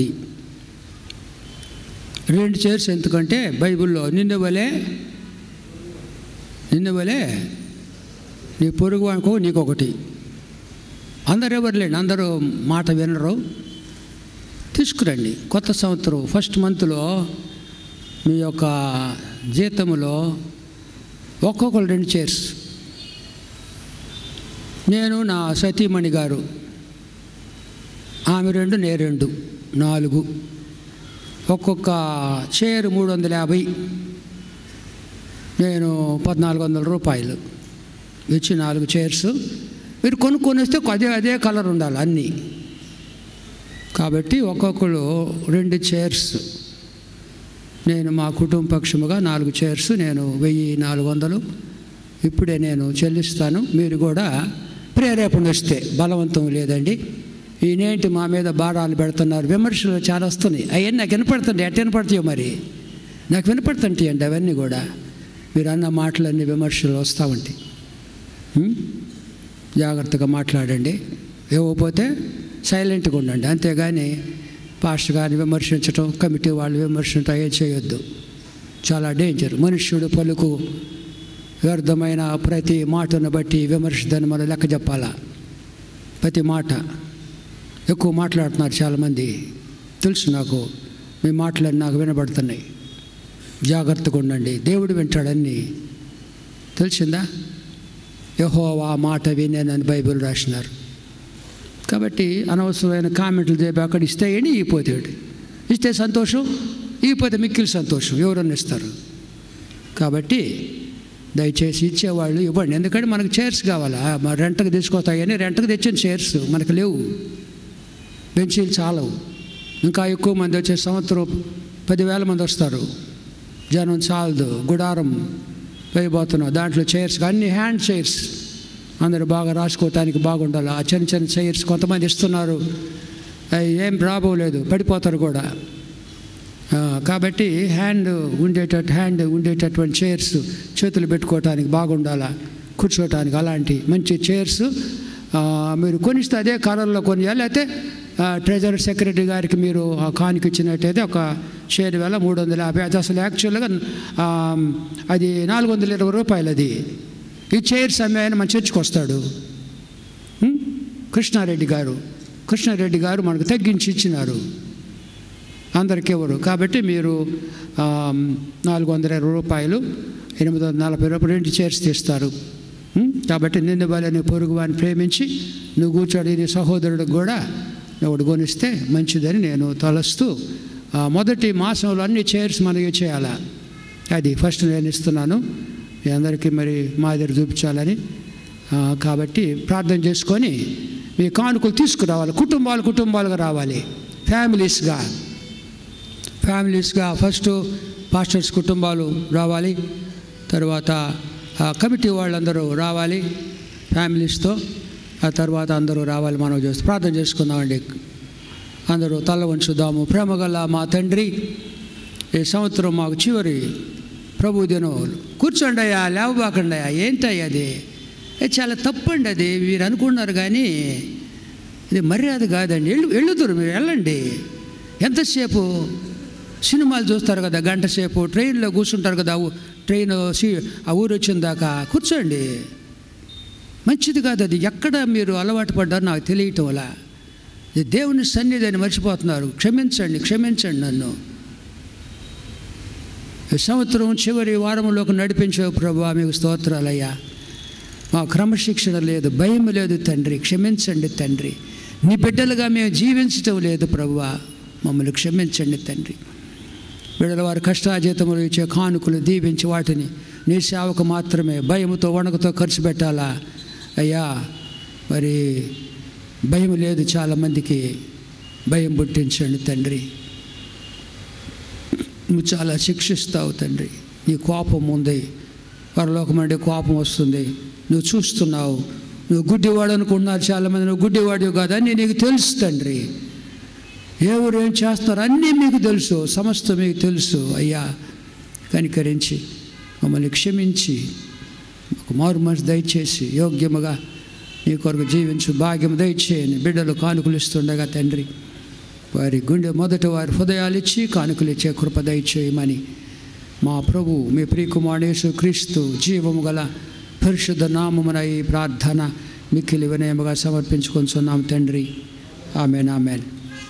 రెండు చైర్స్ ఎందుకంటే బైబిల్లో నిన్న వలే నిన్న వలే నీ పొరుగు వానికో నీకొకటి అందరు ఎవరు లేండి అందరూ మాట వినరు తీసుకురండి కొత్త సంవత్సరం ఫస్ట్ మంత్లో మీ యొక్క జీతములో ఒక్కొక్కరు రెండు చైర్స్ నేను నా సతీమణి గారు ఆమె రెండు నేను రెండు నాలుగు ఒక్కొక్క చైర్ మూడు వందల యాభై నేను పద్నాలుగు వందల రూపాయలు ఇచ్చి నాలుగు చైర్స్ మీరు కొనుక్కొని వస్తే అదే అదే కలర్ ఉండాలి అన్నీ కాబట్టి ఒక్కొక్కరు రెండు చైర్స్ నేను మా కుటుంబ పక్షముగా నాలుగు చైర్స్ నేను వెయ్యి నాలుగు వందలు ఇప్పుడే నేను చెల్లిస్తాను మీరు కూడా ప్రేరేపణ వస్తే బలవంతం లేదండి ఈయనేంటి మా మీద భారాలు పెడుతున్నారు విమర్శలు చాలా వస్తున్నాయి అవన్నీ నాకు వినపడుతుంది ఎట్ట వినపడతాయో మరి నాకు వినపడుతుంటాయి అండి అవన్నీ కూడా మీరు అన్న మాటలన్నీ విమర్శలు వస్తూ ఉంటాయి ఉం? జాగ్రత్తగా మాట్లాడండి ఇవ్వకపోతే సైలెంట్గా ఉండండి అంతేగాని పాస్టర్ గారిని విమర్శించటం కమిటీ వాళ్ళు విమర్శించటం ఏం చేయొద్దు చాలా డేంజర్ మనుష్యుడు పలుకు వ్యర్థమైన ప్రతి మాటను బట్టి విమర్శిద్దని మనం లెక్క చెప్పాలా ప్రతి మాట ఎక్కువ మాట్లాడుతున్నారు చాలామంది తెలుసు నాకు మీ మాటలన్నీ నాకు వినబడుతున్నాయి జాగ్రత్తగా ఉండండి దేవుడు వింటాడన్నీ తెలిసిందా యహోవా మాట వినేనని బైబిల్ రాసినారు కాబట్టి అనవసరమైన కామెంట్లు చెప్పి అక్కడ ఇస్తే ఏంటి ఇగిపోతాడు ఇస్తే సంతోషం ఇగిపోతే మిక్కిలి సంతోషం ఎవరన్నా ఇస్తారు కాబట్టి దయచేసి ఇచ్చేవాళ్ళు ఇవ్వండి ఎందుకంటే మనకు చైర్స్ కావాలా మా రెంట్కి తీసుకొస్తాయని రెంట్కి తెచ్చిన చైర్స్ మనకు లేవు బెంచీలు చాలవు ఇంకా ఎక్కువ మంది వచ్చే సంవత్సరం పదివేల మంది వస్తారు జనం చాలదు గుడారం వేయబోతున్నాం దాంట్లో చైర్స్ అన్ని హ్యాండ్ చైర్స్ అందరూ బాగా రాసుకోవటానికి బాగుండాలి ఆ చిన్న చిన్న చైర్స్ కొంతమంది ఇస్తున్నారు అవి ఏం రాబోలేదు పడిపోతారు కూడా ఆ, కాబట్టి హ్యాండ్ ఉండేటట్టు హ్యాండ్ ఉండేటటువంటి చైర్స్ చేతులు పెట్టుకోవటానికి బాగుండాలా కూర్చోవటానికి అలాంటి మంచి చైర్స్ ఆ, మీరు కొనిస్తే అదే కలర్లో కొనియాలి లేకపోతే ట్రెజరీ సెక్రటరీ గారికి మీరు ఆ కానుక ఇచ్చినట్టయితే ఒక షేర్ వేల మూడు వందల యాభై అది అసలు యాక్చువల్గా ఆ, అది నాలుగు వందల ఇరవై రూపాయలు అది ఈ చైర్స్ అమ్మే ఆయన మన చర్చికి వస్తాడు ఉం? కృష్ణారెడ్డి గారు కృష్ణారెడ్డి గారు మనకు తగ్గించి ఇచ్చినారు అందరికి ఇవ్వరు కాబట్టి మీరు ఆ, నాలుగు వందల ఇరవై రూపాయలు ఎనిమిది వందల నలభై రూపాయలు రెండు చైర్స్ తీస్తారు ఉం? కాబట్టి నిన్ను బలని పొరుగు వాడిని ప్రేమించి నువ్వు కూర్చోడి నీ సహోదరుడికి కూడా ఒకటి కొనిస్తే మంచిదని నేను తలస్తూ ఆ, మొదటి మాసంలో అన్ని చైర్స్ మనకి చేయాలా అది ఫస్ట్ నేను ఇస్తున్నాను మీ అందరికీ మరి మాదిరి చూపించాలని ఆ, కాబట్టి ప్రార్థన చేసుకొని మీ కానుకలు తీసుకురావాలి కుటుంబాలు కుటుంబాలుగా రావాలి ఫ్యామిలీస్గా ఫ్యామిలీస్గా ఫస్ట్ పాస్టర్స్ కుటుంబాలు రావాలి తర్వాత ఆ కమిటీ వాళ్ళందరూ రావాలి ఫ్యామిలీస్తో ఆ తర్వాత అందరూ రావాలి మనం చేస్తూ ప్రార్థన చేసుకుందామండి అందరూ తల వంచుదాము ప్రేమగల మా తండ్రి ఈ సంవత్సరం మాకు చివరి ప్రభు దినం కూర్చోండి అయ్యా లేవబాకండి అయ్యా ఏంటయ్యా అది ఏ చాలా తప్పండి అది మీరు అనుకున్నారు కానీ ఇది మర్యాద కాదండి ఎళ్ళు వెళ్ళుదురు మీరు వెళ్ళండి ఎంతసేపు సినిమాలు చూస్తారు కదా గంట సేపు ట్రైన్లో కూర్చుంటారు కదా ఆ ఊ- ట్రైన్ సి- ఆ ఊరు వచ్చిన దాకా కూర్చోండి మంచిది కాదు అది ఎక్కడ మీరు అలవాటు పడ్డారో నాకు తెలియటం వల్ల ఇది దేవుని సన్నిధిని మర్చిపోతున్నారు క్షమించండి క్షమించండి నన్ను ఈ సంవత్సరం చివరి వారంలోకి నడిపించే ప్రభు మీకు స్తోత్రాలయ్యా మా క్రమశిక్షణ లేదు భయం లేదు తండ్రి క్షమించండి తండ్రి నీ బిడ్డలుగా మేము జీవించటం లేదు ప్రభువా మమ్మల్ని క్షమించండి తండ్రి బిడ్డల వారి కష్టాజీతములు ఇచ్చే కానుకలు దీవించి వాటిని నీ సేవకు మాత్రమే భయముతో వణుకుతో ఖర్చు పెట్టాలా అయ్యా మరి భయం లేదు చాలామందికి భయం పుట్టించండి తండ్రి నువ్వు చాలా శిక్షిస్తావు తండ్రి నీ కోపం ఉంది పరలోకం అంటే కోపం వస్తుంది నువ్వు చూస్తున్నావు నువ్వు గుడ్డివాడు అనుకుంటున్నారు చాలామంది నువ్వు గుడ్డివాడివి కాదని నీకు తెలుసు తండ్రి ఎవరు ఏం చేస్తారు అన్నీ మీకు తెలుసు సమస్త మీకు తెలుసు అయ్యా కనికరించి మమ్మల్ని క్షమించి ఒక మారు మనసు దయచేసి యోగ్యముగా నీ కొరకు జీవించు భాగ్యం దయచేయని బిడ్డలు కానుకలు ఇస్తుండగా తండ్రి వారి గుండె మొదట వారి హృదయాలు ఇచ్చి కానుకలు ఇచ్చే కృప దయచేయమని మా ప్రభు మీ ప్రియకుమారేశు క్రీస్తు జీవము గల పరిశుద్ధ నామమున ఈ ప్రార్థన మిక్కిలి వినయముగా సమర్పించుకొంచున్నాం తండ్రి ఆమెన్ ఆమెన్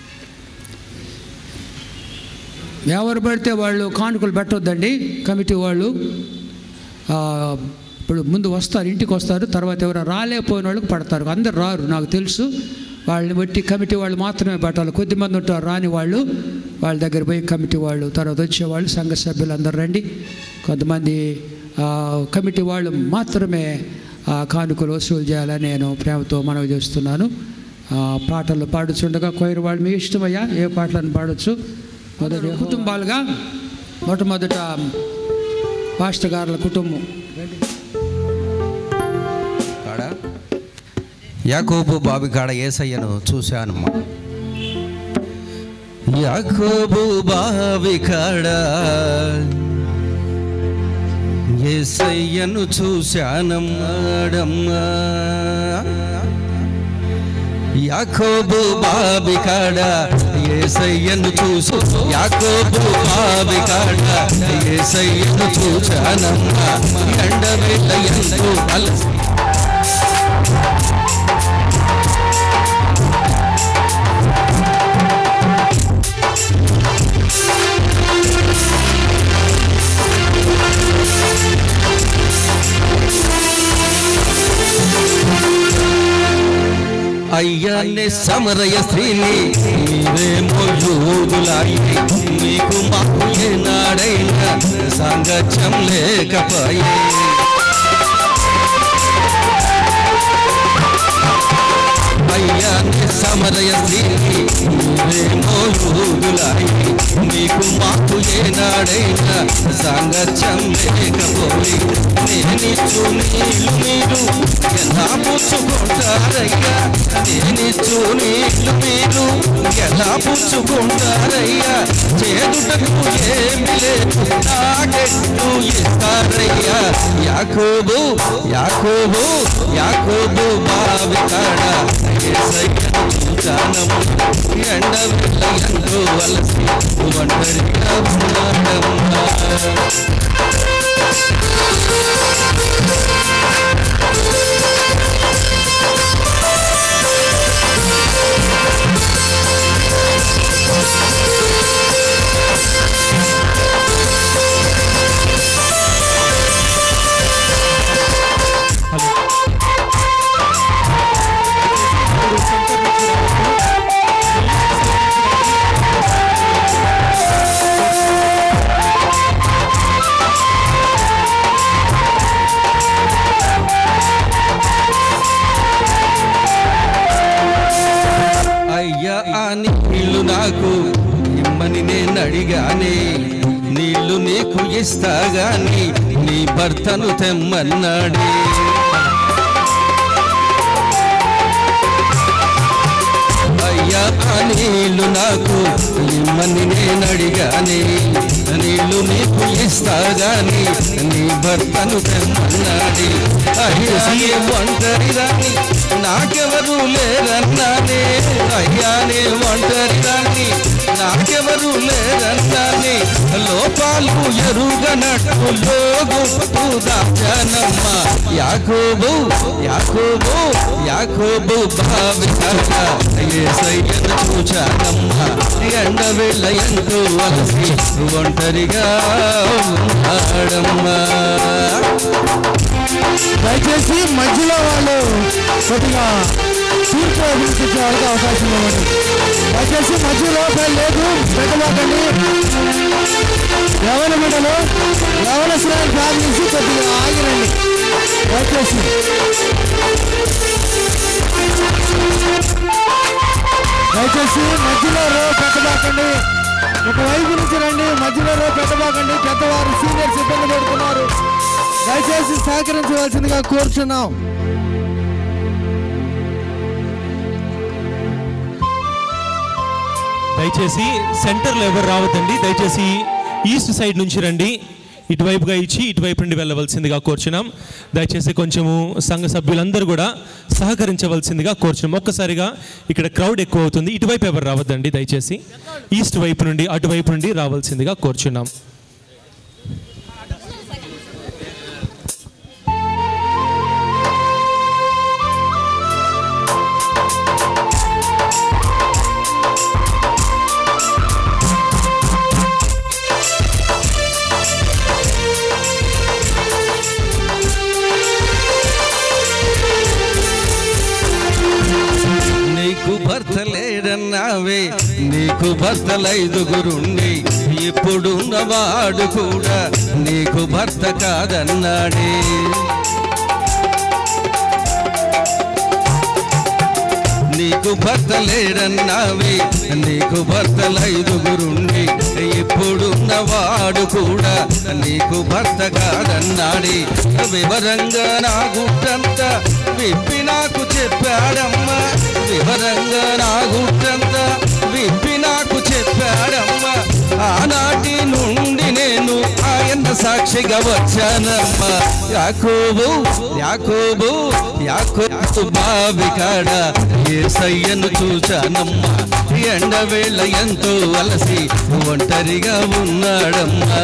ఎవరు పడితే వాళ్ళు కానుకలు పెట్టొద్దండి కమిటీ వాళ్ళు ఆ, ఇప్పుడు ముందు వస్తారు ఇంటికి వస్తారు తర్వాత ఎవరు రాలేకపోయిన వాళ్ళకి పడతారు అందరు రారు నాకు తెలుసు వాళ్ళని బట్టి కమిటీ వాళ్ళు మాత్రమే పెట్టాలి కొద్దిమంది ఉంటారు రాని వాళ్ళు వాళ్ళ దగ్గర పోయి కమిటీ వాళ్ళు తర్వాత వచ్చేవాళ్ళు సంఘ సభ్యులు అందరు రండి కొంతమంది ఆ, కమిటీ వాళ్ళు మాత్రమే ఆ కానుకలు వసూలు చేయాలని నేను ప్రేమతో మనవి చేస్తున్నాను ఆ, పాటలు పాడుచుండగా కోయిన వాళ్ళు మీ ఇష్టమయ్యా ఏ పాటలను పాడొచ్చు మొదటి కుటుంబాలుగా మొట్టమొదట పాస్టర్ గారుల కుటుంబం కాడ యాకోబు బావి కాడ ఏసయ్యను చూశానమ్మా యాకోబు బావి కాడ ఏసయ్యను చూశానమ్మాడమ్మా యాకోబు బావి కాడ ఏసయ్యను చూసు యాకోబు బావి కాడ ఏసయ్యను చూశానమ్మా ఎండవేళ ఎందు అలసి అయ్యాన్ని సమరయ స్త్రీని మీరేమో యూదులాయి మీకు మాకు ఏనాడైనా సాంగత్యం లేకపోయే సమరయ స్త్రీని మీరేమో యూదులాయి నీకు మాకు ఏనాడైనా సాంగత్యం లేకపోయి నేనిచ్చు నీళ్ళు మీరు ఎలా పుచ్చుకుంటారయ్యా నేనిచ్చు నీళ్ళు మీరు ఎలా పుచ్చుకుంటారయ్యా చేదుటకు ఏమి లేదు నాకెట్టు ఇస్తారయ్యా యాకోబు యాకోబు యాకోబు బావి కాడ ఏసయ్యను చూచానము ఎండ వెళ్ళ ఎంతో వలసి ఒంటరిగా ఉన్నాడమ్మా అయ్యా ఆ నీళ్లు నాకు ఇమ్మని నేను అడిగానే నీళ్లు నీకు ఇస్తాగాని నీ భర్తను తెమ్మన్నాడే అయ్యా ఆ నీళ్లు నాకు ఇమ్మని నేను అడిగానే నీళ్లు నీకు ఇస్తాగాని నీ భర్తను తెమ్మన్నాడే అయ్యా నీ ఒంటరి రాని నాకెవరు లేరన్నానే అయ్యా నీ ఒంటరి రాని నాకెవరు లేరన్నానే లోపాలు ఎరుగనట్టు లోగుతూ దాచానమ్మ యాకోబు యాకోబు యాకోబు భావితాక ఏసయ్యను చూచానమ్మ ఎండ వెళ్ళ ఎంతో అలసి ఒంటరిగా ఉన్నాడమ్మా దయచేసి మధ్యలో వాళ్ళు కొద్దిగా తూర్పు అభివృద్ధి వాళ్ళకి అవకాశం ఇవ్వండి దయచేసి మధ్యలో లేదు పెట్టబాకండి యవన బిడ్డలు యవన శ్రేణి ప్రార్థించి కొద్దిగా ఆగిరండి దయచేసి దయచేసి మధ్యలో రో పెట్టబాకండి ఒక వైపు నుంచి రండి మధ్యలో రో పెట్టబాకండి పెద్దవారు సీనియర్స్ ఇబ్బంది పడుతున్నారు దయచేసి సహకరించవలసిందిగా కోరుచున్నాం దయచేసి సెంటర్లో ఎవరు రావద్దండి దయచేసి ఈస్ట్ సైడ్ నుంచి రండి ఇటువైపుగా ఇచ్చి ఇటువైపు నుండి వెళ్ళవలసిందిగా కోరుచున్నాం దయచేసి కొంచెము సంఘ సభ్యులందరూ కూడా సహకరించవలసిందిగా కోరుచున్నాం ఒక్కసారిగా ఇక్కడ క్రౌడ్ ఎక్కువ అవుతుంది ఇటువైపు ఎవరు రావద్దండి దయచేసి ఈస్ట్ వైపు నుండి అటువైపు నుండి రావాల్సిందిగా కోరుచున్నాం నీకు భర్త లేడన్నావే నీకు భర్తలైదుగురుండి ఇప్పుడున్నవాడు కూడా నీకు భర్త కాదన్నాడే నీకు భర్త లేడన్నావే నీకు భర్తలైదుగురుండి ఇప్పుడున్నవాడు కూడా నీకు భర్త కాదన్నాడే వివరంగా నా గుట్టంతా విప్పి నాకు చెప్పాడమ్మా వివరంగా నా గుట్టంతా విప్పి నాకు చెప్పాడమ్మా ఆనాటి నుండి నేను ఆయన సాక్షిగా వచ్చానమ్మా యాకోబు యాకోబు యాకోబు బావి కాడ ఏసయ్యను చూచానమ్మా ఎండవేళ ఎంతో అలసి ఒంటరిగా ఉన్నాడమ్మా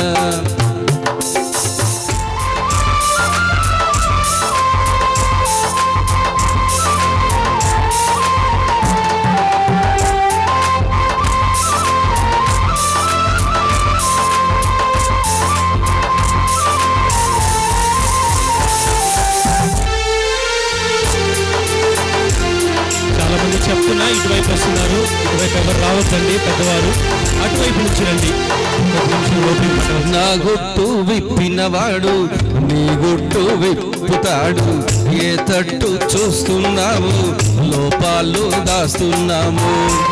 చాలా మంది చెప్తున్నా ఇటువైపు వస్తున్నారు ఇటువైపు ఎవరు రావద్దండి పెద్దవారు అటువైపు నుంచి రండి ఒక నిమిషం నా గుట్టు విప్పినవాడు నీ గుట్టు విప్పుతాడు ఏ తట్టు చూస్తున్నావు లోపాలు దాస్తున్నాము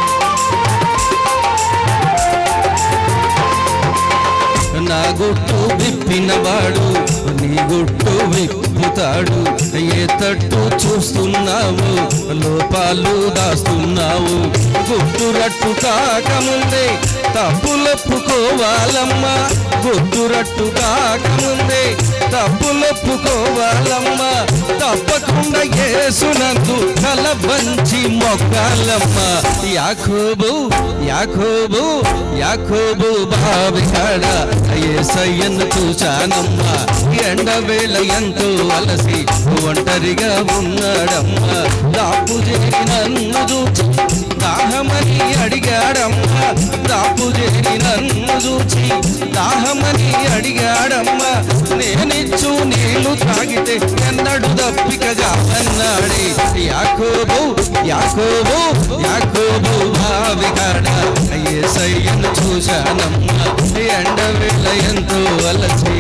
నా గుట్టు విప్పినవాడు నీ గుట్టు విప్పుతాడు ఏ తట్టు చూస్తున్నావు లోపాలు దాస్తున్నావు గుట్టు రట్టు కాకముందే తప్పులొప్పుకోవాలమ్మా గుట్టు రట్టు కాకముందే తప్పులొప్పుకోవాలమ్మా తప్పకుండా యేసునందు తల వంచి మొక్కాలమ్మా యాకోబు యాకోబు యాకోబు బావిగాడ ఏసయ్యను చూచానమ్మా ఎండవేళ ఎంతో అలసి ఒంటరిగా ఉన్నాడమ్మా దాపు చేరి నన్ను చూచి దాహమని అడిగాడమ్మా దాపు చేరి నన్ను చూచి దాహమని అడిగాడమ్మా నేనిచ్చు నీళ్లు తాగితే ఎన్నడు దప్పికగా అన్నాడే యాకోబు యాకోబు యాకోబు భావిగాడ ఏసయ్యను చూశానమ్మా ఎండవేళ ఎంతో అలసి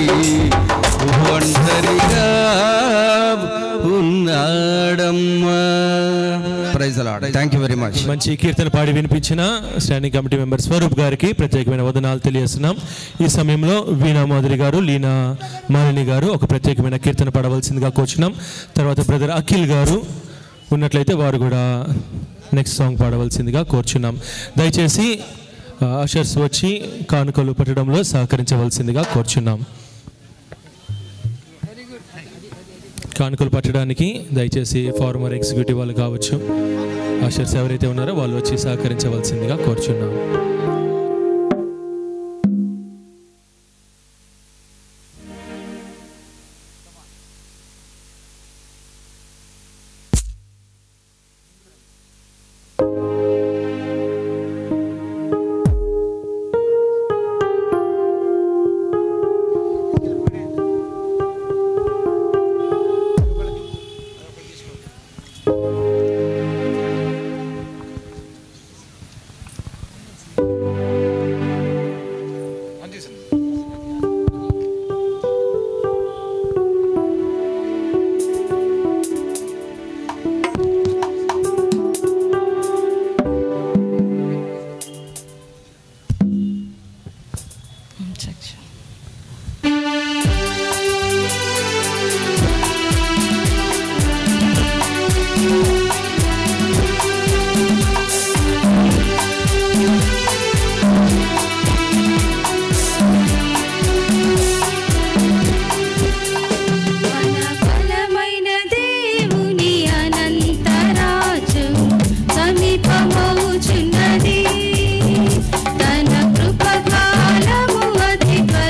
ఒంటరిగా ఉన్నాడమ్మా praise thank you very much మంచి కీర్తన పాడి వినిపించిన స్టాండింగ్ కమిటీ మెంబర్ స్వరూప్ గారికి ప్రత్యేకమైన వదనాలు తెలియజేస్తున్నాం ఈ సమయంలో వీణా మాధురి గారు లీనా మాలిని గారు ఒక ప్రత్యేకమైన కీర్తన పాడవలసిందిగా కూర్చున్నాం తర్వాత బ్రదర్ అఖిల్ గారు ఉన్నట్లయితే వారు కూడా నెక్స్ట్ సాంగ్ పాడవలసిందిగా కోరుచున్నాం దయచేసి ఆ, అషర్స్ వచ్చి కానుకలు పట్టడంలో సహకరించవలసిందిగా కోరుచున్నాం కానుకలు పట్టడానికి దయచేసి ఫార్మర్ ఎగ్జిక్యూటివ్ వాళ్ళు కావచ్చు అషర్స్ ఎవరైతే ఉన్నారో వాళ్ళు వచ్చి సహకరించవలసిందిగా కోరుచున్నాం మన బలమైన దేవుని అనంతరాజ్యం సమీపమవుచున్నది తన కృపకాలము అధిక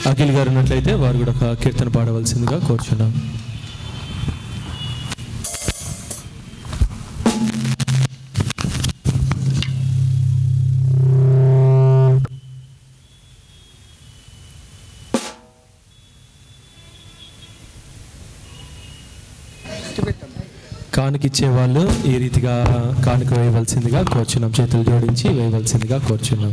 అఖిల్ గారు ఉన్నట్లయితే వారు కూడా ఒక కీర్తన పాడవలసిందిగా కోరుచున్నాం కానుకిచ్చే వాళ్ళు ఈ రీతిగా కానుక వేయవలసిందిగా కోరుచున్నాం చేతులు జోడించి వేయవలసిందిగా కోరుచున్నాం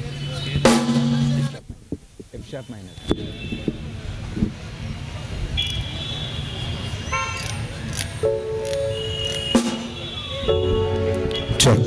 చెక్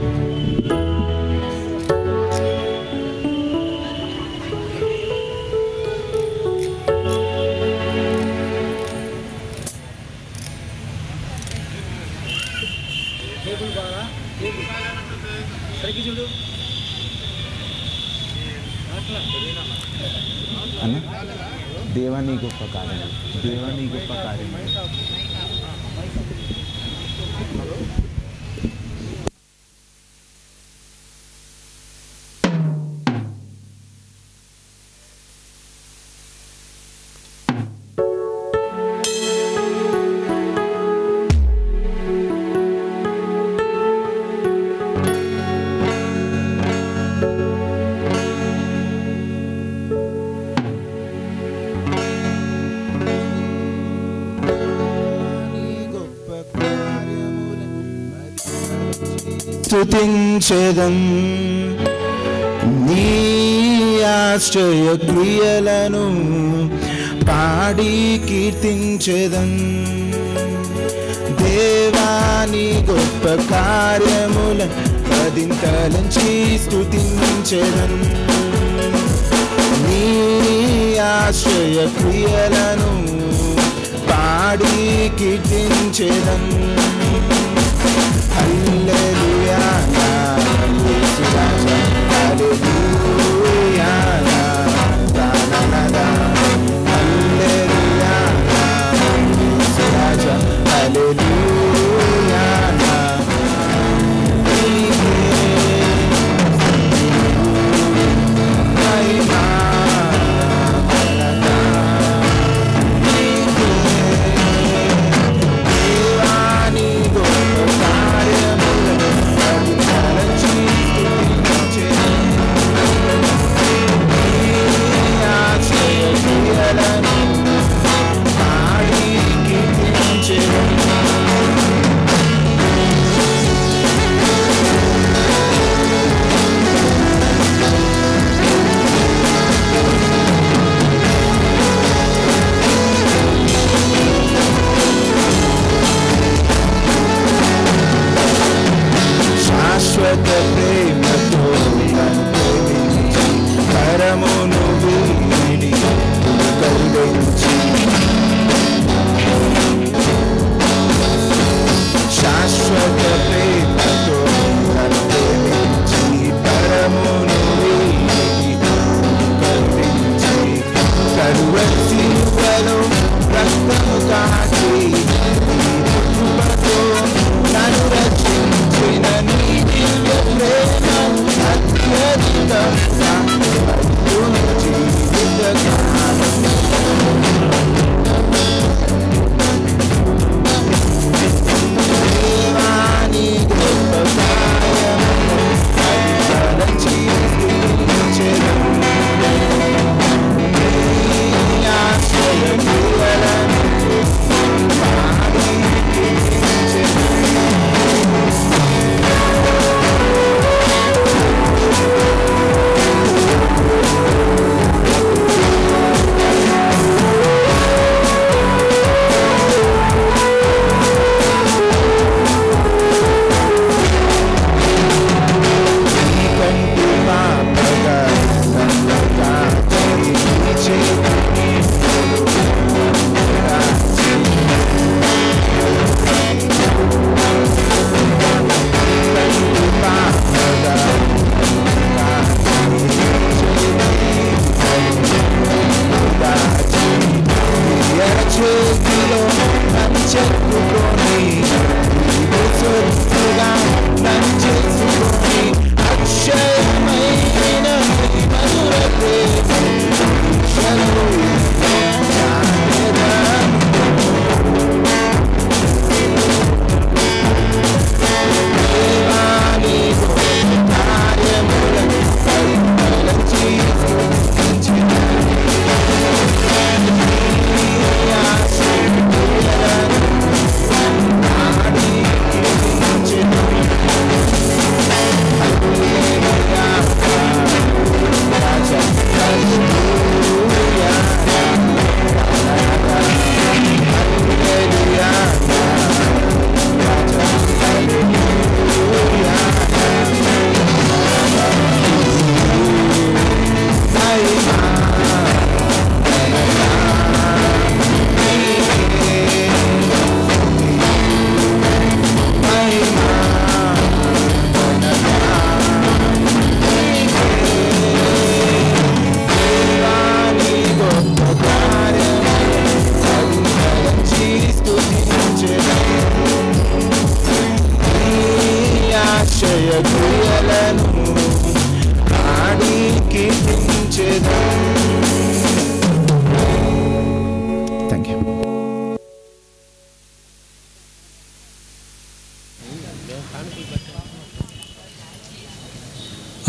అన్న దేవాని గొప్ప కార్యం దేవాని గొప్ప కార్యం స్తుతించేదం నీ ఆశ్చర్య క్రియలను పాడి కీర్తించేదం దేవాని గొప్ప కార్యముల పదింతలంచి స్తుతించేదం నీ ఆశ్రయ క్రియలను పాడి కీర్తించేదం హల్లెలూయా నా యేసు రాజా హల్లెలూయా నా దాననదా హల్లెలూయా నా యేసు రాజా హల్లెలూయా నా నీకే మహిమ ఘనత నీకే దేవాని గొప్ప కార్యములను తలచి స్తుతించెదను. నీ ఆశ్రయ క్రియలను పాడి కీర్తించెదను. శాశ్వత ప్రేమతో నన్ను ప్రేమించి కరమును వీడి కరుణించి శాశ్వత ప్రేమతో నన్ను ప్రేమించి కరమును వీడి కరుణించి కరువ శివలో రక్తము కాచి నీ కృపతో నన్ను రక్షించిన నీ దివ్య ప్రేమ అత్యధికంగా మధుర జీవిత కాలం దేవాని గొప్ప కార్యములు అది తలచి స్తుతించెదను. నీ ఆశ్రయ క్రియలను పాడి కీర్తించెదను.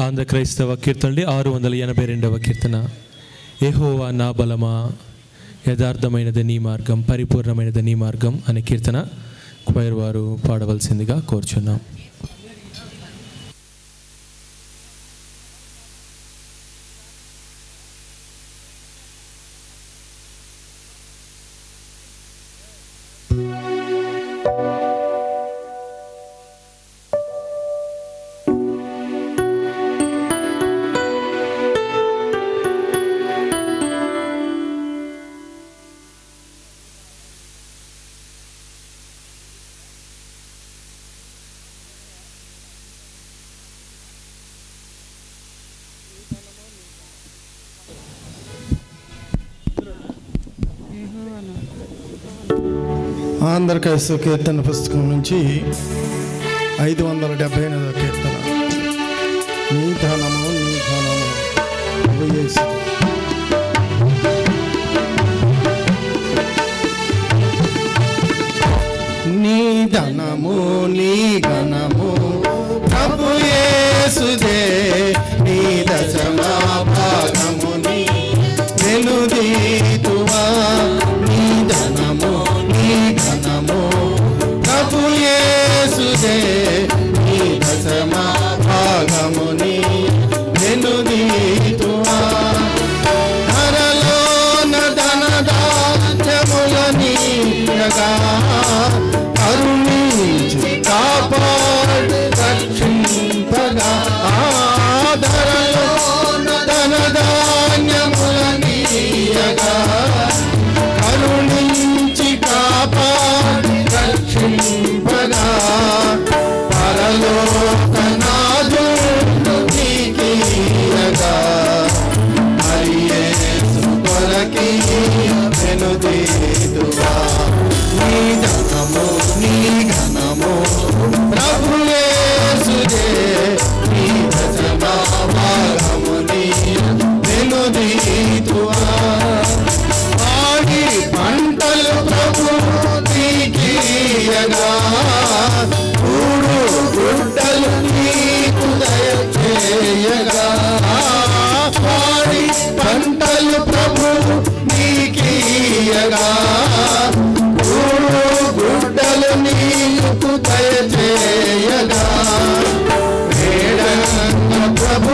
ఆంధ్ర క్రైస్తవ కీర్తనలు ఆరు వందల ఎనభై రెండవ కీర్తన ఏహోవా నా బలమా యథార్థమైనది నీ మార్గం పరిపూర్ణమైనది నీ మార్గం అనే కీర్తన క్వైర్ వారు పాడవలసిందిగా కోరుచున్నాం ఆంధ్ర క్రైస్తవ కీర్తన పుస్తకం నుంచి ఐదు వందల డెబ్బై ఎనిమిదవ కీర్తన నీ ధనము నీ ధనము ప్రభుయేసు. నీ ధనము నీ ఘనము ప్రభు యేసుదే నీ దశమా భాగము నీ వెనుదీతువా నీ ధనము నీ ఘనము ప్రభు యేసుదే నీ దశమా భాగము నీ వెనుదీతువా ధరలోన ధనదాత్యముల నీయగా కరుణించి కాపాడు రక్షింపగా ఆధరలోన ధనధాన్యముల నీయగా కరుణించి కాపాడు రక్షింపగా పరలోకనాదు నీకీయగా మరియేసు కొరకి వెనుదీదువా నీ ధనము నీ ఘనము ప్రభు యేసుదే నీ దశమా భాగము నీ వెనుదీదువా ఆడి పంటలు ప్రభు నీకీయగా కూడు గుడ్డలు నీకు దయచేయగా పాడి పంటలు ప్రభు నీకీయగా కూడు గుడ్డలు నీకు దయచేయగా వేడంగ ప్రభు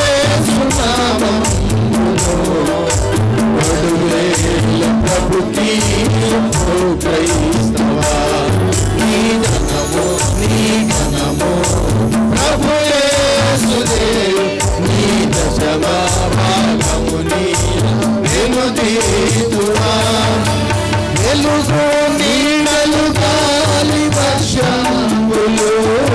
యేసునామములో ప్రభుకి ఓ క్రైస్తవా నీ ధనము నీ ఘనము ప్రభు యేసుదే నీ దశమా భాగము నీ వెనుదీతువా వెలుగు నీడలు గాలి వర్షములు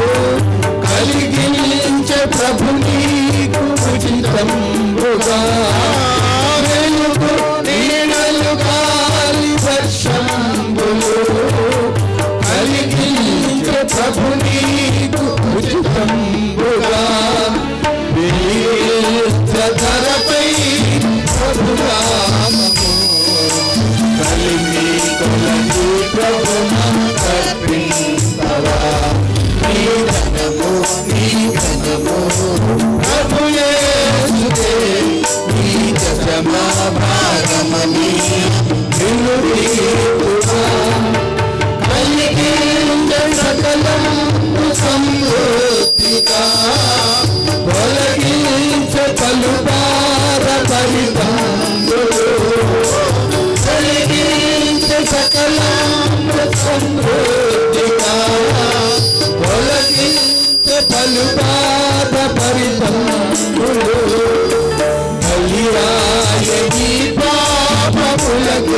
కలిగించే ప్రభు నీకు ఉచితంబుగా వెలుగు నీడలు గాలి వర్షములు కలిగించే ప్రభు నీకు ఉచితంబుగా ధరపై ప్రభురామము కలిగి కొలగి ప్రభున కర్పింపవా నీ ధనము నీ ఘనము ప్రభు యేసుదే నీ దశమా భాగమని వినుదీతువా కలిగించ సకలము సమృద్ధిగా తొలగించ పలుపార పరిపాంగులు కలిగించ సకల సమృద్ధిగా తొలగించ పలుపార పరిపాంగులు బలిరాయ ఈ పాపములకు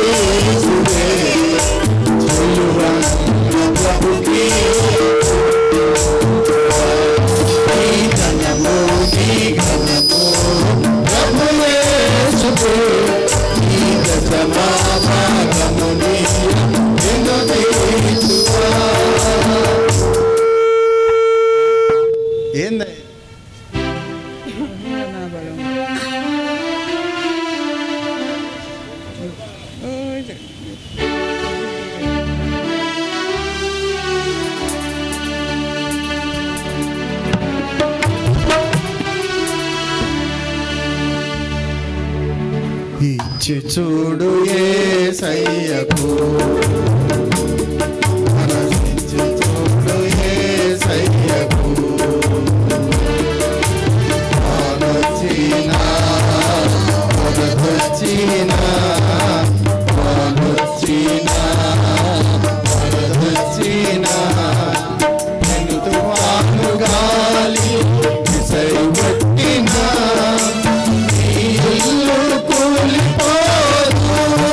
ఇచ్చి చూడు ఏ సయ్యకు మనసిచ్చి చూడు ఏ సయ్యకు వానొచ్చినా వరదొచ్చినా వానొచ్చినా వరదొచ్చినా నేను తుఫాను గాలి విసైగొట్టినా నీ ఇల్లు కూలిపోదు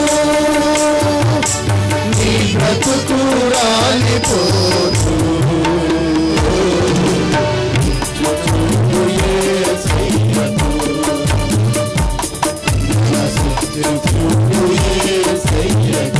నీ బ్రతుకు రాలిపోదు చుట్టూ యేసయ్యకు, నా చుట్టూ యేసయ్యకు.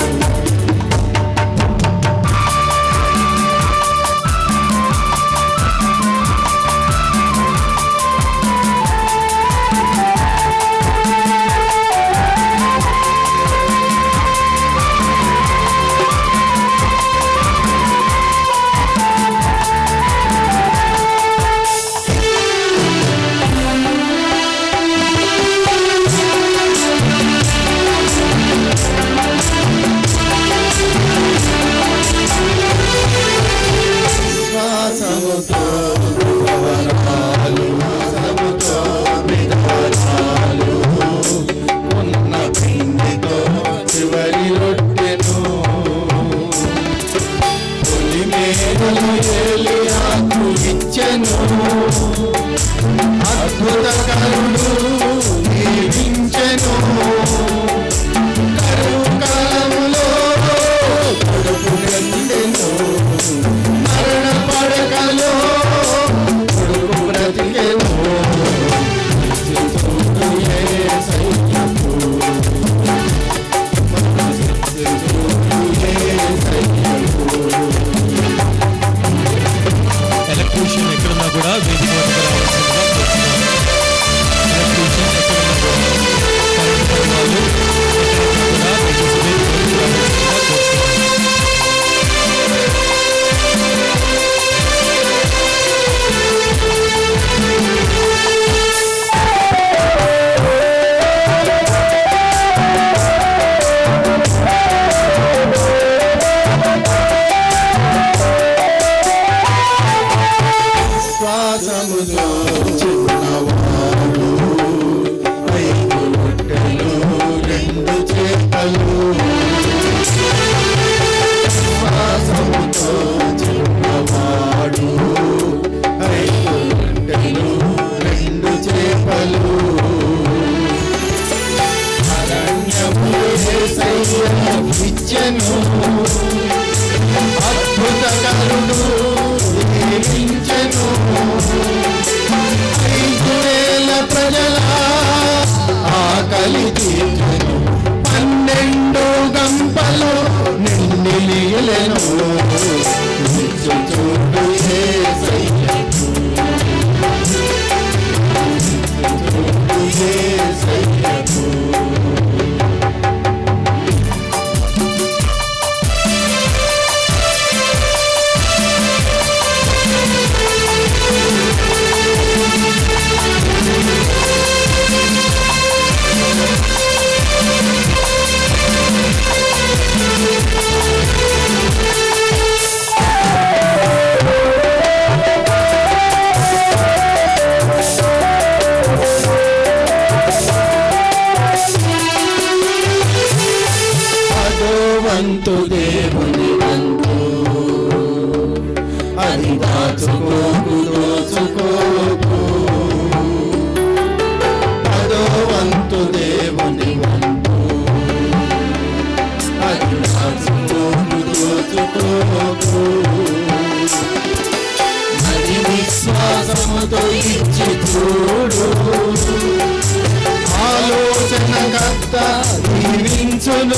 శ్వాసముతో వరాలు, శ్వాసముతో విధానాలు, ఉన్న పిండితో చివరి రొట్టెను తొలి మేడలు ఏలియాకు ఇచ్చెను అద్భుత కరుడు దీవించెను కరువు కాలములో కడుపు గండెను మరణ పడకలో కొడుకు బ్రతికెను స్తుతులు యేసయ్యకు. స్తుతులు యేసయ్యకు. ఎలక్ట్రీషియన్ ఎక్కడున్నా కూడా వేదిక వద్దకు రావాల్సిందిగా కోరుతున్నాను. ఎలక్ట్రీషియన్ ఎక్కడున్నా కూడా కరెంటు పని వాళ్ళు ఎక్కడున్నా కూడా దయచేసి వేదిక వద్దకు రావాల్సిందిగా కోరుతున్నాను. శ్వాసముతో చిన్నవాడు ఐదు రొట్టెలు రెండు చేపలు శ్వాసముతో చిన్నవాడు ఐదు రొట్టెలు రెండు చేపలు అరణ్యములు యేసయ్య ఇచ్చెను అద్భుత కరుడు దీవించెను ఐదు వేల ప్రజల ఆకలి తీర్చెను పన్నెండు గంపలు నిండి మిగిలెను నిత్య చూడు యేసయ్యకు. చూడు యేసయ్యకు. అదో వంతు దేవుని వంతు అది దాచుకోకు దోచుకోకు అదో వంతు దేవుని వంతు అది దాచుకోకు దోచుకోకు మరి విశ్వాసముతో ఇచ్చి చూడు ఆలోచనకర్త దీవించును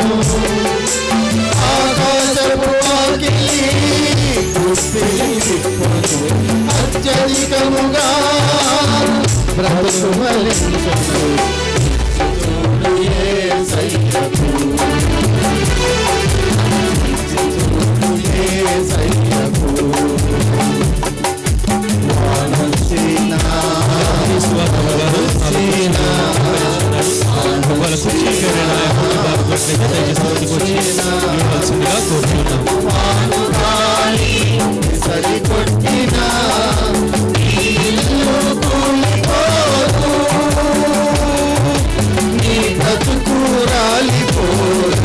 ఆకాశపు వాకిలి పుట్టిలి విప్పును అత్యధికముగా బ్రతుకు మలించును చూడు యేసయ్యకు. చూడు యేసయ్యకు. వానొచ్చినా, క్రీస్తు వారు గారు నాలుగు వచ్చినా, వాళ్ళకు ఉన్నట్లయితే దయచేసి బయటకు వచ్చి ఇవ్వాల్సిందిగా కోరుతున్నాం సరికొట్టినా ఇల్లు కూలిపోదు నీ బ్రతుకు రాలిపోదు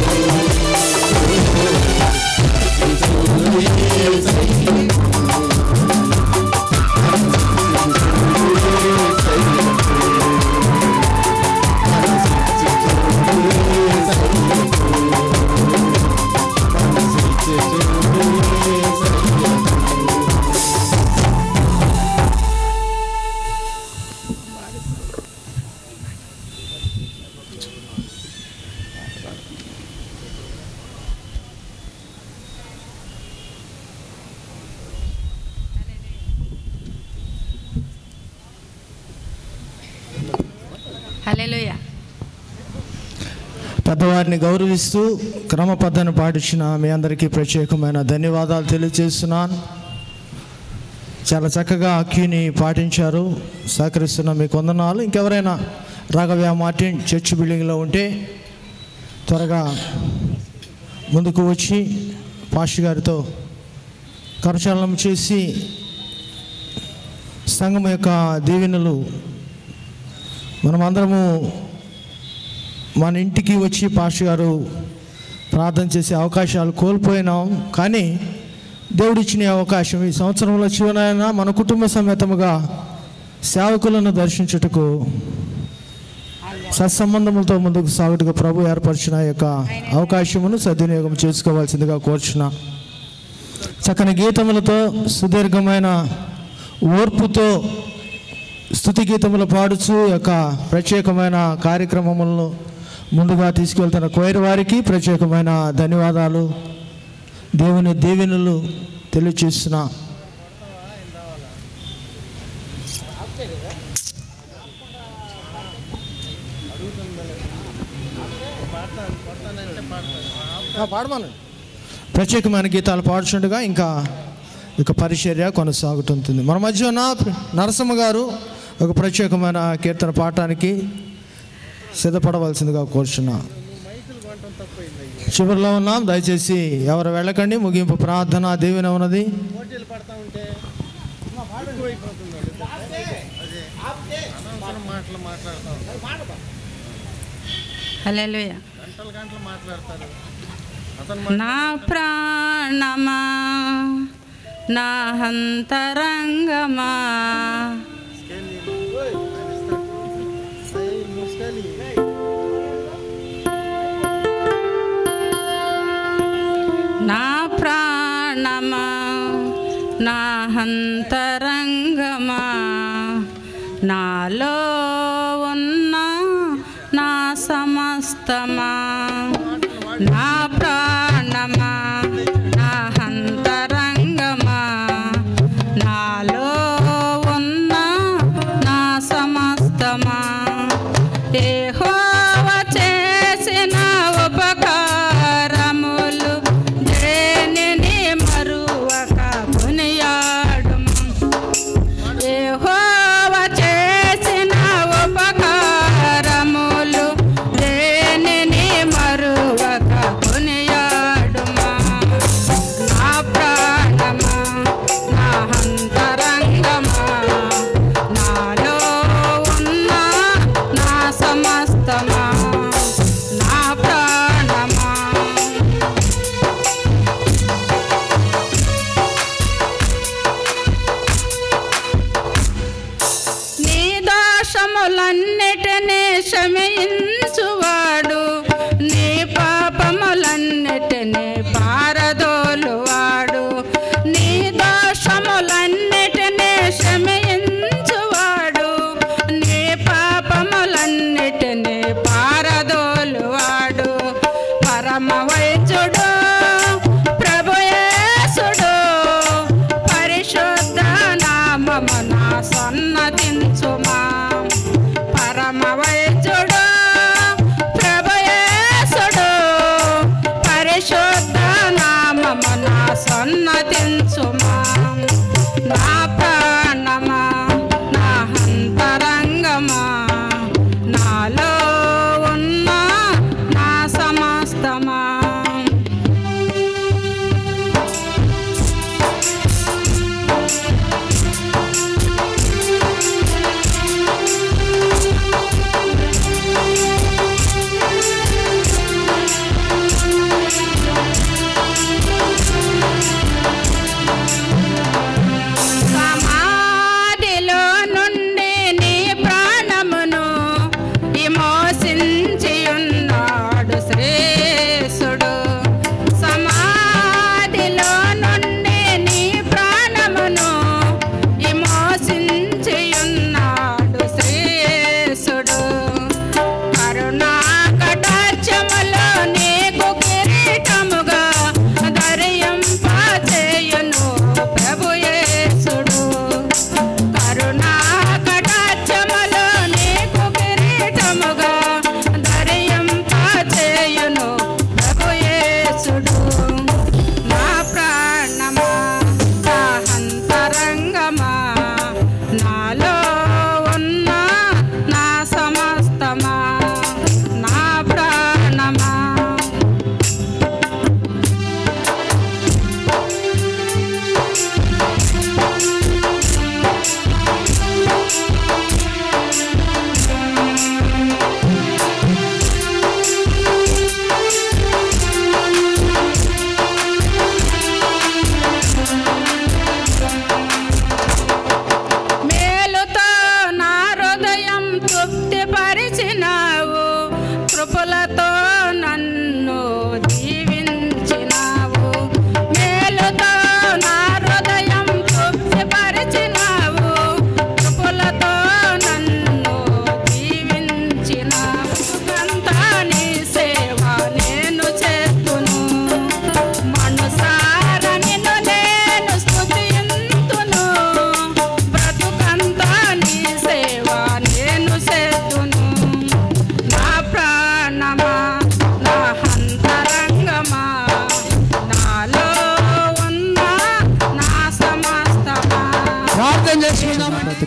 హల్లెలూయా పెద్దవారిని గౌరవిస్తూ క్రమ పద్ధతిని పాటించిన మీ అందరికీ ప్రత్యేకమైన ధన్యవాదాలు తెలియజేస్తున్నాను చాలా చక్కగా క్యూని పాటించారు సహకరిస్తున్న మీకు వందనాలు ఇంకెవరైనా రాఘవ్య మార్టిన్ చర్చ్ బిల్డింగ్లో ఉంటే త్వరగా ముందుకు వచ్చి పాస్టర్ గారితో కరచాలనం చేసి సంఘం యొక్క దీవెనలు మనమందరము మన ఇంటికి వచ్చి పాస్టర్ గారు ప్రార్థన చేసే అవకాశాలు కోల్పోయినాం కానీ దేవుడు ఇచ్చిన ఈ అవకాశం ఈ సంవత్సరంలో చివరైనా మన కుటుంబ సమేతముగా సేవకులను దర్శించుటకు సత్సంబంధములతో ముందుకు సాగుటకు ప్రభు ఏర్పరిచిన ఈ యొక్క అవకాశమును సద్వినియోగం చేసుకోవాల్సిందిగా కోరుచున్నా చక్కని గీతములతో సుదీర్ఘమైన ఓర్పుతో స్థుతి గీతములు పాడుచు ఈ యొక్క ప్రత్యేకమైన కార్యక్రమములను ముందుగా తీసుకెళ్తున్న కోయిర వారికి ప్రత్యేకమైన ధన్యవాదాలు దేవుని దీవెనలు తెలియచేస్తున్నా పాడమను ప్రత్యేకమైన గీతాలు పాడుచుండగా ఇంకా ఇక పరిచర్య కొనసాగుతుంటుంది మన మధ్య ఉన్న నరసింహ గారు ఒక ప్రత్యేకమైన కీర్తన పాడటానికి సిద్ధపడవలసిందిగా కోరుచున్నా చివరిలో ఉన్నాం దయచేసి ఎవరు వెళ్ళకండి ముగింపు ప్రార్థన దీవెన ఉన్నది హల్లెలూయా నా ప్రాణమా నా హంతరంగమా నా ప్రాణమా నా హంతరంగమా నాలో ఉన్న నా సమస్తమా నా ప్రాణమా నా హంతరంగమా నాలో ఉన్న నా సమస్తమా యెహోవ చేసిన ఉపకారములు దేనిని మరువక కొనియాడుము యెహోవ చేసిన ఉపకారములు దేనిని మరువక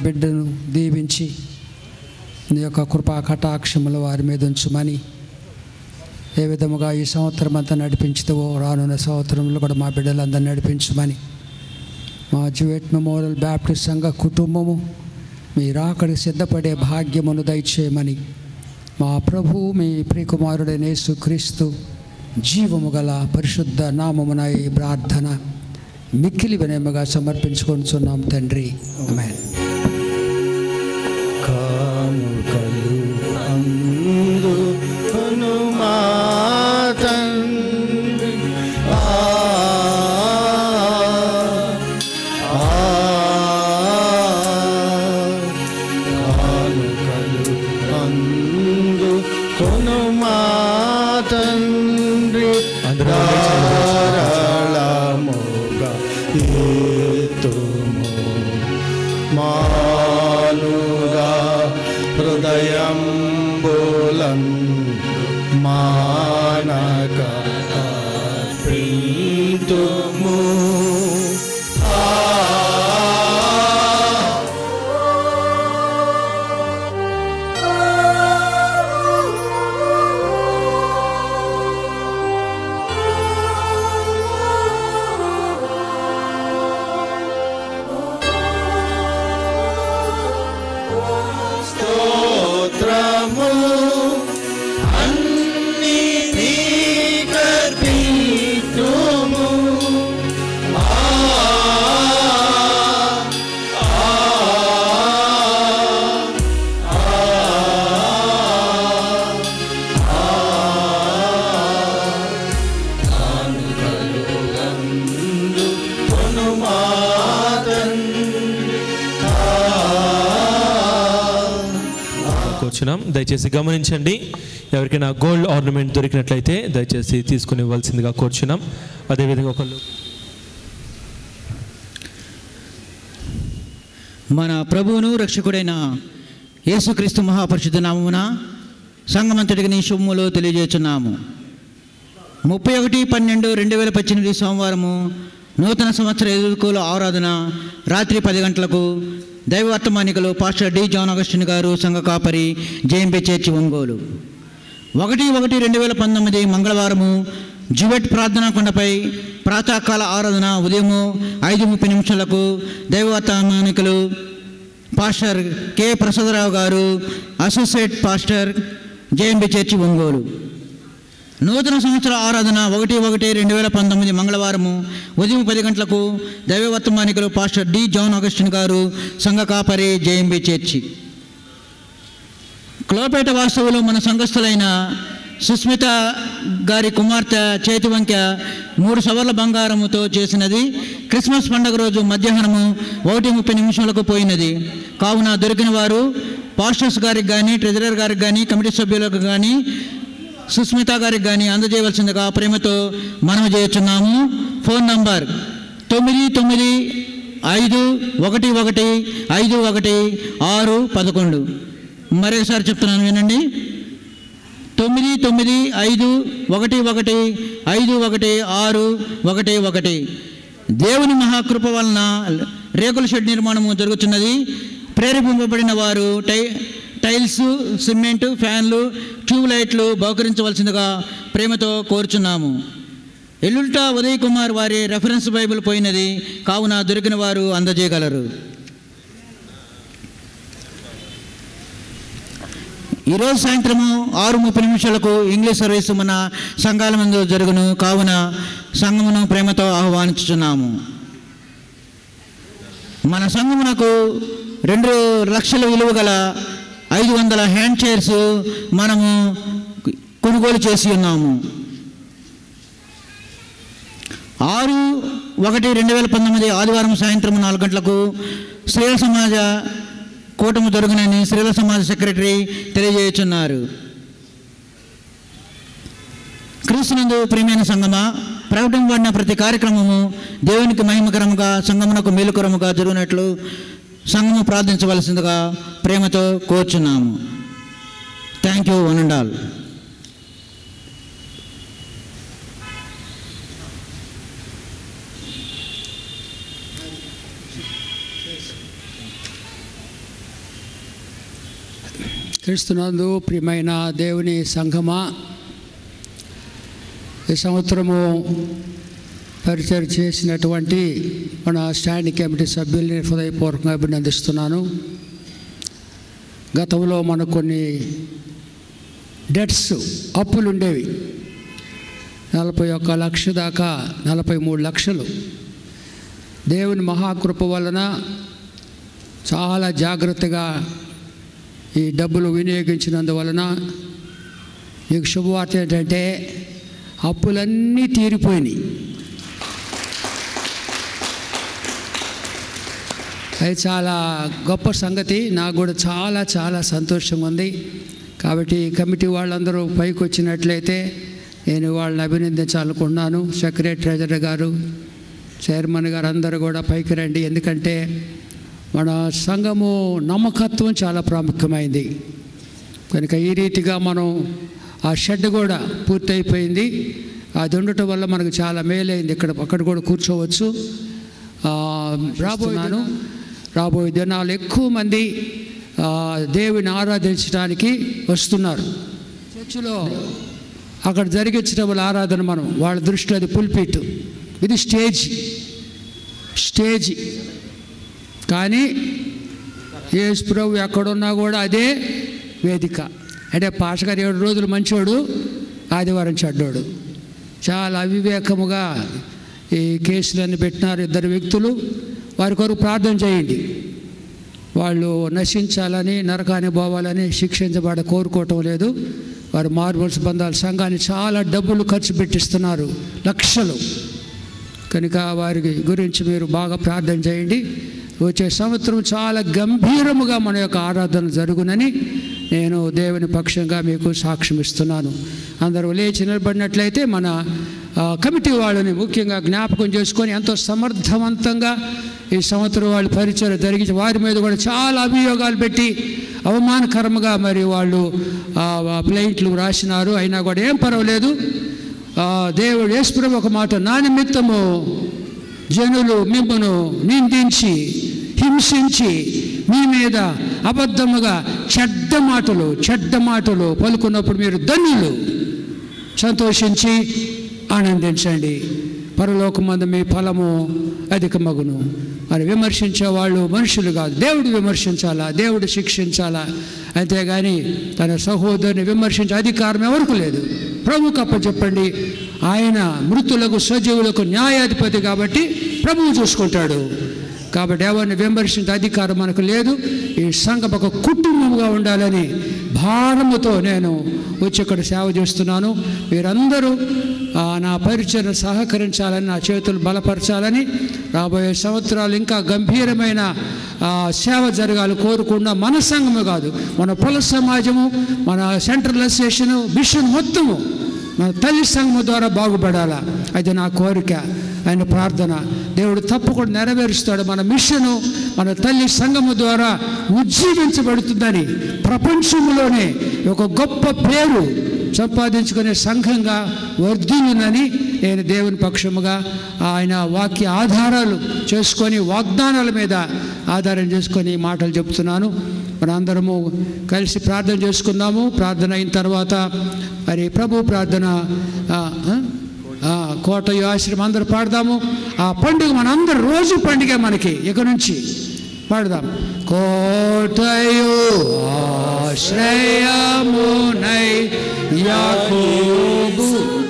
బిడ్డను దీవించి నీ యొక్క కృపా కటాక్షములు వారి మీద ఉంచుమని ఏ విధముగా ఈ సంవత్సరం అంతా నడిపించుతావో రానున్న సంవత్సరంలో కూడా మా బిడ్డలందరినీ నడిపించమని మా జువెట్ మెమోరియల్ బ్యాప్టిస్ట్ సంఘ కుటుంబము మీ రాకడి సిద్ధపడే భాగ్యమును దయచేయమని మా ప్రభు మీ ప్రియకుమారుడైన యేసుక్రీస్తు జీవము గల పరిశుద్ధ నామమున ఈ ప్రార్థన మిక్కిలి వినయముగా సమర్పించుకొనిచున్నాం తండ్రి ఆమేన్ కానుకలు అందు హనుమాతండ్రి ఆ ఆ కానుకలు అందు హనుమాతండ్రి ధారాళముగా ఏతుము మానుగా హృదయం బోలం మానక ప్రీతుము స్తోత్రము అన్ని నీకర్పితుము ఆ ఆ కానుకలుగందు కొనుమాతండ్రి కూర్చున్నాం దయచేసి గమనించండి ఎవరికైనా గోల్డ్ ఆర్నమెంట్ దొరికినట్లయితే దయచేసి తీసుకుని ఇవ్వాల్సిందిగా కోరుచున్నాం అదేవిధంగా ఒకళ్ళు మన ప్రభువును రక్షకుడైన యేసుక్రీస్తు మహాపరిశుద్ధ నామమున సంగమంతటికి నీ శుభములు తెలియజేస్తున్నాము ముప్పై ఒకటి పన్నెండు రెండు వేల పద్దెనిమిది సోమవారము నూతన సంవత్సర ఎదుర్కోలు ఆరాధన రాత్రి పది గంటలకు దైవ వర్తమానికలు పాస్టర్ డి జాన్ అగస్టిన్ గారు సంఘ కాపరి జేఎంపీ చర్చి ఒంగోలు ఒకటి ఒకటి రెండు వేల పంతొమ్మిది మంగళవారము జువెట్ ప్రార్థనా కొండపై ప్రాతకాల ఆరాధన ఉదయము ఐదు ముప్పై నిమిషాలకు దైవవర్తమానికులు పాస్టర్ కె ప్రసాదరావు గారు associate pastor JMB church Ongole నూతన సంవత్సర ఆరాధన ఒకటి ఒకటి రెండు వేల పంతొమ్మిది మంగళవారము ఉదయం పది గంటలకు దైవవర్తమానికులు పాస్టర్ డి జాన్ అగస్టిన్ గారు సంఘ కాపరి జేఎంబి చర్చి క్లోపేట వాస్తవులు మన సంఘస్థులైన సుస్మిత గారి కుమార్తె చేతి వంక మూడు సవర్ల బంగారముతో చేసినది క్రిస్మస్ పండుగ రోజు మధ్యాహ్నము ఒకటి ముప్పై నిమిషాలకు పోయినది కావున దొరికిన వారు పాస్టర్స్ గారికి కానీ ట్రెజరర్ గారికి కానీ కమిటీ సభ్యులకు కానీ సుస్మిత గారికి కానీ అందజేయవలసిందిగా ప్రేమతో మనం చేస్తున్నాము ఫోన్ నంబర్ తొమ్మిది తొమ్మిది ఐదు ఒకటి ఒకటి ఐదు ఒకటి ఆరు పదకొండు మరొకసారి చెప్తున్నాను వినండి తొమ్మిది తొమ్మిది ఐదు ఒకటి ఒకటి ఐదు ఒకటి ఆరు ఒకటి ఒకటి దేవుని మహాకృప వలన రేకుల షెడ్ నిర్మాణము జరుగుతున్నది ప్రేరేపింపబడిన వారు టై టైల్స్ సిమెంటు ఫ్యాన్లు ట్యూబ్ లైట్లు బహుకరించవలసిందిగా ప్రేమతో కోరుచున్నాము ఎల్లుల్టా ఉదయ్ కుమార్ వారి రెఫరెన్స్ బైబిల్ పోయినది కావున దొరికిన వారు అందజేయగలరు ఈరోజు సాయంత్రము ఆరు ముప్పై నిమిషాలకు ఇంగ్లీష్ సర్వీస్ మన సంఘాల ముందు జరుగును కావున సంఘమును ప్రేమతో ఆహ్వానించుచున్నాము మన సంఘమునకు రెండు లక్షల విలువ గల ఐదు వందల హ్యాండ్ చైర్స్ మనము కొనుగోలు చేసి ఉన్నాము ఆరు ఒకటి రెండు వేల పంతొమ్మిది ఆదివారం సాయంత్రం నాలుగు గంటలకు స్త్రీల సమాజ కూటమి దొరకనని స్త్రీల సమాజ సెక్రటరీ తెలియజేయుచున్నారు క్రీస్తునందు ప్రియమైన సంగమ ప్రకటింపబడిన ప్రతి కార్యక్రమము దేవునికి మహిమకరముగా సంగమునకు మేలుకరముగా జరుగునట్లు సంఘము ప్రార్థించవలసిందిగా ప్రేమతో కోరుచున్నాము thank you one and all క్రీస్తునందు ప్రియమైన దేవుని సంఘమా ఈ సంవత్సరము పరిచయం చేసినటువంటి మన స్టాండింగ్ కమిటీ సభ్యుల్ని హృదయపూర్వకంగా అభినందిస్తున్నాను గతంలో మనకు కొన్ని డెట్స్ అప్పులు ఉండేవి నలభై ఒక్క లక్ష దాకా నలభై మూడు లక్షలు దేవుని మహాకృప వలన చాలా జాగ్రత్తగా ఈ డబ్బులు వినియోగించినందువలన మీకు శుభవార్త ఏంటంటే అప్పులన్నీ తీరిపోయినాయి అది చాలా గొప్ప సంగతి నాకు కూడా చాలా చాలా సంతోషంగా ఉంది కాబట్టి కమిటీ వాళ్ళందరూ పైకి వచ్చినట్లయితే నేను వాళ్ళని అభినందించాలనుకుంటున్నాను సెక్రటరీ ట్రెజరర్ గారు చైర్మన్ గారు అందరూ కూడా పైకి రండి ఎందుకంటే మన సంఘము నమ్మకత్వం చాలా ప్రాముఖ్యమైంది కనుక ఈ రీతిగా మనం ఆ షెడ్ కూడా పూర్తయిపోయింది అది ఉండటం వల్ల మనకు చాలా మేలైంది ఇక్కడ అక్కడ కూడా కూర్చోవచ్చు ఆ, రాబోతున్నాను రాబోయే దినాలు ఎక్కువ మంది ఆ, దేవుని ఆరాధించడానికి వస్తున్నారు చర్చిలో అక్కడ జరిగించడం వల్ల ఆరాధన మనం వాళ్ళ దృష్టిలో అది పుల్పిట్ ఇది స్టేజ్ స్టేజ్ కానీ యేసు ప్రభు ఎక్కడున్నా కూడా అదే వేదిక అంటే పాషగారు ఏడు రోజులు మంచోడు ఆదివారం చెడ్డోడు చాలా అవివేకముగా ఈ కేసులన్నీ పెట్టినారు ఇద్దరు వ్యక్తులు వారి కొరకు ప్రార్థన చేయండి వాళ్ళు నశించాలని నరకాన్ని పోవాలని శిక్షించబడ కోరుకోవటం లేదు వారు మార్బల్స్ బంధాల సంఘాన్ని చాలా డబ్బులు ఖర్చు పెట్టిస్తున్నారు లక్షలు కనుక వారి గురించి మీరు బాగా ప్రార్థన చేయండి వచ్చే సంవత్సరం చాలా గంభీరముగా మన యొక్క ఆరాధన జరుగునని నేను దేవుని పక్షంగా మీకు సాక్ష్యం ఇస్తున్నాను అందరూ లేచి నిలబడినట్లయితే మన ఆ, కమిటీ వాళ్ళని ముఖ్యంగా జ్ఞాపకం చేసుకొని ఎంతో సమర్థవంతంగా ఈ సంవత్సరం వాళ్ళు పరిచయం జరిగించి వారి మీద కూడా చాలా అభియోగాలు పెట్టి అవమానకరంగా మరి వాళ్ళు ఆ, ఆ ప్లెయింట్లు రాసినారు అయినా కూడా ఏం పర్వాలేదు ఆ, దేవుడు యేసుప్రభు ఒక మాట నా నిమిత్తము జనులు మిమ్మను నిందించి హింసించి మీ మీద అబద్ధముగా చెడ్డ మాటలు చెడ్డ మాటలు పలుకున్నప్పుడు మీరు ధన్యులు సంతోషించి ఆనందించండి పరలోకమందు మీ ఫలము అధిక మగును మరి విమర్శించే వాళ్ళు మనుషులు కాదు దేవుడు విమర్శించాలా దేవుడు శిక్షించాలా అంతేగాని తన సహోదరుని విమర్శించే అధికారం ఎవరికి లేదు ప్రభుకు అప్పచెప్పండి ఆయన మృతులకు సజీవులకు న్యాయాధిపతి కాబట్టి ప్రభువు చూసుకుంటాడు కాబట్టి ఎవరిని విమర్శించే అధికారం మనకు లేదు ఈ సంఘం ఒక కుటుంబంగా ఉండాలని భారముతో నేను వచ్చి ఇక్కడ సేవ చేస్తున్నాను మీరందరూ ఆ, నా పరిచయం సహకరించాలని నా చేతులు బలపరచాలని రాబోయే సంవత్సరాలు ఇంకా గంభీరమైన ఆ, సేవ జరగాలి కోరుకున్న మన సంఘము కాదు మన కుల సమాజము మన సెంట్రల్ అసోసియేషను మిషన్ మొత్తము మన తల్లి సంఘము ద్వారా బాగుపడాలా అది నా కోరిక ఆయన ప్రార్థన దేవుడు తప్పకుండా నెరవేరుస్తాడు మన మిషను మన తల్లి సంఘము ద్వారా ఉజ్జీవించబడుతుందని ప్రపంచంలోనే ఒక గొప్ప పేరు సంపాదించుకునే సంఘంగా వర్ధిల్లునని నేను దేవుని పక్షముగా ఆయన వాక్య ఆధారాలు చేసుకొని వాగ్దానాల మీద ఆధారం చేసుకొని ఈ మాటలు చెప్తున్నాను మనందరము కలిసి ప్రార్థన చేసుకుందాము ప్రార్థన అయిన తర్వాత మరి ప్రభు ప్రార్థన ఆ, ఆ? ఆ, కోటయు ఆశ్రమం అందరూ పాడదాము ఆ పండుగ మనందరూ రోజు పండుగ మనకి ఇక నుంచి పాడదాం కోటయు ఆశ్రయమునై యాకోబు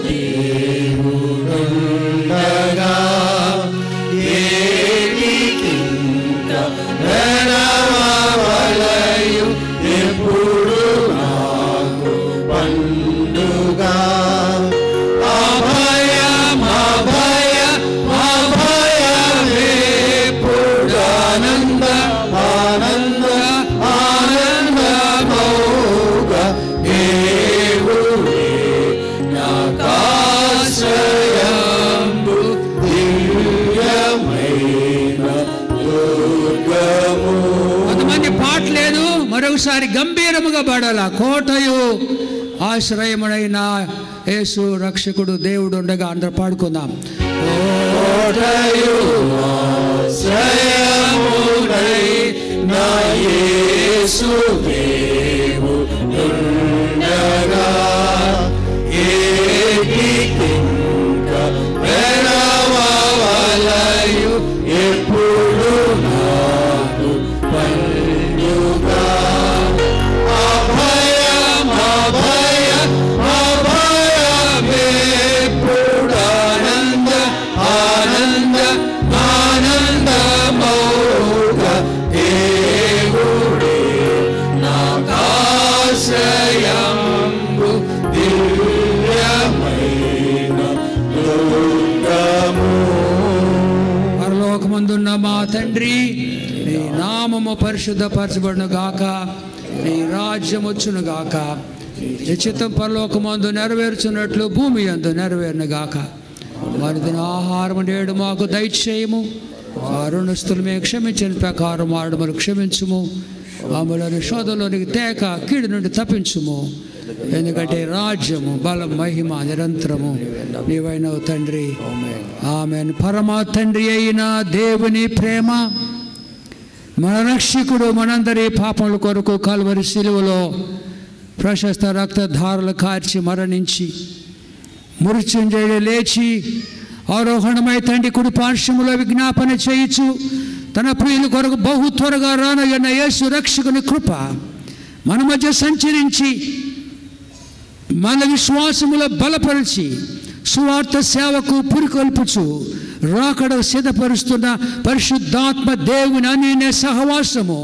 దేవుడుండగా ఏటికింత రణమవలయు ఎప్పుడు నాకు పండుగ అభయం అభయం అభయమేప్పుడు ఆనంద ఆనంద ఆనందమౌగా దేవుడే నాకాశ్రయంబు దివ్యమైన దుర్గము కొంతమంది పాట లేదు మరొకసారి గంభీరముగా పాడాల కోటయు ఆశ్రయముడైన యేసు రక్షకుడు దేవుడు ఉండగా అందరూ పాడుకుందాం కోటయు ఆశ్రయమునై నా యేసు దేవు పరలోకమందున్న మా తండ్రి నీ నామము పరిశుద్ధపరచబడును గాక నీ రాజ్యం వచ్చును గాక నీ చిత్తం పరలోకమందు నెరవేర్చున్నట్లు భూమి అందు నెరవేరును గాక మరి దీని ఆహారం నేడు మాకు దయచేయము అరుణస్తులు మేము క్షమించిన ప్రకారం ఆడమలు క్షమించుము మామూలను శోధంలోనికి తేక కీడు నుండి తప్పించుము ఎందుకంటే రాజ్యము బలం మహిమ నిరంతరము నీవైనవు తండ్రి ఆమె పరమా తండ్రి అయిన దేవుని ప్రేమ మన రక్షకుడు మనందరి పాపముల కొరకు కలువరి శిలువలో ప్రశస్త రక్తధారలు కార్చి మరణించి మృత్యుంజయుడు లేచి ఆరోహణమై తండ్రి కుడి పార్శ్వములో విజ్ఞాపన చేయించు తన ప్రియుల కొరకు బహు త్వరగా రానయ్యన్న యేసు రక్షకుని కృప మన మధ్య సంచరించి మన విశ్వాసములో బలపరిచి సువార్త సేవకు పురికొల్పుచు రాకడ సిద్ధపరుస్తున్న పరిశుద్ధాత్మ దేవుని అనే సహవాసము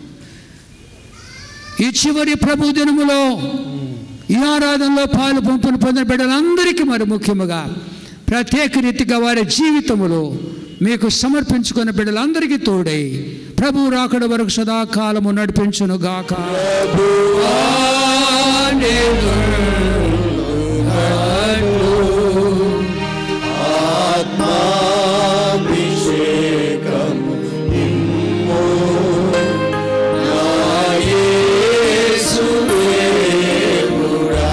ఈ చివరి ప్రభు దినములో ఈ ఆరాధనలో పాలు పంపును పొందిన బిడ్డలందరికీ మరి ముఖ్యముగా ప్రత్యేక రీతిగా వారి జీవితములో మీకు సమర్పించుకున్న బిడ్డలందరికీ తోడై ప్రభు రాకడ వరకు సదాకాలము నడిపించును గాక ఆత్మాభిషేకం ఇమ్ము నా యేసు దేవుడా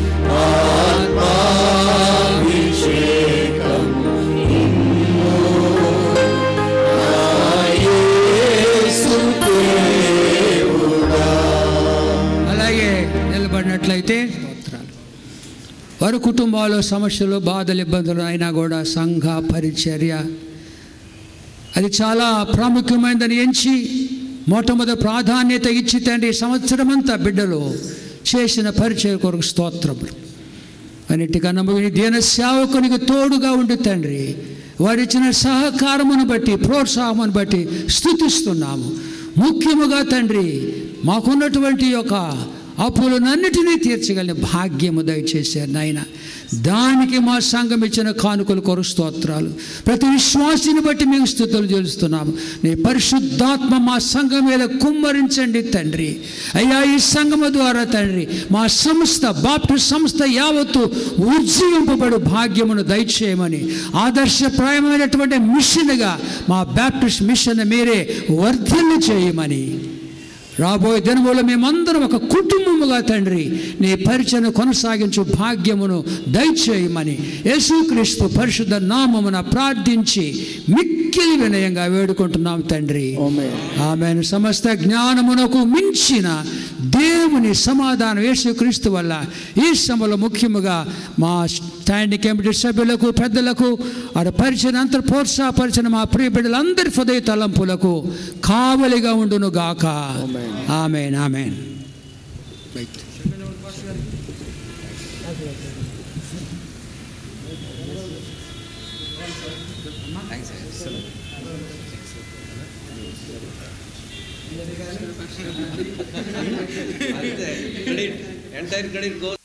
ఆత్మాభిషేకం ఇమ్ము నా యేసు దేవుడా అలాగే నిలబడినట్లయితే స్తోత్రాలు వారి కుటుంబాల్లో సమస్యలు బాధలు ఇబ్బందులు అయినా కూడా సంఘ పరిచర్య అది చాలా ప్రాముఖ్యమైనదని ఎంచి మొట్టమొదటి ప్రాధాన్యత ఇచ్చి తండ్రి ఈ సంవత్సరం అంతా బిడ్డలు చేసిన పరిచయ కొరకు స్తోత్రములు అన్నిటికన్నా ముగిన దీన సేవకునికి తోడుగా ఉండి తండ్రి వారిచ్చిన సహకారమును బట్టి ప్రోత్సాహమును బట్టి స్థుతిస్తున్నాము ముఖ్యముగా తండ్రి మాకున్నటువంటి యొక్క అప్పులనన్నిటినీ తీర్చగలిగిన భాగ్యము దయచేశారు నాయన దానికి మా సంఘం ఇచ్చిన కానుకలు కొరకు స్తోత్రాలు ప్రతి విశ్వాసిని బట్టి మేము స్థుతులు చెల్లిస్తున్నాము నీ పరిశుద్ధాత్మ మా సంఘం మీద కుమ్మరించండి తండ్రి అయ్యా ఈ సంఘము ద్వారా తండ్రి మా సంస్థ బాప్టిస్ట్ సంస్థ యావత్తు ఉజ్జీవింపబడు భాగ్యమును దయచేయమని ఆదర్శప్రాయమైనటువంటి మిషన్గా మా బాప్టిస్ట్ మిషన్ మీరే వర్ధిల్లు చేయమని రాబోయే దినములో మేమందరం ఒక కుటుంబముగా తండ్రి నీ పరిచయను కొనసాగించు భాగ్యమును దయచేయమని యేసుక్రీస్తు పరిశుద్ధ నామమున ప్రార్థించి మిక్కిలి వినయంగా వేడుకుంటున్నాం తండ్రి ఆమె సమస్త జ్ఞానమునకు మించిన దేవుని సమాధానం యేసుక్రీస్తు వల్ల ఈ సమయంలో ముఖ్యముగా మా స్టాండింగ్ కమిటీ సభ్యులకు పెద్దలకు ఆ పరిచయం అంతర్ ప్రోత్సాహపరిచిన మా ప్రియ బిడ్డలందరి హృదయ తలంపులకు కావలిగా ఉండును గాక amen amen Entire credit goes.